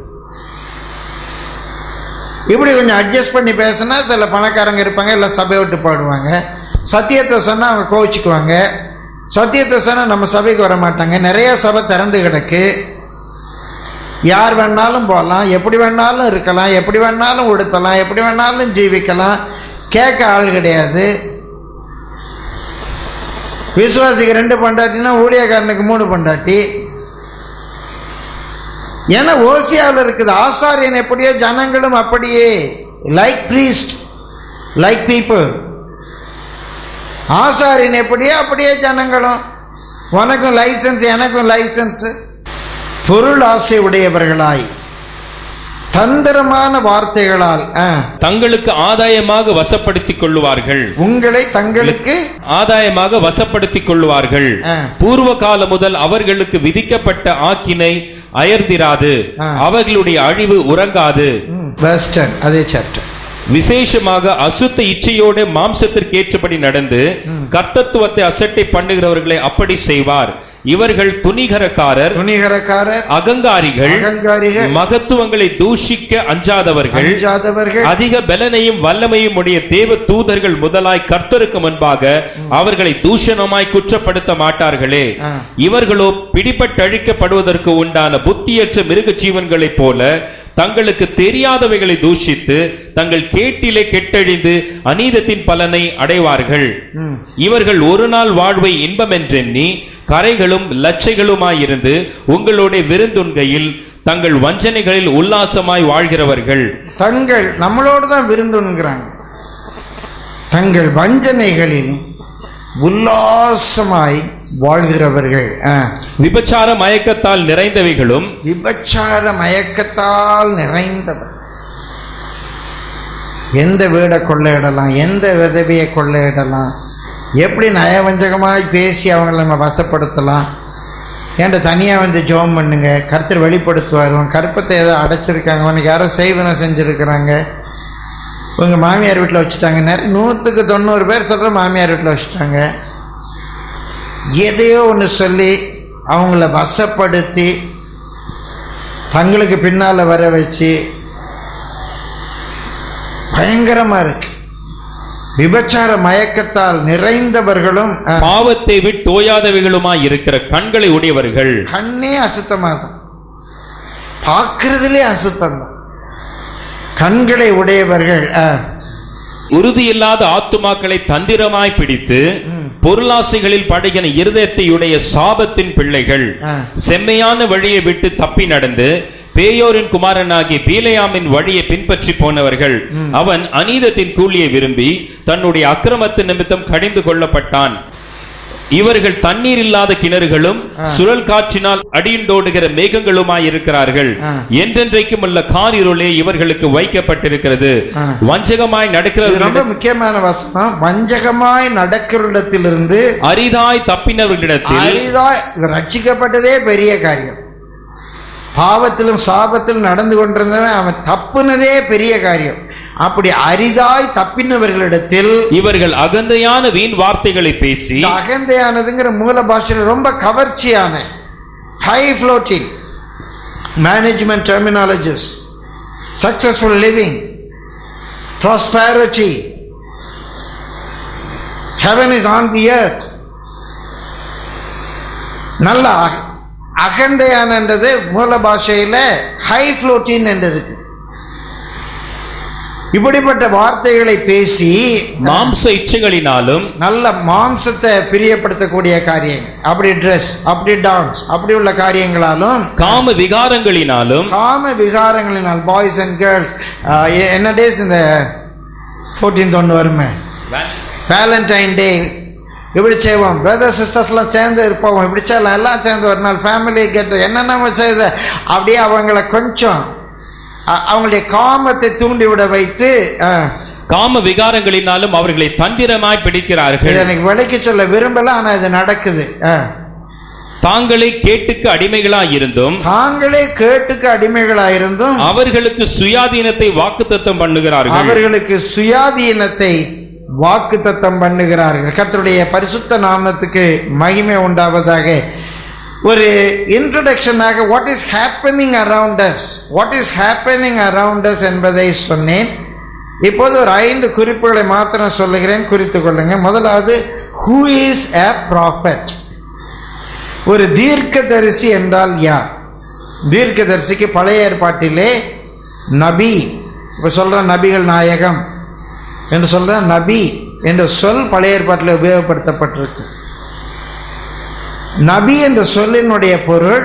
இப்படி கொஞ்சம் அட்ஜஸ்ட் பண்ணி பேசினா சில பணக்காரங்க இருப்பாங்க இல்லை சபையை விட்டு பாடுவாங்க சத்தியத்தை சொன்னால் அவங்க கோவிச்சுக்குவாங்க சத்தியத்தை சொன்னால் நம்ம சபைக்கு வர மாட்டாங்க நிறைய சபை திறந்து கிடக்கு யார் வேணாலும் போகலாம் எப்படி வேணாலும் இருக்கலாம் எப்படி வேணாலும் உடுத்தலாம் எப்படி வேணாலும் ஜீவிக்கலாம் கேட்க ஆள் கிடையாது விசுவாசிக்கு ரெண்டு பொண்டாட்டினா ஊழியக்காரனுக்கு மூணு பொண்டாட்டி ஏன்னா ஓசியாவில் இருக்குது ஆசாரியன் எப்படியோ ஜனங்களும் அப்படியே லைக் ப்ரீஸ்ட் லைக் பீப்புள் ஆசாரியன் எப்படியோ அப்படியே ஜனங்களும் உனக்கும் லைசன்ஸ் எனக்கும் லைசன்ஸ் பொருள் ஆசை உடையவர்களாய் தந்திரமான வார்த்தைகளால் ஆ, தங்களுக்கு ஆதாயமாக வசப்படுத்திக் கொள்ளுவார்கள் உங்களை தங்களுக்கு ஆதாயமாக வசப்படுத்திக் கொள்ளுவார்கள் ஆ. பூர்வ காலம் முதல் அவர்களுக்கு விதிக்கப்பட்ட ஆக்கினை அயர்ந்திராது ஆ. அவர்களுடைய அழிவு உறங்காது வெஸ்டர்ன் அதே சர்ச் விசேஷமாக அசுத்த இச்சையோடு மாம்சத்திற்கு ஏற்றபடி நடந்து கர்த்தத்துவத்தை அசட்டை பண்ணுகிறவர்களை அப்படி செய்வார் இவர்கள் துணிகரக்காரர் துணிகரக்காரர் அகங்காரிகள் அகங்காரிகள் மகத்துவங்களை தூஷிக்க அஞ்சாதவர்கள் அஞ்சாதவர்கள் அதிக பலனையும் வல்லமையும் உடைய தேவ தூதர்கள் முதலாய் கர்த்தருக்கு முன்பாக அவர்களை தூஷணமாய் குற்றப்படுத்த மாட்டார்களே ஆ. இவர்களோ பிடிபட்டழிக்கப்படுவதற்கு உண்டான புத்தியற்ற மிருக ஜீவன்களைப் போல தங்களுக்கு தெரியாதவைகளை தூஷித்து தங்கள் கேட்டிலே கெட்டழிந்து அநீதத்தின் பலனை அடைவார்கள் ம். இவர்கள் ஒரு நாள் வாழ்வை இன்பமென்றெண்ணி கரைகளும் லட்சைகளுமாயிருந்து உங்களோட விருந்துண்கையில் தங்கள் வஞ்சனைகளில் உல்லாசமாய் வாழ்கிறவர்கள் தங்கள் நம்மளோடு தான் விருந்துங்கிறாங்க தங்கள் வஞ்சனைகளில் உல்லாசமாய் வாழ்கிறவர்கள் ஆ. விபச்சார மயக்கத்தால் நிறைந்தவைகளும் விபச்சார மயக்கத்தால் நிறைந்தவர் எந்த வீடை கொள்ளையிடலாம் எந்த விதவையை கொள்ளையிடலாம் எப்படி நயவஞ்சகமாய் பேசி அவங்கள நம்ம வசப்படுத்தலாம் ஏன்டா தனியாக வந்து ஜோம் பண்ணுங்க கருத்தர் வெளிப்படுத்துவார் உன் கற்பத்தை ஏதோ அடைச்சிருக்காங்க உனக்கு யாரோ செய்வனை செஞ்சுருக்கிறாங்க உங்கள் மாமியார் வீட்டில் வச்சுட்டாங்க நிறைய நூற்றுக்கு தொண்ணூறு பேர் சொல்கிற மாமியார் வீட்டில் வச்சுட்டாங்க எதையோ ஒன்று சொல்லி அவங்கள வசப்படுத்தி தங்களுக்கு பின்னால் வர வச்சு பயங்கரமாக இருக்கு விபச்சார மயக்கத்தால் நிறைந்தவர்களும் அஹ், பாவத்தை விட்டு ஓயாதவைகளுமாய் இருக்கிற கண்களை உடையவர்கள் கண்ணே அசுத்தமாகும் பார்க்கறதுலே அசுத்தம் தான் கண்களை உடையவர்கள் அஹ், உறுதியில்லாத ஆத்துமாக்களை தந்திரமாய் பிடித்து பொருளாசைகளில் படைகின இருதயத்தையுடைய சாபத்தின் பிள்ளைகள் அஹ், செம்மையான வழியை விட்டு தப்பி நடந்து பேயோரின் குமாரனாகிய பீலையாமின் வழியை பின்பற்றி போனவர்கள் அவன் அநீதத்தின் கூலியை விரும்பி தன்னுடைய அக்கிரமத்து நிமித்தம் கடிந்து கொள்ளப்பட்டான் இவர்கள் தண்ணீர் இல்லாத கிணறுகளும் சுழல் காற்றினால் அடியுண்டோடுகிற மேகங்களுமாய் இருக்கிறார்கள் ஆ. என்றென்றைக்கும் உள்ள காரிருளே இவர்களுக்கு வைக்கப்பட்டிருக்கிறது ஆ. வஞ்சகமாய் இது ரொம்ப நடக்கிறவர்களிடம் முக்கியமான வசனம் வஞ்சகமாய் நடக்கிறவரிடத்திலிருந்து அரிதாய் தப்பினவர்களிடத்தில் அரிதாய் ரட்சிக்கப்பட்டதே பெரிய காரியம் பாவத்திலும் சாபத்திலும் நடந்து கொண்டிருந்தவன் அவன் தப்புனதே பெரிய காரியம் அப்படி அரிதாய் தப்பினவர்களிடத்தில் இவர்கள் அகந்தையான வீண் வார்த்தைகளை பேசி இந்த அகந்தையானதுங்கிற மூல பாஷையில் ரொம்ப கவர்ச்சியான high floating management terminologies successful living prosperity heaven is on the earth நல்ல அக- அகந்தையானன்றது மூல பாஷையில ஹை ஃப்ளோட்டின் என்று இருக்கு இப்படிப்பட்ட வார்த்தைகளை பேசி மாம்ச இச்சைகளினாலும் நல்ல மாம்சத்தை பிரியப்படுத்தக்கூடிய காரியங்கள் அப்படி ட்ரெஸ் அப்படி டான்ஸ் அப்படி உள்ள காரியங்களாலும் காம விகாரங்களினாலும் காம விகாரங்களினால் பாய்ஸ் அண்ட் கேர்ள்ஸ் என்ன டேஸ் இந்த ஃபோர்டீன்த் ஒன்று வருமே வேலண்டைன் டே இப்படி செய்வோம் பிரதர் சிஸ்டர்ஸ்லாம் சேர்ந்து இருப்போம் இப்படி செய்யலாம் எல்லாம் சேர்ந்து ஒரு நாள் ஃபேமிலி கெட் என்னென்ன செய்த அப்படியே அவங்கள கொஞ்சம் அ- அவங்களுடைய காமத்தை தூண்டிவிட வைத்து ஆ, காம விகாரங்களினாலும் அவர்களை தந்திரமாய் பிடிக்கிறார்கள் இதை எனக்கு விலைக்கு சொல்ல விரும்பல ஆனா இது நடக்குது ஆ. தாங்களே கேட்டுக்கு அடிமைகளாய் இருந்தும் தாங்களே கேட்டுக்கு அடிமைகளாயிருந்தும் அவர்களுக்கு சுயாதீனத்தை வாக்குத்தத்தம் பண்ணுகிறார்கள் அவர்களுக்கு சுயாதீனத்தை வாக்குத்தத்தம் பண்ணுகிறார்கள் கர்த்தருடைய பரிசுத்த நாமத்துக்கு மகிமை உண்டாவதாக ஒரு இன்ட்ரடக்ஷனாக what is happening around us what is happening around us என்பதை சொன்னேன் இப்போது ஒரு ஐந்து குறிப்புகளை மாத்திரம் சொல்லுகிறேன் குறித்துக் கொள்ளுங்க முதலாவது ஹூ இஸ் a ப்ராஃபட் ஒரு தீர்க்கதரிசி என்றால் யார் தீர்க்கதரிசிக்கு பழைய ஏற்பாட்டிலே நபி இப்போ சொல்ற நபிகள் நாயகம் என்று சொல்ற நபி என்ற சொல் பழைய ஏற்பாட்டில் உபயோகப்படுத்தப்பட்டிருக்கு நபி என்ற சொல்லினுடைய பொருள்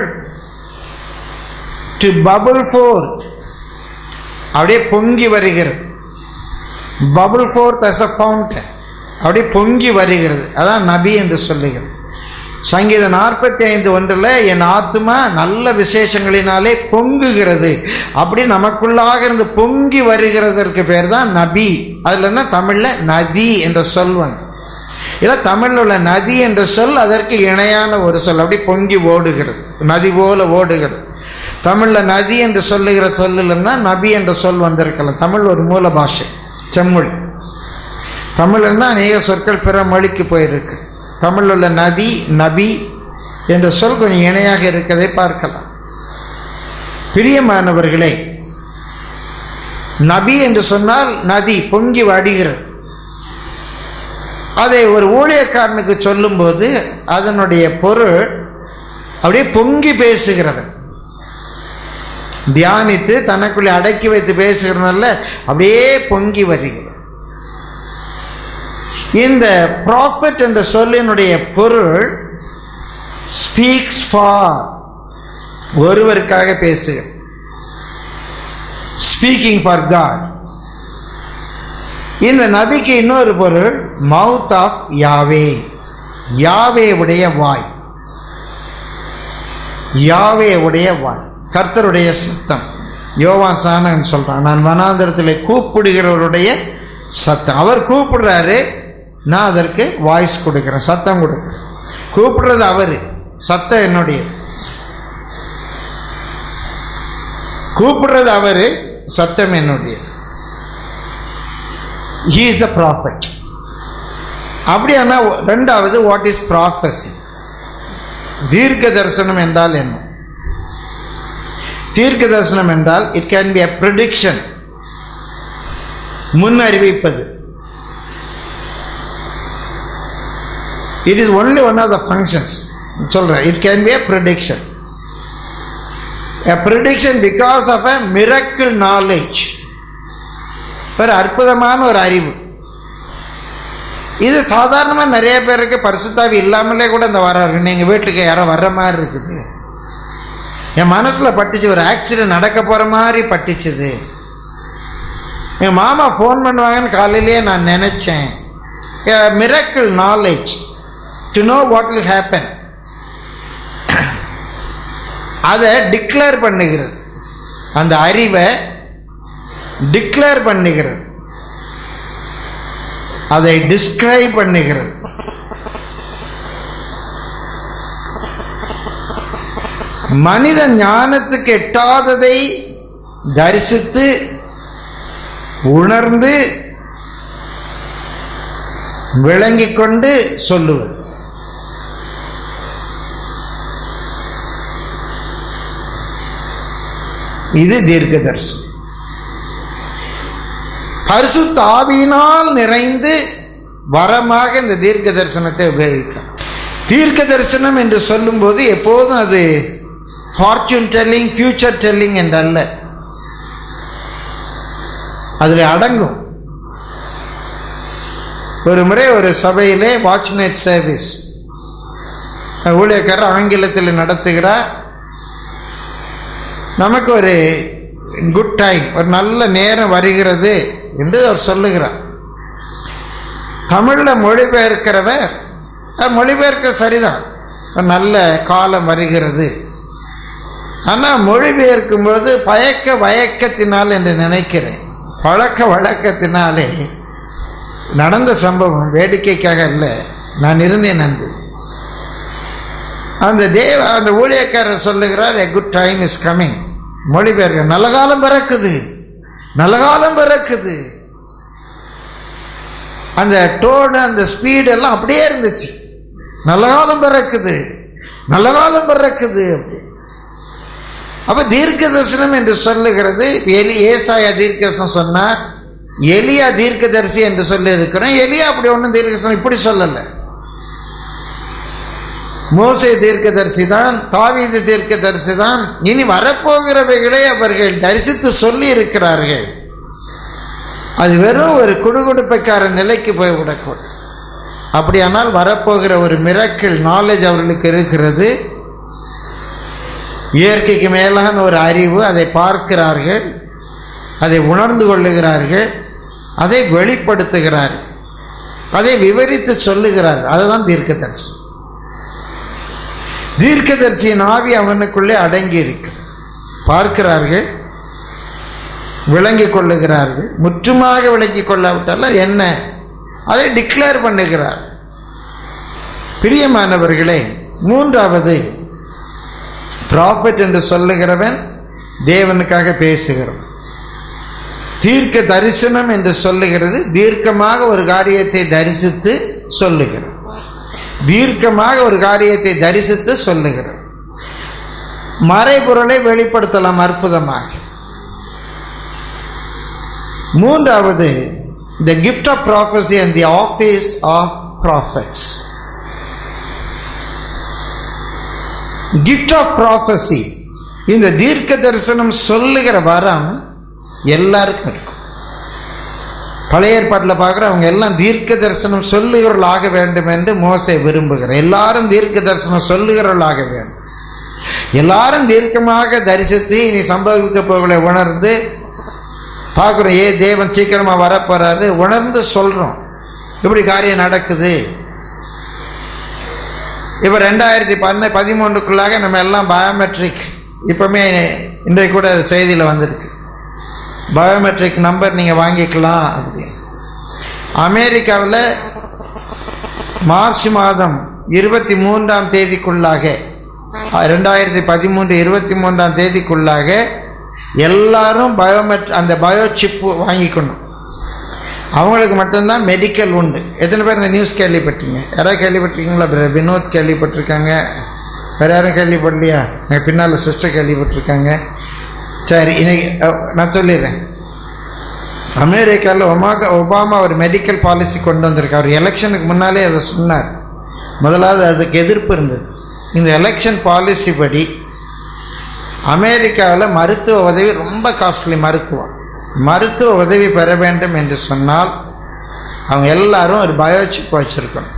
டு பபுள் ஃபோர்த் அப்படியே பொங்கி வருகிறது bubble forth as a fountain அப்படியே பொங்கி வருகிறது அதான் நபி என்று சொல்லுகிறது சங்கீதம் நாற்பத்தி ஐந்து ஒன்றில் என் ஆத்மா நல்ல விசேஷங்களினாலே பொங்குகிறது அப்படி நமக்குள்ளாக இருந்து பொங்கி வருகிறதற்கு பேர் தான் நபி அதில் என்ன தமிழில் நதி என்ற சொல் வந்து இல்லை தமிழில் உள்ள நதி என்ற சொல் அதற்கு இணையான ஒரு சொல் அப்படி பொங்கி ஓடுகிறது நதி போல ஓடுகிறது தமிழில் நதி என்று சொல்லுகிற சொல்லில் தான் நபி என்ற சொல் வந்திருக்கலாம் தமிழ் ஒரு மூல பாஷை செம்மொழி தமிழ்னா அநேக சொற்கள் பிற மொழிக்கு போயிருக்கு தமிழில் உள்ள நதி நபி என்ற சொல் கொஞ்சம் இணையாக இருக்கதை பார்க்கலாம் பிரியமானவர்களே நபி என்று சொன்னால் நதி பொங்கி வடிகிறது அதை ஒரு ஊழியக்காரனுக்கு சொல்லும்போது அதனுடைய பொருள் அப்படியே பொங்கி பேசுகிறவன் தியானித்து தனக்குள்ளே அடக்கி வைத்து பேசுகிறனால அப்படியே பொங்கி வருகிறது இந்த ப்ராஃபட் என்ற சொல்லினுடைய பொருள் ஸ்பீக்ஸ் ஃபார் ஒருவருக்காக பேசுகிற ஸ்பீக்கிங் ஃபார் காட் இந்த நபிக்கு இன்னொரு பொருள் மவுத் ஆஃப் யாவே யாவே உடைய வாய் யாவே உடைய வாய் கர்த்தருடைய சத்தம் யோவான் சானகன் சொல்றான் நான் வனாந்தரத்தில் கூப்பிடுகிறவருடைய சத்தம் அவர் கூப்பிடுறாரு நான் அதற்கு வாய்ஸ் கொடுக்கிறேன் சத்தம் கொடுக்கிறேன் கூப்பிடுறது அவரு சத்தம் என்னுடைய கூப்பிடுறது அவரு சத்தம் என்னுடைய ஹீ இஸ் த ப்ராஃபட் அப்படியானா ரெண்டாவது வாட் இஸ் ப்ராஃபஸி தீர்க்க தரிசனம் என்றால் என்ன தீர்க்க தரிசனம் என்றால் it can be a prediction முன் அறிவிப்பது it is only one of the functions சொல்றேன் it can be a prediction a prediction because of a miracle knowledge ஒரு அற்புதமான ஒரு அறிவு இது சாதாரணமாக நிறைய பேருக்கு பரிசுத்தாவி இல்லாமலே கூட இந்த வராரு எங்கள் வீட்டுக்கு யாரோ வர்ற மாதிரி இருக்குது என் மனசில் பட்டுச்சு ஒரு ஆக்சிடென்ட் நடக்க போகிற மாதிரி பட்டுச்சுது என் மாமா ஃபோன் பண்ணுவாங்கன்னு காலையிலேயே நான் நினச்சேன் miracle knowledge to know what will happen அதை டிக்ளேர் பண்ணுகிறது அந்த அறிவை டிக்ளேர் பண்ணுகிறது அதை டிஸ்கிரைப் பண்ணுகிறது மனித ஞானத்துக்கு எட்டாததை தரிசித்து உணர்ந்து விளங்கிக் கொண்டு சொல்லுவது இது தீர்க்கதரிசி பரிசுத்த ஆவியினால் நிறைந்து வரமாக இந்த தீர்க்க தரிசனத்தை உபயோகிக்கலாம் தீர்க்க தரிசனம் என்று சொல்லும்போது எப்போதும் அது ஃபார்ச்சூன் டெல்லிங் ஃபியூச்சர் டெல்லிங் என்றல்ல அதில் அடங்கும் ஒரு முறை ஒரு சபையிலே வாட்ச் நைட் சர்வீஸ் ஊழியக்காரர் ஆங்கிலத்தில் நடத்துகிறார் நமக்கு ஒரு குட் டைம் ஒரு நல்ல நேரம் வருகிறது என்று அவர் சொல்லுகிறார் தமிழில் மொழிபெயர்க்கிறவர் அஹ், மொழிபெயர்க்க சரிதான் ஒரு நல்ல காலம் வருகிறது ஆனால் மொழிபெயர்க்கும் பொழுது பயக்க வயக்கத்தினால் என்று நினைக்கிறேன் பழக்க வழக்கத்தினாலே நடந்த சம்பவம் வேடிக்கைக்காக அல்ல நான் இருந்தேன் நன்றி அந்த தேவ அந்த ஊழியக்காரர் சொல்லுகிறார் a good time is coming மொழிபெயர்க்க நல்ல காலம் பிறக்குது நல்ல காலம் பிறக்குது அந்த டோனு அந்த ஸ்பீடு எல்லாம் அப்படியே இருந்துச்சு நல்ல காலம் பிறக்குது நல்ல காலம் பிறக்குது அப்படி அப்ப தீர்க்க தரிசனம் என்று சொல்லுகிறது எலி ஏசாயா தீர்க்க தரிசனம் சொன்னார் எலியா தீர்க்கதரிசி என்று சொல்லி இருக்கிறோம் எலியா அப்படி ஒன்றும் தீர்க்க தரிசனம் இப்படி சொல்லலை மோசே தீர்க்கதரிசி தான் தாவீது தீர்க்கதரிசி தான் இனி வரப்போகிறவைகளை அவர்கள் தரிசித்து சொல்லி இருக்கிறார்கள் அது வெறும் ஒரு குடுகுடுப்பைக்கார நிலைக்கு போய் விடக்கூடாது அப்படியானால் வரப்போகிற ஒரு மிரக்கிள் நாலேஜ் அவர்களுக்கு இருக்கிறது இயற்கைக்கு மேலான ஒரு அறிவு அதை பார்க்கிறார்கள் அதை உணர்ந்து கொள்ளுகிறார்கள் அதை வெளிப்படுத்துகிறார்கள் அதை விவரித்து சொல்லுகிறார்கள் அதுதான் தீர்க்கதரிசி தீர்க்கதரிசியின் ஆவி அவனுக்குள்ளே அடங்கி இருக்கு பார்க்கிறார்கள் விளங்கிக் கொள்ளுகிறார்கள் முற்றுமாக விளங்கிக் கொள்ளாவிட்டால் அது என்ன அதை டிக்ளேர் பண்ணுகிறார் பிரியமானவர்களே மூன்றாவது ப்ராஃபிட் என்று சொல்லுகிறவன் தேவனுக்காக பேசுகிறவன் தீர்க்க தரிசனம் என்று சொல்லுகிறது தீர்க்கமாக ஒரு காரியத்தை தரிசித்து சொல்லுகிறது தீர்க்கமாக ஒரு காரியத்தை தரிசித்து சொல்லுகிறது மறைபொருளை வெளிப்படுத்தலாம் அற்புதமாக மூன்றாவது the gift of prophecy and the office of prophets gift of prophecy இந்த தீர்க்க தரிசனம் சொல்லுகிற வரம் எல்லாருக்கும் இருக்கும் பழைய ஏற்பாட்டில் பார்க்குற அவங்க எல்லாம் தீர்க்க தரிசனம் சொல்லுகிறவர்களாக வேண்டும் என்று மோசே விரும்புகிறார் எல்லாரும் தீர்க்க தரிசனம் சொல்லுகிறவர்களாக வேண்டும் எல்லாரும் தீர்க்கமாக தரிசித்து இனி சம்பவிக்க போகளை உணர்ந்து பார்க்குறோம் ஏ தேவன் சீக்கிரமாக வரப்போறாரு உணர்ந்து சொல்கிறோம் இப்படி காரியம் நடக்குது இப்போ ரெண்டாயிரத்தி பன்ன பதிமூன்றுக்குள்ளாக நம்ம எல்லாம் பயோமெட்ரிக் இப்போமே இன்றைக்கு கூட செய்தியில் வந்திருக்கு பயோமெட்ரிக் நம்பர் நீங்கள் வாங்கிக்கலாம் அப்படி அமெரிக்காவில் மார்ச் மாதம் இருபத்தி மூன்றாம் தேதிக்குள்ளாக ரெண்டாயிரத்தி பதிமூன்று இருபத்தி மூன்றாம் தேதிக்குள்ளாக எல்லாரும் பயோமெட் அந்த பயோ சிப்பு வாங்கிக்கணும் அவங்களுக்கு மட்டும்தான் மெடிக்கல் உண்டு எத்தனை பேர் இந்த நியூஸ் கேள்விப்பட்டீங்க யாராவது கேள்விப்பட்டிருக்கீங்களா பிர- வினோத் கேள்விப்பட்டிருக்காங்க வேறு யாரும் கேள்விப்படலையா எங்கள் பின்னால் சிஸ்டர் கேள்விப்பட்டிருக்காங்க சரி இன்னைக்கு அஹ், நான் சொல்லிடுறேன் அமெரிக்காவில் ஒமாகா ஒபாமா ஒரு மெடிக்கல் பாலிசி கொண்டு வந்திருக்கு அவர் எலெக்ஷனுக்கு முன்னாலே அதை சொன்னார் முதலாவது அதுக்கு எதிர்ப்பு இருந்தது இந்த எலெக்ஷன் பாலிசி படி அமெரிக்காவில் மருத்துவ உதவி ரொம்ப காஸ்ட்லி மருத்துவம் மருத்துவ உதவி பெற வேண்டும் என்று சொன்னால் அவங்க எல்லாரும் ஒரு பயோசிப் வச்சுருக்கணும்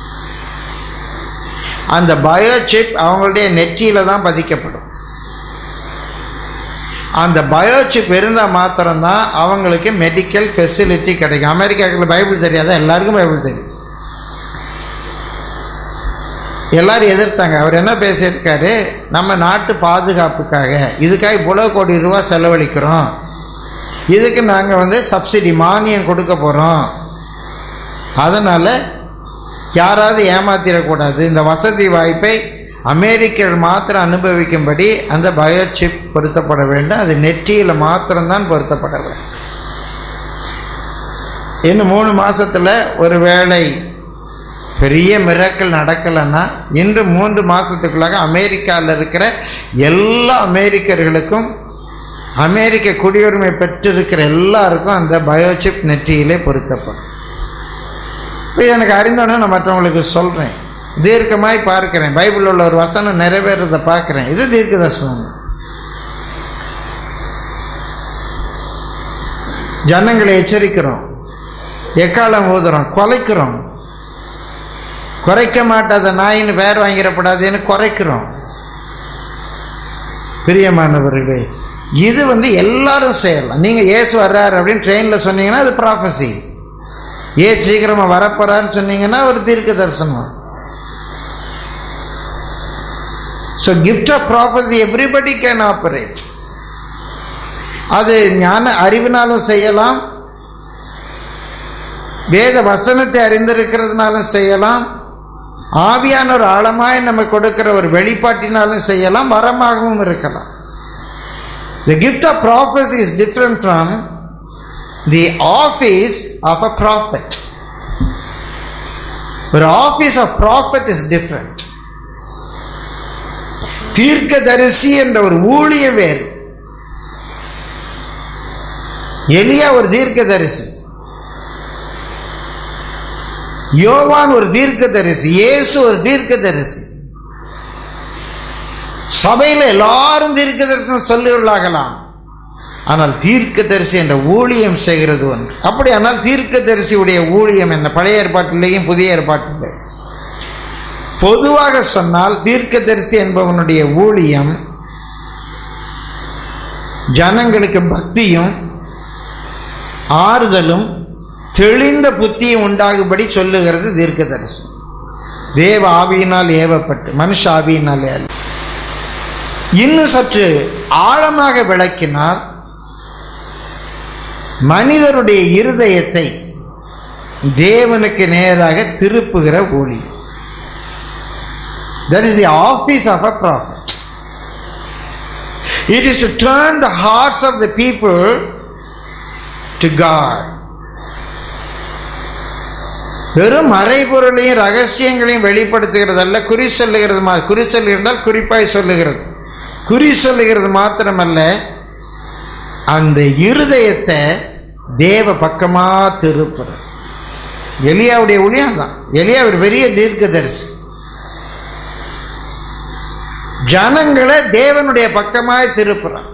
அந்த பயோசிப் அவங்களுடைய நெற்றியில் தான் பதிக்கப்படும் அந்த பயோசிப் இருந்தால் மாத்திரம்தான் அவங்களுக்கு மெடிக்கல் ஃபெசிலிட்டி கிடைக்கும் அமெரிக்காவுக்கு பைபிள் தெரியாதா எல்லாருக்கும் பைபிள் தெரியும் எல்லாரும் எதிர்த்தாங்க அவர் என்ன பேசியிருக்காரு நம்ம நாட்டு பாதுகாப்புக்காக இதுக்காக இவ்வளோ கோடி ரூபா செலவழிக்கிறோம் இதுக்கு நாங்கள் வந்து சப்சிடி மானியம் கொடுக்க போகிறோம் அதனால் யாராவது ஏமாத்திடக்கூடாது இந்த வசதி வாய்ப்பை அமெரிக்கர்கள் மாத்திரம் அனுபவிக்கும்படி அந்த பயோசிப் பொருத்தப்பட வேண்டும் அது நெற்றியில் மாத்திரம்தான் பொருத்தப்பட வேண்டும் இன்னும் மூணு மாசத்துல ஒருவேளை பெரிய மிராக்கள் நடக்கலைன்னா இன்று மூன்று மாதத்துக்குள்ளாக அமெரிக்காவில் இருக்கிற எல்லா அமெரிக்கர்களுக்கும் அமெரிக்க குடியுரிமை பெற்றிருக்கிற எல்லாருக்கும் அந்த பயோசிப் நெற்றியிலே பொருத்தப்படும் இப்போ எனக்கு அறிந்தோடனே நான் மற்றவங்களுக்கு சொல்கிறேன் தீர்க்கமாய் பார்க்கிறேன் பைபிளில் உள்ள ஒரு வசனம் நிறைவேறதை பார்க்குறேன் இது தீர்க்க தரிசனம் ஜனங்களை எச்சரிக்கிறோம் எக்காலம் ஊதுறோம் குலைக்கிறோம் குறைக்க மாட்டாத நாயின்னு பேர் வாங்கிடப்படாதுன்னு குறைக்கிறோம் பிரியமானவர்களே இது வந்து எல்லாரும் செய்யலாம் நீங்கள் ஏசு வர்றாரு அப்படின்னு ட்ரெயினில் சொன்னீங்கன்னா அது ப்ராஃபஸி ஏ சீக்கிரமாக வரப்போறான்னு சொன்னீங்கன்னா ஒரு தீர்க்க தரிசனம் so gift of prophecy everybody can operate அது ஞான அறிவினாலும் செய்யலாம் வேத வசனத்தை அறிந்திருக்கிறதுனாலும் செய்யலாம் ஆவியான ஒரு ஆழமாய் நம்ம கொடுக்கிற ஒரு வெளிப்பாட்டினாலும் செய்யலாம் வரமாகவும் இருக்கலாம் The gift of prophecy is different from the office of a prophet. ஒரு office of prophet is different தீர்க்கதரிசி என்ற ஒரு ஊழிய வேறு எலியா ஒரு தீர்க்கதரிசி யோவான் ஒரு தீர்க்கதரிசி இயேசு ஒரு தீர்க்கதரிசி சபையில் எல்லாரும் தீர்க்க தரிசனம் சொல்லுவர்களாகலாம் ஆனால் தீர்க்கதரிசி என்ற ஊழியம் செய்கிறது ஒன்று அப்படியானால் தீர்க்கதரிசியுடைய ஊழியம் என்ன பழைய ஏற்பாட்டிலேயும் புதிய ஏற்பாட்டிலே பொதுவாக சொன்னால் தீர்க்கதரிசி என்பவனுடைய ஊழியம் ஜனங்களுக்கு பக்தியும் ஆறுதலும் தெளிந்த புத்தியும் உண்டாகும்படி சொல்லுகிறது தீர்க்கதரிசி தேவ ஆவியினால் ஏவப்பட்டு மனுஷ ஆவியினாலே அல்ல இன்னும் சற்று ஆழமாக விளக்கினால் மனிதருடைய இருதயத்தை தேவனுக்கு நேராக திருப்புகிற ஊழி that is the office of a prophet it is to turn the hearts of the people to God வெறும் மறைபொருளையும் ரகசியங்களையும் வெளிப்படுத்துகிறதல்ல குறி சொல்லுகிறது மா குறி சொல்லுகிறதால் குறிப்பாய் சொல்லுகிறது குறி சொல்லுகிறது மாத்திரமல்ல அந்த இருதயத்தை தேவ பக்கமா திருப்புறது எலியாவுடைய ஊழியம் தான் எலியா ஒரு பெரிய தீர்க்கதரிசி ஜனங்களை தேவனுடைய பக்கமாய் திருப்புறான்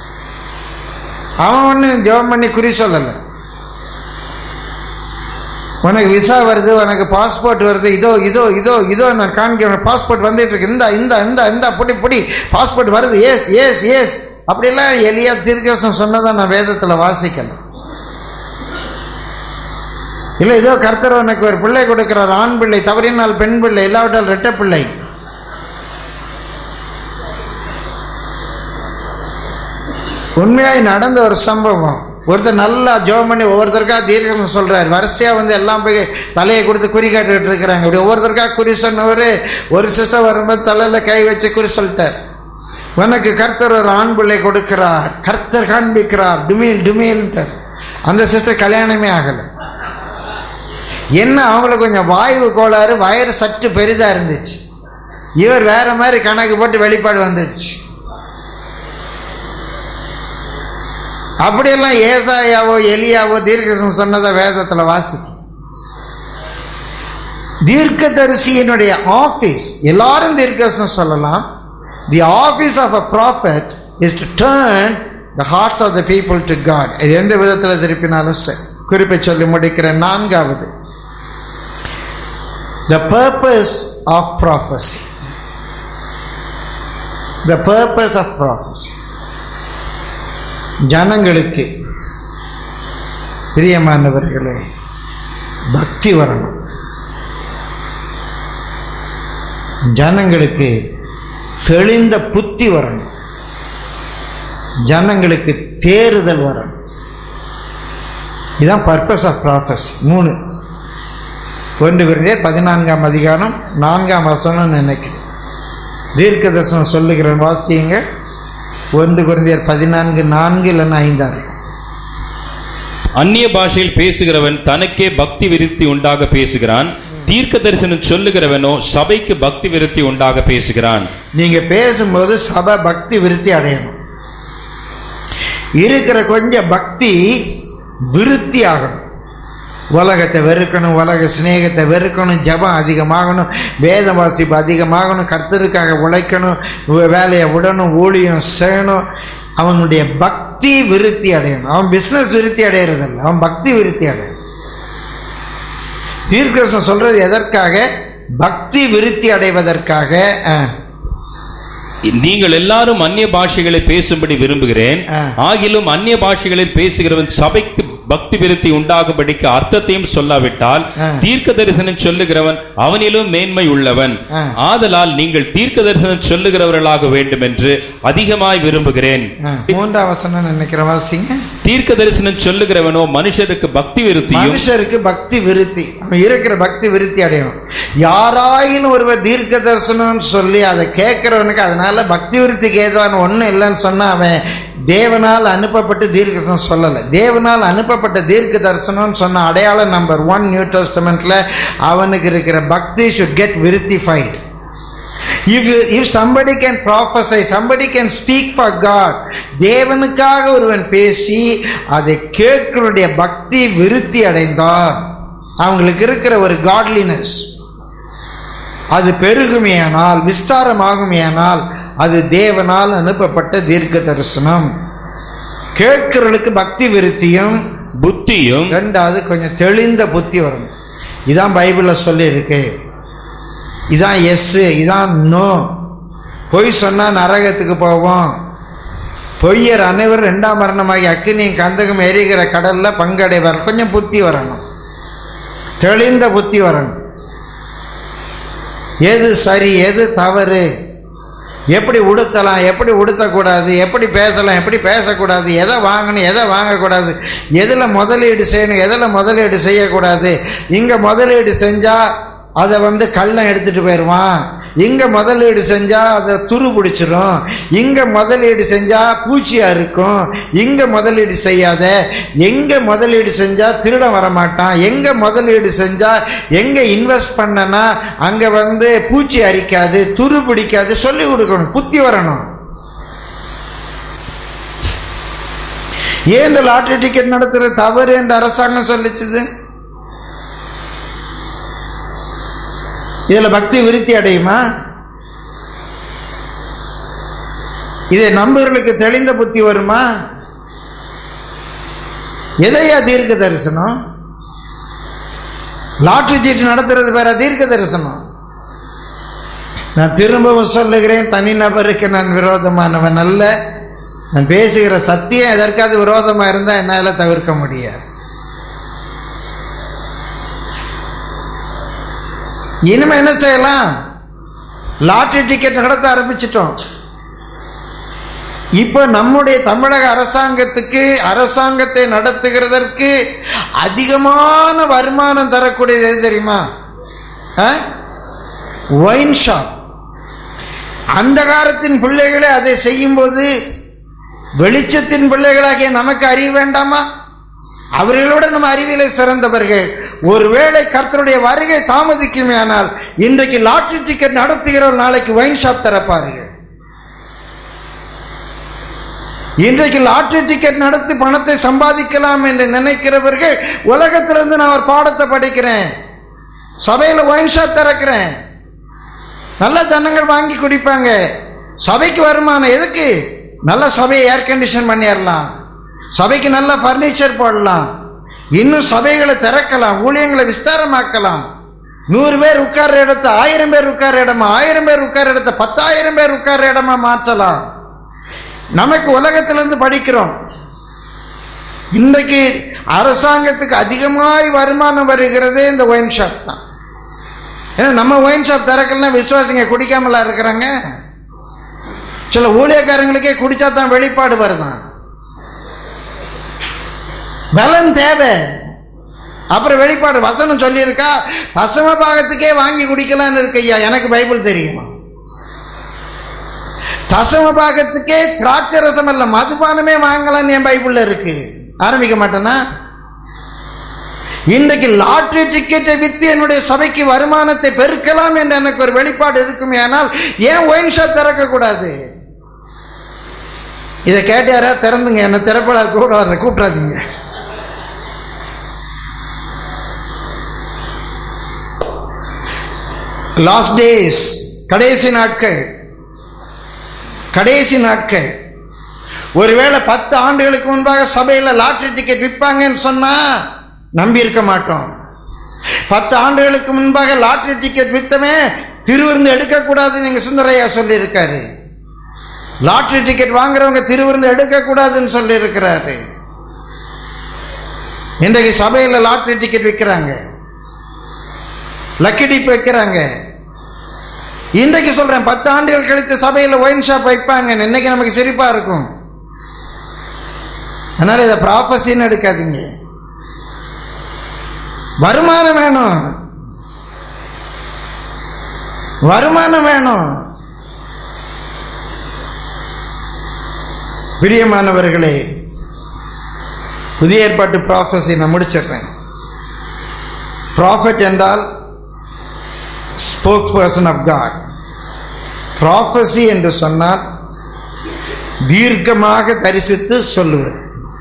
அவன் ஒன்று ஜெபம் பண்ணி குறி சொல்லலை உனக்கு விசா வருது உனக்கு பாஸ்போர்ட் வருது இதோ இதோ இதோ இதோ நான் காமிக்கிறேன் பாஸ்போர்ட் வந்துட்டு இருக்கு இந்த இந்த இந்த இந்த புடி புடி பாஸ்போர்ட் வருது எஸ் எஸ் எஸ் அப்படிலாம் எளியா தீர்க்கசம் சொன்னதை நான் வேதத்தில் வாசிக்கணும் இல்லை ஏதோ கர்த்தர் உனக்கு ஒரு பிள்ளை கொடுக்கிறார் ஆண் பிள்ளை தவறினால் பெண் பிள்ளை இல்லாவிட்டால் ரெட்டை பிள்ளை உண்மையாய் நடந்த ஒரு சம்பவம் ஒருத்தர் நல்லா ஜோம் பண்ணி ஒவ்வொருத்தருக்கா தீர்க்கம் சொல்றாரு வரிசையா வந்து எல்லாம் போய் தலையை கொடுத்து குறி காட்டுக்கிட்டு இருக்கிறாங்க இப்படி ஒவ்வொருத்தருக்கா குறி சொன்னவர் ஒரு சிஸ்டர் வரும்போது தலையில கை வச்சு குறி சொல்லிட்டார் உனக்கு கர்த்தர் ஒரு ஆண் பிள்ளை கொடுக்கிறார் கர்த்தர் காண்பிக்கிறார் டுமீல் டுமீல்ன்ட்டார் அந்த சிஸ்டர் கல்யாணமே ஆகலை என்ன அவங்களுக்கு கொஞ்சம் வாய்வு கோளாறு வயிறு சற்று பெரிதா இருந்துச்சு இவர் வேற மாதிரி கணக்கு போட்டு வெளிப்பாடு வந்துடுச்சு அப்படியெல்லாம் ஏசாயாவோ எலியாவோ தீர்க்கதரிசனம் சொன்னதை வேதத்துல வாசிக்கும் தீர்க்கதரிசியினுடைய ஆபீஸ் எல்லாரும் தீர்க்கதரிசனம் சொல்லலாம் the office of a prophet is to turn the hearts of the people to God இது எந்த விதத்தில் திருப்பினாலும் சரி குறிப்பை சொல்லி முடிக்கிற நான்காவது the purpose of prophecy the purpose of prophecy ஜனங்களுக்கு பிரியமானவர்களே பக்தி வரணும் ஜனங்களுக்கு தெளிந்த புத்தி வரணும் ஜனங்களுக்கு தேறுதல் வரணும் இதுதான் பர்பஸ் ஆஃப் ப்ராஃபஸ் மூணு ஒன்று குருந்தேர் பதினான்காம் அதிகாரம் நான்காம் வசனம் நினைக்கிறேன் தீர்க்க தரிசனம் சொல்லுகிறேன் வாசியுங்க ஒன்று குருந்தியர் பதினான்கு நான்கு இல்லைன்னா ஐந்தாறு அந்நிய பாஷையில் பேசுகிறவன் தனக்கே பக்தி விருத்தி உண்டாக பேசுகிறான் தீர்க்க தரிசனம் சொல்லுகிறவனோ சபைக்கு பக்தி விருத்தி உண்டாக பேசுகிறான் நீங்க பேசும்போது சபை பக்தி விருத்தி அடையணும் இருக்கிற கொஞ்சம் பக்தி விருத்தி ஆகணும் உலகத்தை வெறுக்கணும் உலக சிநேகத்தை வெறுக்கணும் ஜபம் அதிகமாகணும் வேத வாசிப்பு அதிகமாகணும் கர்த்தருக்காக உழைக்கணும் வே- வேலையை விடணும் ஊழியம் செய்யணும் அவனுடைய பக்தி விருத்தி அடையணும் அவன் பிஸ்னஸ் விருத்தி அடையிறதில்ல அவன் பக்தி விருத்தி அடையணும் தீர்க்கரசம் சொல்றது எதற்காக பக்தி விருத்தி அடைவதற்காக அஹ், நீங்கள் எல்லாரும் அந்நிய பாஷைகளை பேசும்படி விரும்புகிறேன் ஆ. ஆகிலும் அந்நிய பாஷைகளில் பேசுகிறவன் சபைக்கு பக்தி விருத்தி உண்டாகும்படிக்கு அர்த்தத்தையும் சொல்லாவிட்டால் ஆ. தீர்க்க தரிசனம் சொல்லுகிறவன் அவனிலும் மேன்மை உள்ளவன் ஆ. ஆதலால் நீங்கள் தீர்க்க தரிசனம் சொல்லுகிறவர்களாக வேண்டும் என்று அதிகமாய் விரும்புகிறேன் அஹ், மூன்றாம் வசனம் நினைக்கிற வாசிங்க தீர்க்க தரிசனம் சொல்லுகிறவனோ மனுஷருக்கு பக்தி விருத்தியும் மனுஷருக்கு பக்தி விருத்தி அவன் இருக்கிற பக்தி விருத்தி அடையணும் யாராயினும் ஒருவர் தீர்க்க தரிசனம்னு சொல்லி அதை கேட்கிறவனுக்கு அதனால பக்தி விருத்திக்கு ஏதுவான ஒன்றும் இல்லைன்னு சொன்னா அவன் தேவனால் அனுப்பப்பட்டு தீர்க்க தரிசனம் சொல்லலை தேவனால் அனுப்பப்பட்ட தீர்க்க தரிசனம்னு சொன்ன அடையாளம் நம்பர் ஒன் நியூ டெஸ்டமெண்ட்ல அவனுக்கு இருக்கிற பக்தி should get விருத்திஃபைட் if you, if somebody can prophesy somebody can speak for god தேவனுக்காக ஒருவன் பேசி அதை கேட்கிறவருடைய பக்தி விருத்தி அடைந்தார் அவங்களுக்கு இருக்கிற ஒரு காட்லினஸ் அது பெருகுமையானால் விஸ்தாரமாகுமையானால் அது தேவனால் அனுப்பப்பட்ட தீர்க்க தரிசனம் கேட்கிறவர்களுக்கு பக்தி விருத்தியும் புத்தியும் ரெண்டாவது கொஞ்சம் தெளிந்த புத்தி வரணும் இதான் பைபிளில் சொல்லியிருக்கு இதான் எஸ் இதான் நோ பொய் சொன்னால் நரகத்துக்கு போவோம் பொய்யர் அனைவரும் ரெண்டாம் மரணமாகி அக்கினியும் கந்தகம் எரிகிற கடல்ல பங்கடைவார் கொஞ்சம் புத்தி வரணும் தெளிந்த புத்தி வரணும் எது சரி எது தவறு எப்படி உடுத்தலாம் எப்படி உடுத்தக்கூடாது எப்படி பேசலாம் எப்படி பேசக்கூடாது எதை வாங்கணும் எதை வாங்கக்கூடாது எதில் முதலீடு செய்யணும் எதில் முதலீடு செய்யக்கூடாது இங்கே முதலீடு செஞ்சால் அதை வந்து கள்ளம் எடுத்துட்டு போயிடுவான் இங்கே முதலீடு செஞ்சால் அதை துரு பிடிச்சிரும் இங்கே முதலீடு செஞ்சால் பூச்சியாக இருக்கும் இங்கே முதலீடு செய்யாத எங்கே முதலீடு செஞ்சால் திருடன் வரமாட்டான் எங்கே முதலீடு செஞ்சால் எங்கே இன்வெஸ்ட் பண்ணனா அங்கே வந்து பூச்சி அரிக்காது துரு பிடிக்காது சொல்லி கொடுக்கணும் புத்தி வரணும் ஏன் இந்த லாட்டரி டிக்கெட் நடத்துறது தவறு என்று அரசாங்கம் சொல்லிச்சுது இதுல பக்தி விருத்தி அடையுமா இதை நம்புகளுக்கு தெளிந்த புத்தி வருமா எதையா தீர்க்க தரிசனம் லாட்டரி சீட்டு நடத்துறது வேற தீர்க்க தரிசனம் நான் திரும்பவும் சொல்லுகிறேன் தனிநபருக்கு நான் விரோதமானவன் அல்ல நான் பேசுகிற சத்தியம் எதற்காவது விரோதமா இருந்தா என்னால தவிர்க்க முடியாது இனிமே என்ன செய்யலாம் லாட்டரி டிக்கெட் நடத்த ஆரம்பிச்சிட்டோம் இப்போ நம்முடைய தமிழக அரசாங்கத்துக்கு அரசாங்கத்தை நடத்துகிறதற்கு அதிகமான வருமானம் தரக்கூடியது எது தெரியுமா ஒயின் ஷாப் அந்த காலத்தின் பிள்ளைகளே அதை செய்யும்போது வெளிச்சத்தின் பிள்ளைகளாகிய நமக்கு அறிய வேண்டாமா அவர்களோட நம்ம அறிவியலை சிறந்தவர்கள் ஒருவேளை கர்த்தருடைய வருகை தாமதிக்குமே ஆனால் இன்றைக்கு லாட்டரி டிக்கெட் நடத்துகிறவர் நாளைக்கு ஒயின் ஷாப் திறப்பார்கள் இன்றைக்கு லாட்டரி டிக்கெட் நடத்தி பணத்தை சம்பாதிக்கலாம் என்று நினைக்கிறவர்கள் உலகத்திலிருந்து நான் ஒரு பாடத்தை படிக்கிறேன் சபையில் ஒயின் ஷாப் திறக்கிறேன் நல்ல ஜனங்கள் வாங்கி குடிப்பாங்க சபைக்கு வருமானம் எதுக்கு நல்ல சபையை ஏர் கண்டிஷன் பண்ணிடலாம் சபைக்கு நல்ல ஃபர்னிச்சர் போடலாம் இன்னும் சபைகளை திறக்கலாம் ஊழியங்களை விஸ்தாரமாக்கலாம் நூறு பேர் உட்கார்ற இடத்த ஆயிரம் பேர் உட்கார்ற இடமா ஆயிரம் பேர் உட்கார்ற இடத்த பத்தாயிரம் பேர் உட்கார்ற இடமா மாற்றலாம் நமக்கு உலகத்திலிருந்து படிக்கிறோம் இன்றைக்கு அரசாங்கத்துக்கு அதிகமாய் வருமானம் வருகிறதே இந்த ஒயின் ஷாப் தான் ஏன்னா நம்ம ஒயின் ஷாப் திறக்கலாம் விசுவாசிங்க குடிக்காமலா இருக்கிறாங்க சில ஊழியக்காரங்களுக்கே குடிச்சா தான் வெளிப்பாடு வருதான் பலன் தேவை அப்புறம் வெளிப்பாடு வசனம் சொல்லியிருக்கா தசம பாகத்துக்கே வாங்கி குடிக்கலாம்னு இருக்கு ஐயா எனக்கு பைபிள் தெரியுமா தசம பாகத்துக்கே திராட்சை ரசம் அல்ல மதுபானமே வாங்கலாம்னு என் பைபிள்ல இருக்கு ஆரம்பிக்க மாட்டேனா இன்றைக்கு லாட்டரி டிக்கெட்டை வித்து என்னுடைய சபைக்கு வருமானத்தை பெருக்கலாம் என்று எனக்கு ஒரு வெளிப்பாடு இருக்குமே ஆனால் ஏன் ஒயின் ஷாப் திறக்க கூடாது இதை கேட்டு யாராவது திறந்துங்க என்ன திறப்படா கூடாது கூப்பிடாதீங்க லாஸ்ட் டேஸ் கடைசி நாட்கள் கடைசி நாட்கள் ஒருவேளை பத்து ஆண்டுகளுக்கு முன்பாக சபையில் லாட்டரி டிக்கெட் விற்பாங்கன்னு சொன்னா நம்பி இருக்க மாட்டோம் பத்து ஆண்டுகளுக்கு முன்பாக லாட்டரி டிக்கெட் வித்தவன் திருவிருந்து எடுக்கக்கூடாதுன்னு எங்க சுந்தரையா சொல்லியிருக்காரு லாட்டரி டிக்கெட் வாங்குறவங்க திருவிருந்து எடுக்கக்கூடாதுன்னு சொல்லியிருக்கிறாரு இன்றைக்கு சபையில் லாட்டரி டிக்கெட் விற்கிறாங்க லக்கி டிப் வைக்கிறாங்க இன்றைக்கு சொல்றேன் பத்து ஆண்டுகள் கழித்து சபையில் ஒயின் ஷாப் வைப்பாங்க இன்னைக்கு நமக்கு சிரிப்பா இருக்கும் அதனால இதை ப்ராப்பர்சின்னு எடுக்காதீங்க வருமானம் வேணும் வருமானம் வேணும் பிரியமானவர்களே புதிய ஏற்பாட்டு ப்ராஃபஸி நான் முடிச்சிடுறேன் ப்ராஃபட் என்றால் spokesperson of God prophecy என்று சொன்னால் தீர்க்கமாக தரிசித்து சொல்லுவது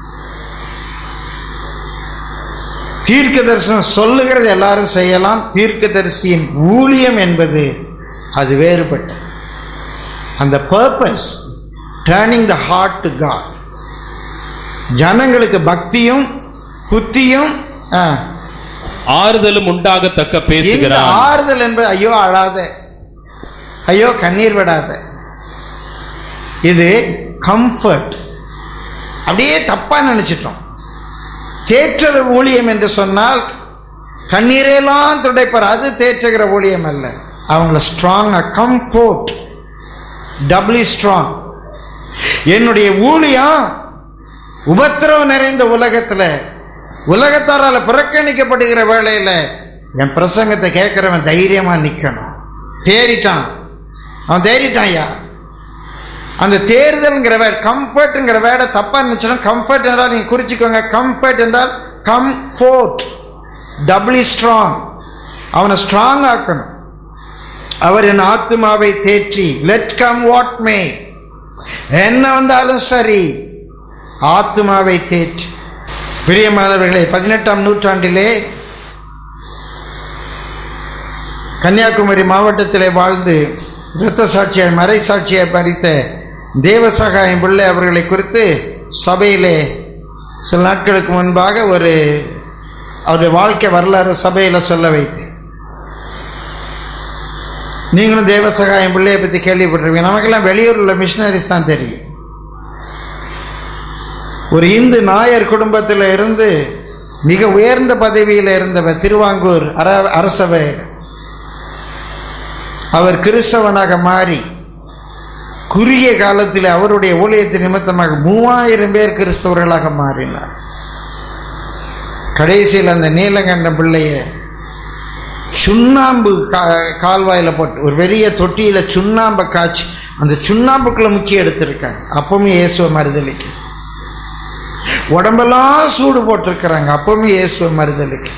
தீர்க்க தரிசனம் சொல்லுகிறது எல்லாரும் செய்யலாம் தீர்க்க தரிசியின் ஊழியம் என்பது அது வேறுபட்ட அந்த purpose turning the heart to God ஜனங்களுக்கு பக்தியும் புத்தியும் ஆ, ஆறுதலும் உண்டாகத்தக்க இந்த பேசுகிறான் ஆறுதல் என்பது ஐயோ அழாத ஐயோ கண்ணீர் விடாத இது கம்ஃபர்ட் அப்படியே தப்பா நினைச்சிட்டோம் தேற்றுற ஊழியம் என்று சொன்னால் கண்ணீரெல்லாம் துடைப்பார் அது தேற்றுகிற ஊழியம் அல்ல அவங்கள ஸ்ட்ராங்கா கம்ஃபோர்ட் டபுளி ஸ்ட்ராங் என்னுடைய ஊழியம் உபத்திரவம் நிறைந்த உலகத்துல உலகத்தாரால புறக்கணிக்கப்படுகிற வேளையில என் பிரசங்கத்தை கேட்கிறவன் தைரியமா நிக்கணும் தேறிட்டான் அவன் தேறிட்டான் ஐயா அந்த தேர்தல்ங்கிற வேர்ட் கம்ஃபர்ட்ங்கிற வேர்டை தப்பா இருந்துச்சுன்னா கம்ஃபர்ட் என்றால் நீங்க குறிச்சுக்கோங்க கம்ஃபர்ட் என்றால் கம்ஃபோர்ட் டபுளி ஸ்ட்ராங் அவனை ஸ்ட்ராங் ஆக்கணும் அவர் என் ஆத்மாவை தேற்றி லெட் கம் வாட் மே என்ன வந்தாலும் சரி ஆத்மாவை தேற்றி பிரியமானவர்களே பதினெட்டாம் நூற்றாண்டிலே கன்னியாகுமரி மாவட்டத்திலே வாழ்ந்து இரத்த சாட்சியாய் மறை சாட்சியாய் பறித்த தேவசகாயம் பிள்ளை அவர்களை குறித்து சபையிலே சில நாட்களுக்கு முன்பாக ஒரு அவருடைய வாழ்க்கை வரலாறு சபையில் சொல்ல வைத்தேன் நீங்களும் தேவ சகாயம் பிள்ளையை பற்றி கேள்விப்பட்டிருப்பீங்க நமக்கெல்லாம் வெளியூரில் உள்ள மிஷினரிஸ் தான் தெரியும் ஒரு இந்து நாயர் குடும்பத்தில் இருந்து மிக உயர்ந்த பதவியில் இருந்தவர் திருவாங்கூர் அர அரசவை அவர் கிறிஸ்தவனாக மாறி குறுகிய காலத்தில் அவருடைய ஊழியத்தின் நிமித்தமாக மூவாயிரம் பேர் கிறிஸ்தவர்களாக மாறினார் கடைசியில் அந்த நீலகண்ட பிள்ளைய சுண்ணாம்பு கா கால்வாயில் போட்டு ஒரு பெரிய தொட்டியில் சுண்ணாம்பை காய்ச்சி அந்த சுண்ணாம்புக்குள்ள முக்கிய எடுத்திருக்காங்க அப்பவும் இயேசுவை மறுதளிக்கு உடம்பெல்லாம் சூடு போட்டிருக்கிறாங்க அப்பவும் இயேசுவை மறுதளிக்கு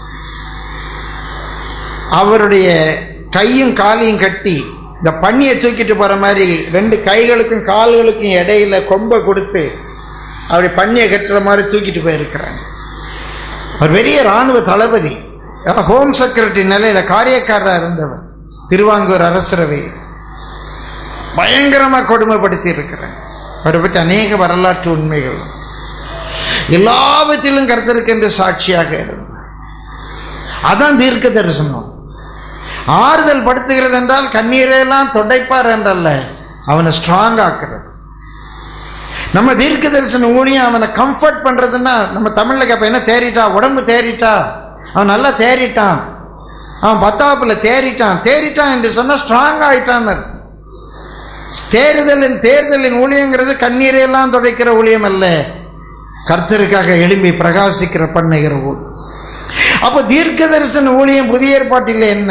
அவருடைய கையும் காலையும் கட்டி இந்த பண்ணியை தூக்கிட்டு போற மாதிரி ரெண்டு கைகளுக்கும் கால்களுக்கும் இடையில கொம்பை கொடுத்து அப்படி பண்ணியை கட்டுற மாதிரி தூக்கிட்டு போயிருக்கிறாங்க அவர் பெரிய இராணுவ தளபதி ஹோம் செக்ரட்டரி நிலையில காரியக்காரராக இருந்தவர் திருவாங்கூர் அரசரவை பயங்கரமா கொடுமைப்படுத்தி இருக்கிறாங்க அவரை பற்றி அநேக வரலாற்று உண்மைகள் எல்லாவற்றிலும் கருத்திருக்கின்ற சாட்சியாக இருந்தார் அதான் தீர்க்க தரிசனம் ஆறுதல் படுத்துகிறது என்றால் கண்ணீரையெல்லாம் தொடைப்பார் என்றல்ல அவனை ஸ்ட்ராங் ஆக்குறது நம்ம தீர்க்க தரிசன ஊழியம் அவனை கம்ஃபர்ட் பண்றதுன்னா நம்ம தமிழ்ல கேப்ப என்ன தேறிட்டா உடம்பு தேறிட்டா அவன் நல்லா தேறிட்டான் அவன் பத்தாப்புல தேறிட்டான் தேறிட்டான் என்று சொன்னா ஸ்ட்ராங் ஆயிட்டான் அர்த்தம். தேறுதலின் தேர்தலின் ஊழியங்கிறது கண்ணீரையெல்லாம் துடைக்கிற ஊழியம் அல்ல கர்த்தருக்காக எழும்பி பிரகாசிக்கிற பண்ணுகிற ஊழியம் அப்போ தீர்க்க தரிசன ஊழியம் புதிய ஏற்பாட்டில் என்ன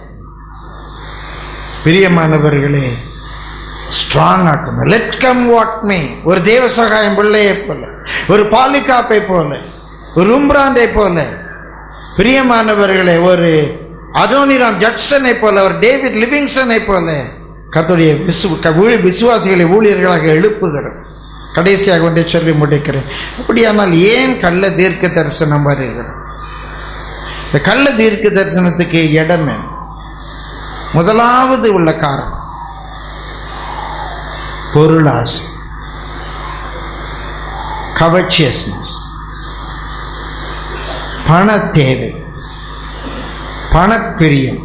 பிரியமானவர்களே ஸ்ட்ராங் ஆக்கணும் லெட் கம் வாட் மீ ஒரு தேவ சகாயம் பிள்ளையை போல ஒரு பாலிகாப்பை போல ஒரு உம்ராண்டை போல பிரியமானவர்களே ஒரு அதோனிராம் ஜட்சனை போல ஒரு டேவிட் லிவிங்ஸ்டனை போல கர்த்தருடைய விசு க- ஊழி- விசுவாசிகளை ஊழியர்களாக எழுப்புகிறது கடைசியாக ஒன்றை சொல்லி முடிக்கிறேன் அப்படியானால் ஏன் கள்ள தீர்க்க தரிசனம் வருகிறது இந்த கள்ள தீர்க்க தரிசனத்துக்கு இடம் என்ன? முதலாவது உள்ள காரணம் பொருளாசை கவர்ச்சியஸ்னஸ் பண தேவை பணப்பிரியம்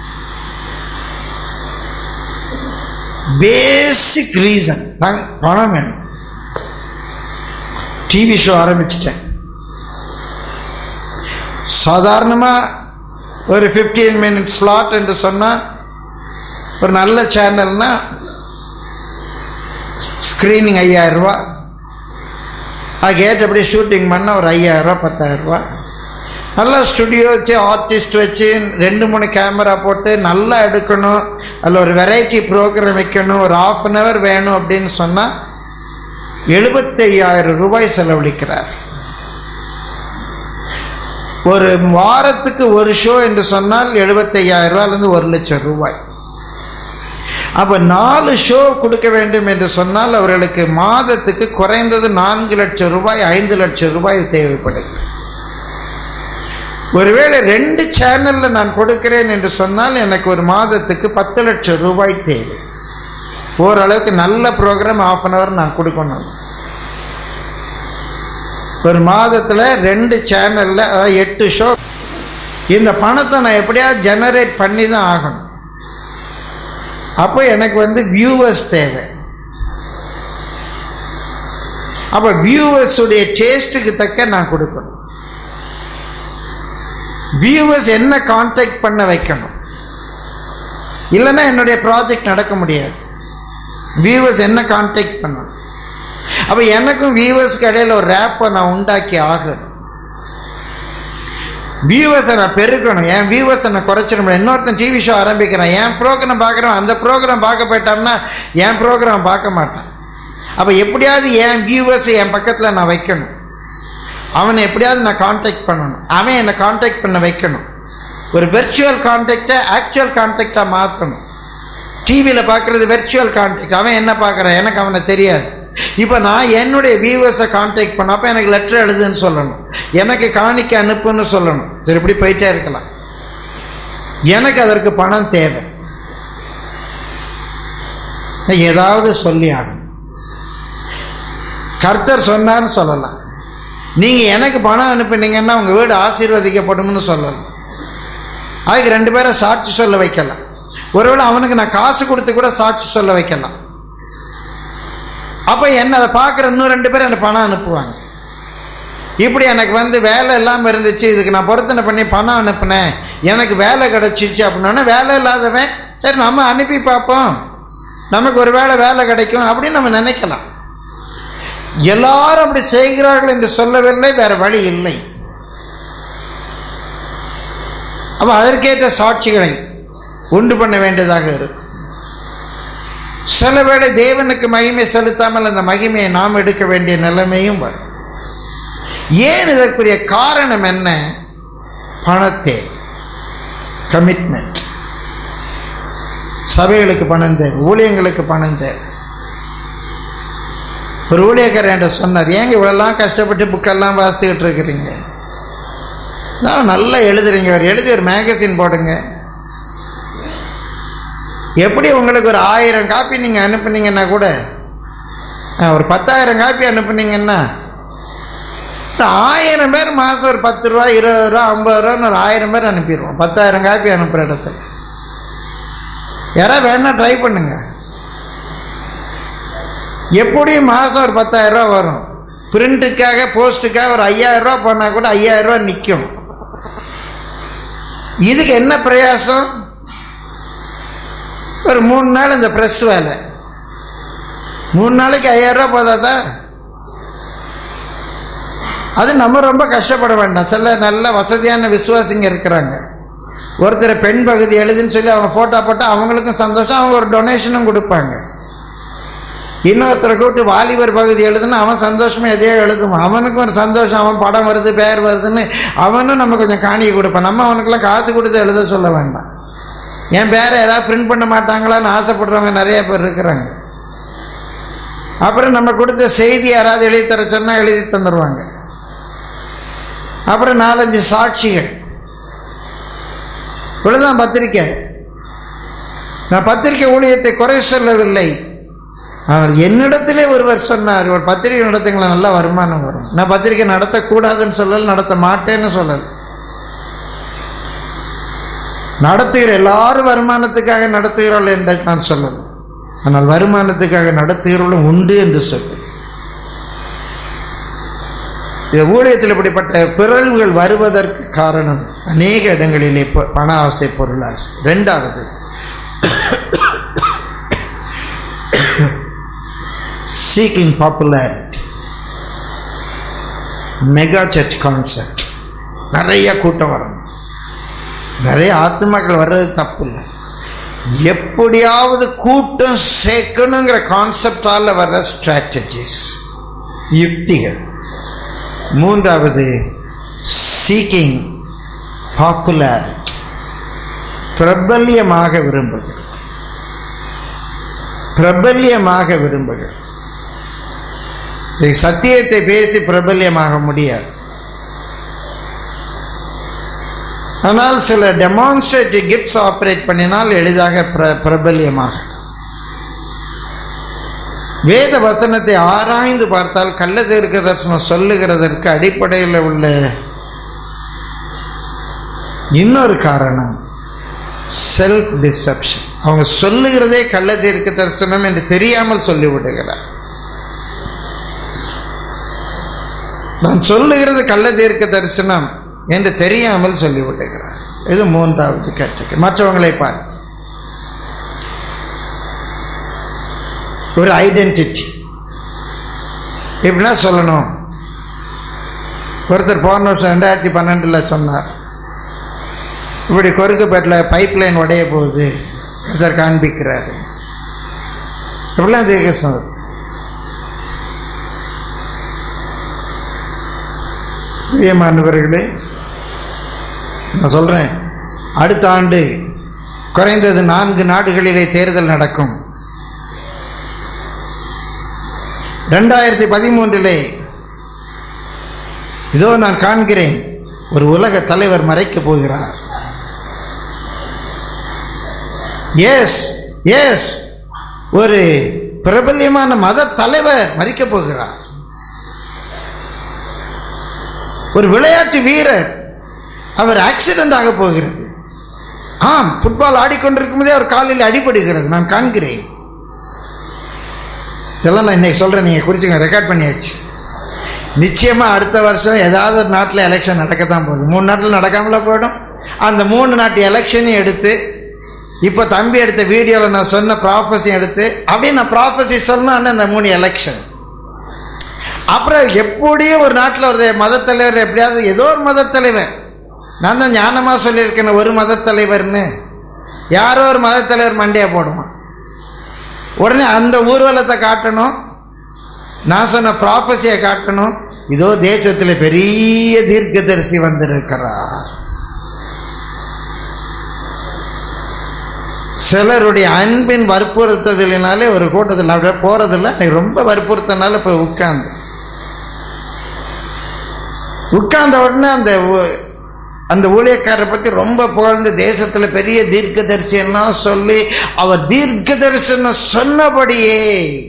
பேசிக் ரீசன் பணம் வேணும் டிவி ஷோ ஆரம்பிச்சிட்டேன் சாதாரணமாக ஒரு 15 மினிட் ஸ்லாட் என்று சொன்னால் ஒரு நல்ல சேனல்னா ஸ்க்ரீனிங் ஐயாயிரம் ரூபா அது ஏற்றபடி ஷூட்டிங் பண்ணால் ஒரு ஐயாயிரம் ரூபா பத்தாயிரம் ரூபா நல்லா ஸ்டுடியோ வச்சு ஆர்டிஸ்ட் வச்சு ரெண்டு மூணு கேமரா போட்டு நல்லா எடுக்கணும் அதில் ஒரு வெரைட்டி ப்ரோக்ராம் வைக்கணும் ஒரு ஆஃப் அன் ஹவர் வேணும் அப்படின்னு சொன்னால் எழுபத்தையாயிரம் ரூபாய் செலவழிக்கிறார் ஒரு வாரத்துக்கு ஒரு ஷோ என்று சொன்னால் எழுபத்தையாயிரம் ரூபாயிலிருந்து ஒரு லட்சம் ரூபாய் அப்ப நாலு ஷோ கொடுக்க வேண்டும் என்று சொன்னால் அவர்களுக்கு மாதத்துக்கு குறைந்தது நான்கு லட்சம் ரூபாய் ஐந்து லட்சம் ரூபாய் தேவைப்படுது ஒருவேளை ரெண்டு சேனல்ல நான் கொடுக்கிறேன் என்று சொன்னால் எனக்கு ஒரு மாதத்துக்கு பத்து லட்சம் ரூபாய் தேவை ஓரளவுக்கு நல்ல ப்ரோக்ராம் ஆஃப் அன் ஹவர் நான் கொடுக்கணும் ஒரு மாதத்துல ரெண்டு சேனல்ல அதாவது எட்டு ஷோ இந்த பணத்தை நான் எப்படியாவது ஜெனரேட் பண்ணி தான் ஆகணும் அப்போ எனக்கு வந்து வியூவர்ஸ் தேவை அப்போ வியூவர்ஸுடைய டேஸ்ட்டுக்கு தக்க நான் கொடுக்கணும் வியூவர்ஸ் என்ன கான்டாக்ட் பண்ண வைக்கணும் இல்லைன்னா என்னுடைய ப்ராஜெக்ட் நடக்க முடியாது வியூவர்ஸ் என்ன கான்டாக்ட் பண்ணணும் அப்போ எனக்கும் வியூவர்ஸ்க்கு இடையில ஒரு ரேப்பை நான் உண்டாக்கி ஆகணும் வியூவர்ஸை நான் பெருக்கணும் என் வியூவர்ஸை நான் குறைச்சிட முடியும் இன்னொருத்தன் டிவி ஷோ ஆரம்பிக்கிறேன் என் ப்ரோக்ராம் பார்க்குறோம் அந்த ப்ரோக்ராம் பார்க்க போயிட்டோம்னா என் ப்ரோக்ராம் பார்க்க மாட்டேன் அப்போ எப்படியாவது என் வியூவர்ஸை என் பக்கத்தில் நான் வைக்கணும் அவனை எப்படியாவது நான் காண்டாக்ட் பண்ணணும் அவன் என்னை காண்டாக்ட் பண்ண வைக்கணும் ஒரு வெர்ச்சுவல் கான்டாக்டை ஆக்சுவல் கான்டாக்டாக மாற்றணும் டிவியில் பார்க்குறது வெர்ச்சுவல் கான்டாக்ட் அவன் என்ன பார்க்குறான் எனக்கு அவனை தெரியாது இப்போ நான் என்னுடைய வியூவர்ஸை கான்டாக்ட் பண்ண அப்போ எனக்கு லெட்டர் எழுதுன்னு சொல்லணும் எனக்கு காணிக்க அனுப்புன்னு சொல்லணும் சரி இப்படி போயிட்டே இருக்கலாம் எனக்கு அதற்கு பணம் தேவை நான் ஏதாவது சொல்லி ஆகணும் கர்த்தர் சொன்னார்னு சொல்லலாம் நீங்கள் எனக்கு பணம் அனுப்புனீங்கன்னா உங்கள் வீடு ஆசீர்வதிக்கப்படும்னு சொல்லலாம் அதுக்கு ரெண்டு பேரை சாட்சி சொல்ல வைக்கலாம் ஒருவேளை அவனுக்கு நான் காசு கொடுத்து கூட சாட்சி சொல்ல வைக்கலாம் அப்போ என்ன அதை பார்க்குற இன்னும் ரெண்டு பேர் எனக்கு பணம் அனுப்புவாங்க இப்படி எனக்கு வந்து வேலை இல்லாமல் இருந்துச்சு இதுக்கு நான் பொருத்தனை பண்ணி பணம் அனுப்புனேன் எனக்கு வேலை கிடச்சிச்சு அப்படின்னா வேலை இல்லாதவன் சரி நம்ம அனுப்பி பார்ப்போம் நமக்கு ஒரு வேளை வேலை கிடைக்கும் அப்படின்னு நம்ம நினைக்கலாம் எல்லாரும் அப்படி செய்கிறார்கள் என்று சொல்லவில்லை வேற வழி இல்லை அப்போ அதற்கேற்ற சாட்சிகளை உண்டு பண்ண வேண்டியதாக இருக்கும் சில வேளை தேவனுக்கு மகிமை செலுத்தாமல் அந்த மகிமையை நாம் எடுக்க வேண்டிய நிலைமையும் வரும் ஏன் இதற்குரிய காரணம் என்ன பணத்தே கமிட்மெண்ட் சபைகளுக்கு பணம் தேவை ஊழியங்களுக்கு பணம் தேவை ஒரு ஊழியக்காரர் என்கிட்ட சொன்னார் ஏங்க இவ்வளோலாம் கஷ்டப்பட்டு புக்கெல்லாம் வாசித்துக்கிட்டு இருக்கிறீங்க நான் நல்லா எழுதுறீங்க ஒரு எழுதி ஒரு மேகசின் போடுங்க எப்படி உங்களுக்கு ஒரு ஆயிரம் காப்பி நீங்கள் அனுப்புனீங்கன்னா கூட ஆ, ஒரு பத்தாயிரம் காப்பி அனுப்புனீங்கன்னா ஒரு ஆயிரம் பேர் மாதம் ஒரு பத்து ரூபா இருபது ரூபா ஐம்பது ரூபான்னு ஒரு ஆயிரம் பேர் அனுப்பிடுவோம் பத்தாயிரம் காப்பி அனுப்புகிற இடத்துல யாராவது வேணா ட்ரை பண்ணுங்க எப்படியும் மாதம் ஒரு பத்தாயிரம் ரூபா வரும் பிரிண்ட்டுக்காக போஸ்ட்டுக்காக ஒரு ஐயாயிரம் ரூபா போனால் கூட ஐயாயிரம் ரூபா நிற்கும் இதுக்கு என்ன பிரயாசம் ஒரு மூணு நாள் இந்த ப்ரெஸ் வேலை மூணு நாளைக்கு ஐயாயிரம் ரூபா போதாதா அது நம்ம ரொம்ப கஷ்டப்பட வேண்டாம் சில நல்ல வசதியான விசுவாசிங்க இருக்கிறாங்க ஒருத்தர் பெண் பகுதி எழுதுன்னு சொல்லி அவங்க ஃபோட்டோ போட்டால் அவங்களுக்கும் சந்தோஷம் அவங்க ஒரு டொனேஷனும் கொடுப்பாங்க இன்னொருத்தரை கூப்பிட்டு வாலிபர் பகுதி எழுதுன்னா அவன் சந்தோஷமா எதையோ எழுதுவான் அவனுக்கும் ஒரு சந்தோஷம் அவன் படம் வருது பேர் வருதுன்னு அவனும் நம்ம கொஞ்சம் காணிக்கை கொடுப்பான் நம்ம அவனுக்கெல்லாம் காசு கொடுத்து எழுத சொல்ல வேண்டாம் என் பேரை யாராவது பிரிண்ட் பண்ண மாட்டாங்களான்னு ஆசைப்படுறவங்க நிறைய பேர் இருக்கிறாங்க அப்புறம் நம்ம கொடுத்த செய்தி யாராவது எழுதி தர சொன்னால் எழுதி தந்துடுவாங்க அப்புறம் நாலஞ்சு சாட்சிகள் இவ்வளவுதான் பத்திரிக்கை நான் பத்திரிக்கை ஊழியத்தை குறை சொல்லவில்லை ஆனால் என்னிடத்திலே ஒருவர் சொன்னார் ஒரு பத்திரிகை நடத்துங்களா நல்ல வருமானம் வரும் நான் பத்திரிக்கை நடத்தக்கூடாதுன்னு சொல்லல நடத்த மாட்டேன்னு சொல்லல நடத்துகிற எல்லாரும் வருமானத்துக்காக நடத்துகிறாள் என்று நான் சொல்லல ஆனால் வருமானத்துக்காக நடத்துகிறவர்களும் உண்டு என்று சொல்லு இந்த ஊழியத்தில் இப்படிப்பட்ட பிறழ்வுகள் வருவதற்கு காரணம் அநேக இடங்களிலே ப- பண ஆசை பொருள் ஆசை ரெண்டாவது seeking popularity mega church concept நிறைய கூட்டம் வரணும் நிறைய ஆத்மாக்கள் வர்றது தப்பு இல்லை எப்படியாவது கூட்டம் சேர்க்கணுங்கிற கான்செப்டால வர்ற ஸ்ட்ராட்டஜிஸ் யுக்திகள் மூன்றாவது சீக்கிங் பாப்புலாரிட்டி பிரபல்யமாக விரும்புகிறது பிரபல்யமாக விரும்புகிறது இதுக்கு சத்தியத்தை பேசி பிரபல்யமாக முடியாது ஆனால் சில டெமான்ஸ்ட்ரேட்டிவ் கிஃப்ட்ஸ் ஆப்ரேட் பண்ணினால் எளிதாக பிர பிரபல்யமாக வேத வசனத்தை ஆராய்ந்து பார்த்தால் கள்ள தீர்க்க தரிசனம் சொல்லுகிறதற்கு அடிப்படையில் உள்ள இன்னொரு காரணம் செல்ஃப் டிசெப்ஷன் அவங்க சொல்லுகிறதே கள்ள தீர்க்க தரிசனம் என்று தெரியாமல் சொல்லிவிடுகிறார் நான் சொல்லுகிறது கள்ள தீர்க்க தரிசனம் என்று தெரியாமல் சொல்லிவிடுகிறார் இது மூன்றாவது கேட்டகரி மற்றவங்களை பார்த்து ஒரு ஐடென்டிட்டி எப்படின்னா சொல்லணும் ஒருத்தர் போன வருஷம் ரெண்டாயிரத்தி பன்னெண்டில் சொன்னார் இப்படி கொருக்குப்பேட்டில் பைப் லைன் உடைய போகுது ஒருத்தர் காண்பிக்கிறாரு இப்படிலாம் தீர்க்கசம் பிரியமானவர்களே நான் சொல்கிறேன் அடுத்த ஆண்டு குறைந்தது நான்கு நாடுகளிலே தேர்தல் நடக்கும் ரெண்டாயிரத்தி பதிமூன்றிலே இதோ நான் காண்கிறேன் ஒரு உலக தலைவர் மறைக்கப் போகிறார் எஸ் எஸ் ஒரு பிரபல்யமான மத தலைவர் மறிக்கப் போகிறார் ஒரு விளையாட்டு வீரர் அவர் ஆக்சிடென்ட் ஆக போகிறது ஆம் ஃபுட்பால் ஆடிக்கொண்டிருக்கும் போதே அவர் காலில் அடிபடுகிறது நான் காண்கிறேன் இதெல்லாம் நான் இன்னைக்கு சொல்றேன் நீங்க குறிச்சுங்க ரெக்கார்ட் பண்ணியாச்சு நிச்சயமா அடுத்த வருஷம் ஏதாவது ஒரு நாட்டில் எலெக்ஷன் நடக்கத்தான் போகுது மூணு நாட்டில் நடக்காமல போயிடும் அந்த மூணு நாட்டு எலெக்ஷனையும் எடுத்து இப்போ தம்பி எடுத்த வீடியோவில் நான் சொன்ன ப்ராஃபஸையும் எடுத்து அப்படியே நான் ப்ராஃபஸி சொன்னேன் அந்த மூணு எலெக்ஷன் அப்புறம் எப்படியும் ஒரு நாட்டில் ஒரு மதத் தலைவர் எப்படியாவது ஏதோ ஒரு மதத் தலைவர் நான் தான் ஞானமாக சொல்லியிருக்கேன் ஒரு மதத் தலைவர்னு யாரோ ஒரு மதத் தலைவர் மண்டையை போடுவான் உடனே அந்த ஊர்வலத்தை காட்டணும் நான் சொன்ன ப்ராஃபஸியை காட்டணும் இதோ தேசத்தில் பெரிய தீர்க்கதரிசி வந்திருக்கிறார் சிலருடைய அன்பின் வற்புறுத்ததினாலே ஒரு கூட்டத்தில் அப்படியே போறதில்ல எனக்கு ரொம்ப வற்புறுத்தனால போய் உட்கார்ந்து உட்கார்ந்த உடனே அந்த ஊ- அந்த ஊழியக்காரரை பத்தி ரொம்ப புகழ்ந்து தேசத்துல பெரிய தீர்க்கதரிசி எல்லாம் சொல்லி அவர் தீர்க்க தரிசனம் சொன்னபடியே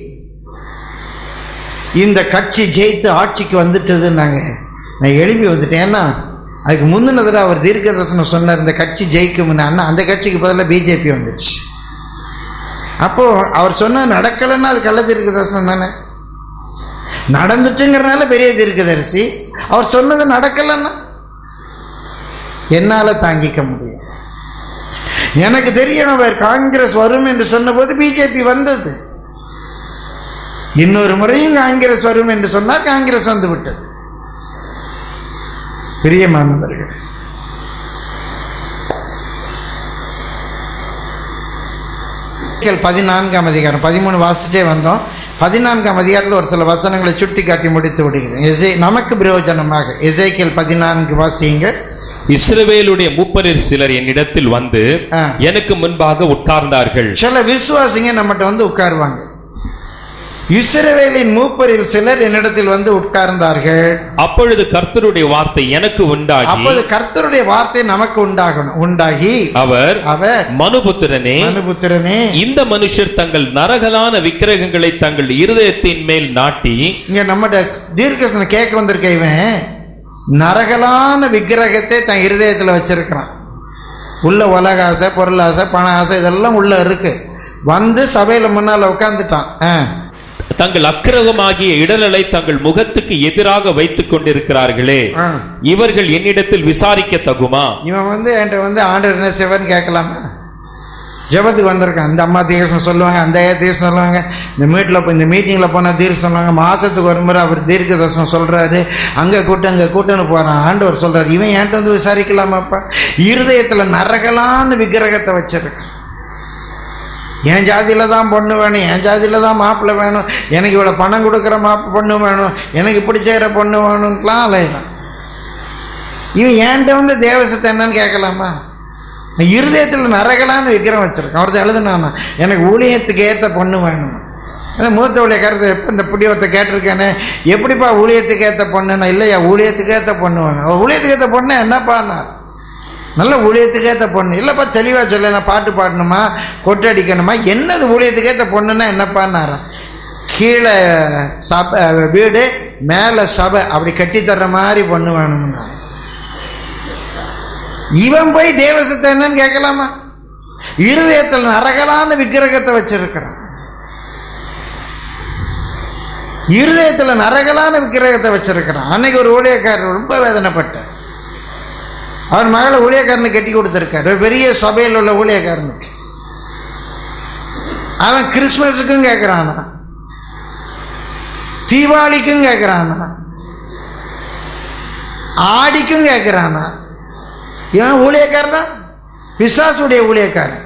இந்த கட்சி ஜெயித்து ஆட்சிக்கு வந்துட்டதுன்னாங்க நான் எழுப்பி வந்துட்டேன் ஏன்னா அதுக்கு முந்தின தடவை அவர் தீர்க்க தரிசனம் சொன்னார் இந்த கட்சி ஜெயிக்கும்னு அண்ணா அந்த கட்சிக்கு பதிலாக பிஜேபி வந்துடுச்சு அப்போ அவர் சொன்ன நடக்கலைன்னா அது கள்ள தீர்க்க தரிசனம் தானே நடந்துட்டுங்கிறனால பெரிய தீர்க்கதரிசி அவர் சொன்னது நடக்கலைன்னா என்னால தாங்கிக்க முடியும் எனக்கு தெரியும் அவர் காங்கிரஸ் வரும் என்று சொன்னபோது பிஜேபி வந்தது இன்னொரு முறையும் காங்கிரஸ் வரும் என்று சொன்னால் காங்கிரஸ் வந்து விட்டது பிரியமானவர்கள் எசேக்கியேல் பதினான்காம் அதிகாரம் பதிமூணு வாசிச்சுட்டே வந்தோம் பதினான்காம் அதிகாரத்தில் ஒரு சில வசனங்களை சுட்டி காட்டி முடித்து விடுகிறேன் எசே நமக்கு பிரயோஜனமாக எசேக்கியேல் பதினான்கு வாசியுங்க இஸ்ரவேலுடைய மூப்பரில் சிலர் என்னிடத்தில் வந்து ஆ. எனக்கு முன்பாக உட்கார்ந்தார்கள் சில விசுவாசிங்க நம்மகிட்ட வந்து உட்காருவாங்க இஸ்ரவேலின் மூப்பரில் சிலர் என்னிடத்தில் வந்து உட்கார்ந்தார்கள் அப்பொழுது கர்த்தருடைய வார்த்தை எனக்கு உண்டாகி அப்போது கர்த்தருடைய வார்த்தை நமக்கு உண்டாகணும் உண்டாகி அவர் அவர் மனுபுத்திரனே மனுபுத்திரனே இந்த மனுஷர் தங்கள் நரகலான விக்கிரகங்களை தங்கள் இருதயத்தின் மேல் நாட்டி இங்க நம்மகிட்ட தீர்க்கசனை கேட்க வந்திருக்க இவன் நரகலான விக்கிரகத்தை தன் இருதயத்தில் வச்சிருக்கிறான் உள்ள உலக ஆசை பொருள் ஆசை பண ஆசை இதெல்லாம் உள்ள இருக்கு வந்து சபையில முன்னால உட்காந்துட்டான் ஆ. தங்கள் அக்கிரகமாகிய இடலலை தங்கள் முகத்துக்கு எதிராக வைத்துக் கொண்டிருக்கிறார்களே ஆ. இவர்கள் என்னிடத்தில் விசாரிக்க தகுமா இவன் வந்து என்கிட்ட வந்து ஆண்டவர் என்ன செய்வார்னு கேட்கலாமா ஜெபத்துக்கு வந்திருக்கான் அந்த அம்மா தீர்க்கம் சொல்லுவாங்க அந்த ஐயா தீர்க்கம் சொல்லுவாங்க இந்த மீட்டில் இப்போ இந்த மீட்டிங்கில் போனால் தீர்க்கம் சொல்லுவாங்க மாதத்துக்கு ஒரு முறை அவர் தீர்க்க தரிசனம் சொல்கிறாரு அங்கே கூட்டம் அங்கே கூட்டம்னு போகிறான் ஆண்டவர் சொல்கிறார் இவன் என்கிட்ட வந்து விசாரிக்கலாமாப்பா இருதயத்தில் நரகலான விக்கிரகத்தை வச்சிருக்கான் என் ஜாதியில் தான் பொண்ணு வேணும் என் ஜாதியில் தான் மாப்பிள்ளை வேணும் எனக்கு இவ்வளோ பணம் கொடுக்குற மாப்பு பொண்ணு வேணும் எனக்கு இப்படி செய்கிற பொண்ணு வேணும்லாம் அலையிறான் இவன் என்கிட்ட வந்து தேவசத்தை என்னன்னு கேட்கலாமா இருதயத்தில் நரகலான விக்கிரம் வச்சிருக்கான் அவர்தான் எழுதுனானா எனக்கு ஊழியத்துக்கு ஏற்ற பொண்ணு வேணும் அதான் மூத்த ஊழியக்காரத்தை எப்போ இந்த புடிவத்தை கேட்டிருக்கானே எப்படிப்பா ஊழியத்துக்கு ஏற்ற பொண்ணுன்னா இல்லையா ஊழியத்துக்கு ஏற்ற பொண்ணு வேணும் அவ ஊழியத்துக்கு ஏற்ற பொண்ணு என்னப்பான்னா நல்ல ஊழியத்துக்கு ஏற்ற பொண்ணு இல்லைப்பா தெளிவாக சொல்ல நான் பாட்டு பாடணுமா கொட்டு அடிக்கணுமா என்னது ஊழியத்துக்கு ஏற்ற பொண்ணுன்னா என்னப்பான்னாரா கீழே சபை வீடு மேலே சபை அப்படி கட்டி தர்ற மாதிரி பொண்ணு வேணும்னா இவன் போய் தேவசத்தை என்னன்னு கேட்கலாமா இருதயத்தில் நரகலான விக்கிரகத்தை வச்சிருக்கிறான் இருதயத்துல நரகலான விக்கிரகத்தை வச்சிருக்கிறான் அன்னைக்கு ஒரு ஊழியக்காரர் ரொம்ப வேதனைப்பட்டார் அவர் மகளை ஊழியக்காரனு கட்டி கொடுத்திருக்காரு ஒரு பெரிய சபையில் உள்ள ஊழியக்காரனுக்கு அவன் கிறிஸ்மஸுக்கும் கேட்கிறானா தீபாவளிக்கும் கேட்கிறானா ஆடிக்கும் கேட்கிறானா இவன் ஊழியக்காரனா பிசாசுடைய ஊழியக்காரன்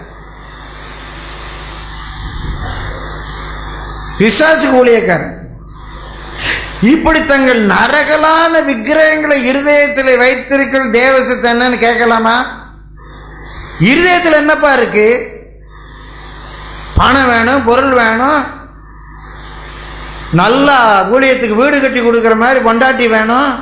பிசாசுக்கு ஊழியக்காரன் இப்படி தங்கள் நரகலான விக்கிரகங்களை இருதயத்தில் வைத்திருக்கிற தேவசத்தை என்னன்னு கேட்கலாமா இருதயத்தில் என்னப்பா இருக்கு பணம் வேணும் பொருள் வேணும் நல்லா ஊழியத்துக்கு வீடு கட்டி கொடுக்குற மாதிரி பொண்டாட்டி வேணும்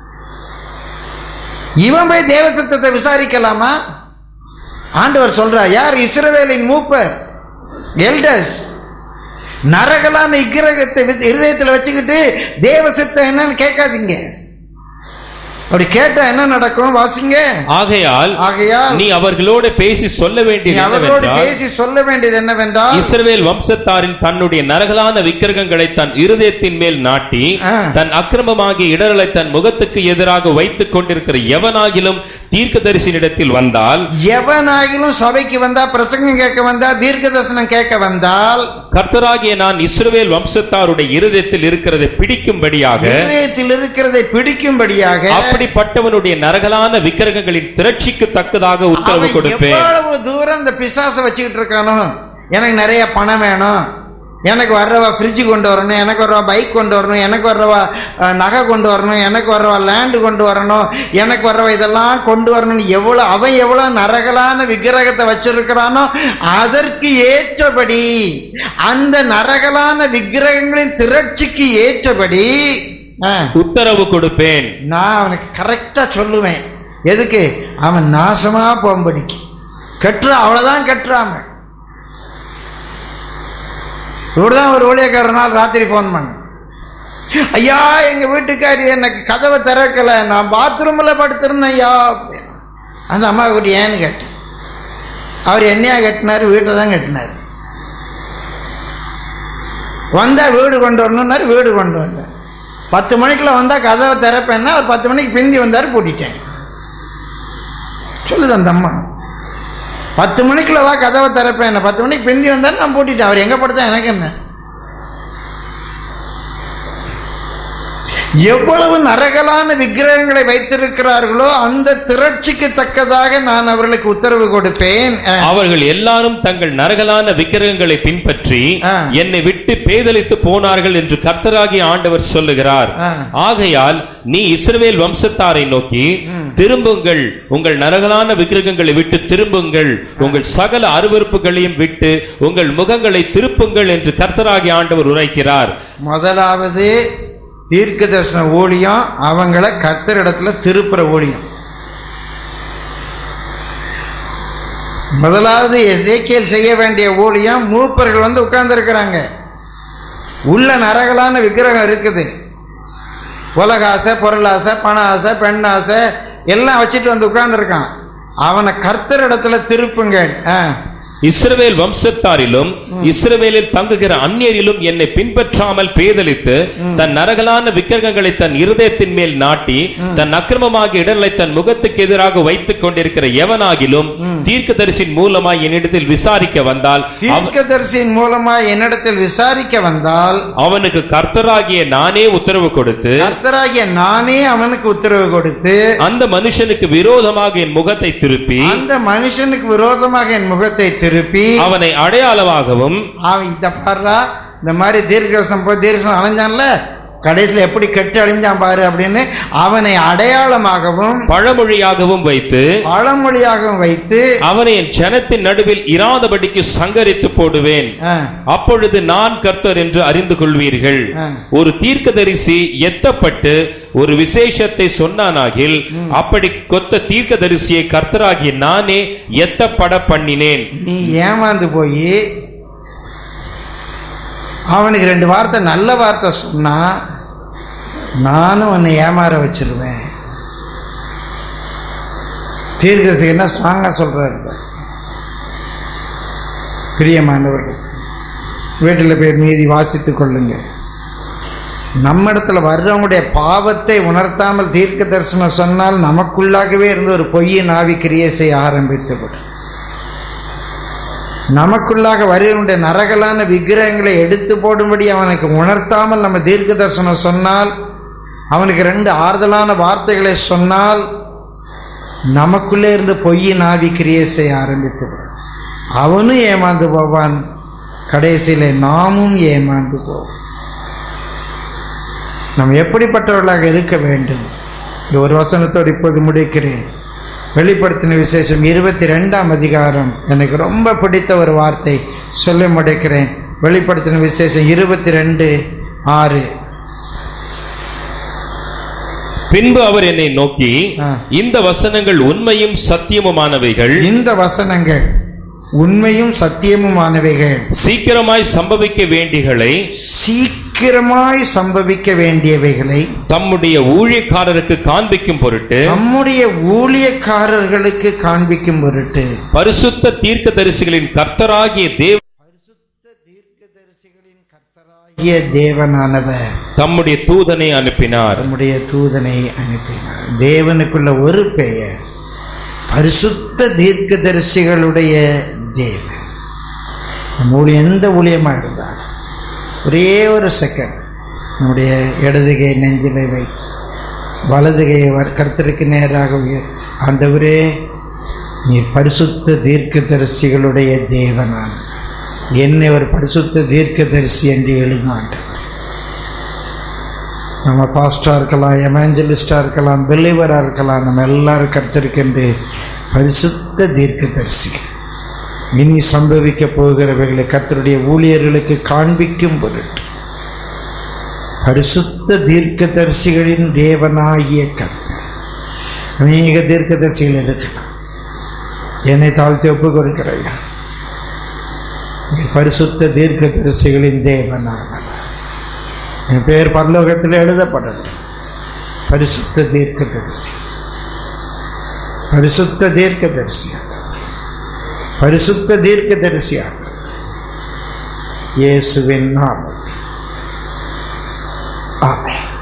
இவன் போய் தேவசத்தத்தை விசாரிக்கலாமா ஆண்டவர் சொல்றார் யார் இஸ்ரவேலின் மூப்பர் எல்டர்ஸ் நரகலான இக்கிரகத்தை வித்- இருதயத்தில் வச்சுக்கிட்டு தேவ சித்தம் என்னன்னு கேட்காதீங்க அப்படி கேட்டா என்ன நடக்கும் வாசிங்க ஆகையால் ஆகையால் நீ அவர்களோடு பேசி சொல்ல நீ வேண்டியது அவர்களோடு என்னவென்றால் பேசி சொல்ல வேண்டியது என்னவென்றால் இஸ்ரவேல் வம்சத்தாரின் தன்னுடைய நரகலான விக்கிரகங்களை தன் இருதயத்தின் மேல் நாட்டி ஆ. தன் அக்கிரமமாகிய இடரலை தன் முகத்துக்கு எதிராக வைத்துக் கொண்டிருக்கிற எவனாகிலும் தீர்க்கதரிசியினிடத்தில் வந்தால் எவனாகிலும் சபைக்கு வந்தா பிரசங்கம் கேட்க வந்தா தீர்க்க தரிசனம் கேட்க வந்தால் கர்த்தராகிய நான் இஸ்ரவேல் வம்சத்தாருடைய இருதயத்தில் இருக்கிறதை பிடிக்கும்படியாக இதயத்தில் இருக்கிறதை பிடிக்கும்படியாக அப்படிப்பட்டவனுடைய நரகலான விக்கிரகங்களின் திரட்சிக்கு தக்கதாக உத்தரவு அவன் கொடுப்பேன் எவ்வளவு தூரம் இந்த பிசாசை வச்சுக்கிட்டு இருக்கானோ எனக்கு நிறைய பணம் வேணும் எனக்கு வர்றவா ஃப்ரிட்ஜ் கொண்டு வரணும் எனக்கு வர்றவா பைக் கொண்டு வரணும் எனக்கு வர்றவா அஹ், நகை கொண்டு வரணும் எனக்கு வர்றவா லேண்டு கொண்டு வரணும் எனக்கு வர்றவா இதெல்லாம் கொண்டு வரணும்னு எவ்வளோ அவன் எவ்வளோ நரகலான விக்கிரகத்தை வச்சிருக்கிறானோ அதற்கு ஏற்றபடி அந்த நரகலான விக்கிரகங்களின் திரட்சிக்கு ஏற்றபடி அஹ், உத்தரவு கொடுப்பேன் நான் அவனுக்கு கரெக்டாக சொல்லுவேன் எதுக்கு அவன் நாசமா போகும்படிக்கு கட்டுறா அவ்வளோதான் கட்டுறாம இவர்தான் ஒரு ஊழியக்காரர் நாள் ராத்திரி ஃபோன் பண்ண ஐயா எங்க வீட்டுக்காரி எனக்கு கதவை திறக்கல நான் பாத்ரூம்ல படுத்திருந்தேன் ஐயா அப்படின்னு. அந்த அம்மா குட்டி ஏன்னு கேட்டேன் அவர் என்னையா கட்டினாரு வீட்டை தான் கட்டினாரு வந்தா வீடு கொண்டு வரணும்னாரு வீடு கொண்டு வந்தேன் பத்து மணிக்குள்ள வந்தா கதவை திறப்பேன்னா ஒரு பத்து மணிக்கு பிந்தி வந்தாரு பூட்டிட்டேன் சொல்லுது அந்த அம்மா பத்து மணிக்குள்ள வா கதவை திறப்பேன் பத்து மணிக்கு பிந்தி வந்தாரு நான் பூட்டிட்டேன் அவர் எங்க படுத்தா எனக்கு என்ன எவ்வளவு நரகலான விக்கிரகங்களை வைத்திருக்கிறார்களோ அந்த திரட்சிக்கு தக்கதாக நான் அவர்களுக்கு உத்தரவு கொடுப்பேன் அஹ், அவர்கள் எல்லாரும் தங்கள் நரகலான விக்கிரகங்களை பின்பற்றி ஆ. என்னை விட்டு பேதலித்து போனார்கள் என்று கர்த்தராகிய ஆண்டவர் சொல்லுகிறார் ஆ. ஆகையால் நீ இஸ்ரவேல் வம்சத்தாரை நோக்கி திரும்புங்கள் உங்கள் நரகலான விக்கிரகங்களை விட்டு திரும்புங்கள் உங்கள் சகல அருவருப்புகளையும் விட்டு உங்கள் முகங்களை திருப்புங்கள் என்று கர்த்தராகிய ஆண்டவர் உரைக்கிறார் முதலாவது தீர்க்க தரிசன ஊழியம் அவங்கள கர்த்தரிடத்துல திருப்புற ஊழியம் முதலாவது எசேக்கியேல் செய்ய வேண்டிய ஊழியம் மூப்பர்கள் வந்து உட்கார்ந்துருக்கிறாங்க உள்ள நரகலான விக்கிரகம் இருக்குது உலக ஆசை பொருள் ஆசை பண ஆசை பெண் ஆசை எல்லாம் வச்சுட்டு வந்து உட்கார்ந்துருக்கான் அவனை கர்த்தரிடத்துல திருப்புங்கள் ஆ. இஸ்ரவேல் வம்சத்தாரிலும் இஸ்ரவேலில் தங்குகிற அந்நியரிலும் என்னை பின்பற்றாமல் பேதலித்து தன் நரகலான விக்கிரகங்களை தன் இருதயத்தின் மேல் நாட்டி தன் அக்கிரமமாகிய இடங்களை தன் முகத்துக்கு எதிராக வைத்துக் கொண்டிருக்கிற எவனாகிலும் தீர்க்கதரிசின் மூலமாய் என்னிடத்தில் விசாரிக்க வந்தால் அவ- தீர்க்கதரிசியின் மூலமா என்னிடத்தில் விசாரிக்க வந்தால் அவனுக்கு கர்த்தராகிய நானே உத்தரவு கொடுத்து கர்த்தராகிய நானே அவனுக்கு உத்தரவு கொடுத்து அந்த மனுஷனுக்கு விரோதமாக என் முகத்தை திருப்பி அந்த மனுஷனுக்கு விரோதமாக என் முகத்தை திருப்பி அவனை அடையாளமாகவும் அவன் இத பாடுறா இந்த மாதிரி தீர்க்கதரிசனம் போய் தீர்க்கதரிசனம் அலைஞ்சான்ல கடைசியில் எப்படி கெட்டு அழிஞ்சான் பாரு அப்படின்னு அவனை அடையாளமாகவும் பழமொழியாகவும் வைத்து பழமொழியாகவும் வைத்து அவனை என் ஜனத்தின் நடுவில் இராதபடிக்கு சங்கரித்து போடுவேன் ஆ, அப்பொழுது நான் கர்த்தர் என்று அறிந்து கொள்வீர்கள் ஆ. ஒரு தீர்க்கதரிசி எத்தப்பட்டு ஒரு விசேஷத்தை சொன்னானாகில் அப்படி கொத்த தீர்க்கதரிசியை கர்த்தராகிய நானே எத்தப்பட பண்ணினேன் நீ ஏமாந்து போய் அவனுக்கு ரெண்டு வார்த்தை நல்ல வார்த்தை சொன்னா நானும் உன்னை ஏமாற வச்சிருவேன் தீர்க்கதரிசி என்ன ஸ்ட்ராங்கா சொல்றாரு பாரு. பிரியமானவர்கள் வீட்டில் போய் மீதி வாசித்துக் கொள்ளுங்க நம்ம இடத்துல வர்றவங்களுடைய பாவத்தை உணர்த்தாமல் தீர்க்க தரிசனம் சொன்னால் நமக்குள்ளாகவே இருந்து ஒரு பொய்யின் ஆவி கிரியை செய்ய ஆரம்பித்து விடும் நமக்குள்ளாக வருவனுடைய நரகலான விக்கிரகங்களை எடுத்து போடும்படி அவனுக்கு உணர்த்தாமல் நம்ம தீர்க்க தரிசனம் சொன்னால் அவனுக்கு ரெண்டு ஆறுதலான வார்த்தைகளை சொன்னால் நமக்குள்ளே இருந்து பொய்யின் ஆவி கிரியை செய்ய ஆரம்பித்து விடும் அவனும் ஏமாந்து போவான் கடைசியில நாமும் ஏமாந்து போவோம் நாம் எப்படிப்பட்டவர்களாக இருக்க வேண்டும் இந்த ஒரு வசனத்தோடு இப்போது முடிக்கிறேன் வெளிப்படுத்தின விசேஷம் இருபத்தி ரெண்டாம் அதிகாரம் எனக்கு ரொம்ப பிடித்த ஒரு வார்த்தை சொல்லி முடிக்கிறேன் வெளிப்படுத்தின விசேஷம் இருபத்தி ரெண்டு ஆறு பின்பு அவர் என்னை நோக்கி ஆ. இந்த வசனங்கள் உண்மையும் சத்தியமுமானவைகள் இந்த வசனங்கள் உண்மையும் சத்தியமுமானவைகள் சீக்கிரமாய் சம்பவிக்க வேண்டிகளை சீக்கிரம் சீக்கிரமாய் சம்பவிக்க வேண்டியவைகளை தம்முடைய ஊழியக்காரருக்கு காண்பிக்கும் பொருட்டு நம்முடைய ஊழியக்காரர்களுக்கு காண்பிக்கும் பொருட்டு பரிசுத்த தீர்க்கதரிசிகளின் கர்த்தராகிய தேவ ஆகிய தேவனானவர் தம்முடைய தூதனை அனுப்பினார் நம்முடைய தூதனை அனுப்பினார் தேவனுக்குள்ள ஒரு பெயர் பரிசுத்த தீர்க்கதரிசிகளுடைய தேவன் நம்ம ஊழியம் எந்த ஊழியமாக இருந்தால் ஒரே ஒரு செகண்ட் நம்முடைய இடதுகை நெஞ்சிலை வைத்து வலதுகையை வர்- கர்த்தருக்கு நேராக உயர்த்தி ஆண்டவரே நீர் பரிசுத்த தீர்க்கதரிசிகளுடைய தேவனான என்னை ஒரு பரிசுத்த தீர்க்கதரிசி என்று எழுதாண்டவர் நம்ம பாஸ்டாக இருக்கலாம் எவாஞ்சலிஸ்டாக இருக்கலாம் பிலிவராக இருக்கலாம் நம்ம எல்லாரும் கர்த்தருக்கென்று பரிசுத்த தீர்க்கதரிசிகள் இனி சம்பவிக்க போகிறவைகளை கர்த்தருடைய ஊழியர்களுக்கு காண்பிக்கும் பொருட்டு பரிசுத்த தீர்க்கதரிசிகளின் தேவனாகிய கர்த்தர் அநேக தீர்க்கதரிசிகள் இருக்கலாம் என்னை தாழ்த்தி ஒப்பு கொடுக்கிறையா பரிசுத்த தீர்க்கதரிசிகளின் தேவனானவர் என் பெயர் பரலோகத்தில் எழுதப்படட்டும் பரிசுத்த தீர்க்கதரிசி பரிசுத்த தீர்க்கதரிசியாக பரிசுத்த தீர்க்கதரிசியாக இயேசுவின் நாமத்தில் ஆமென்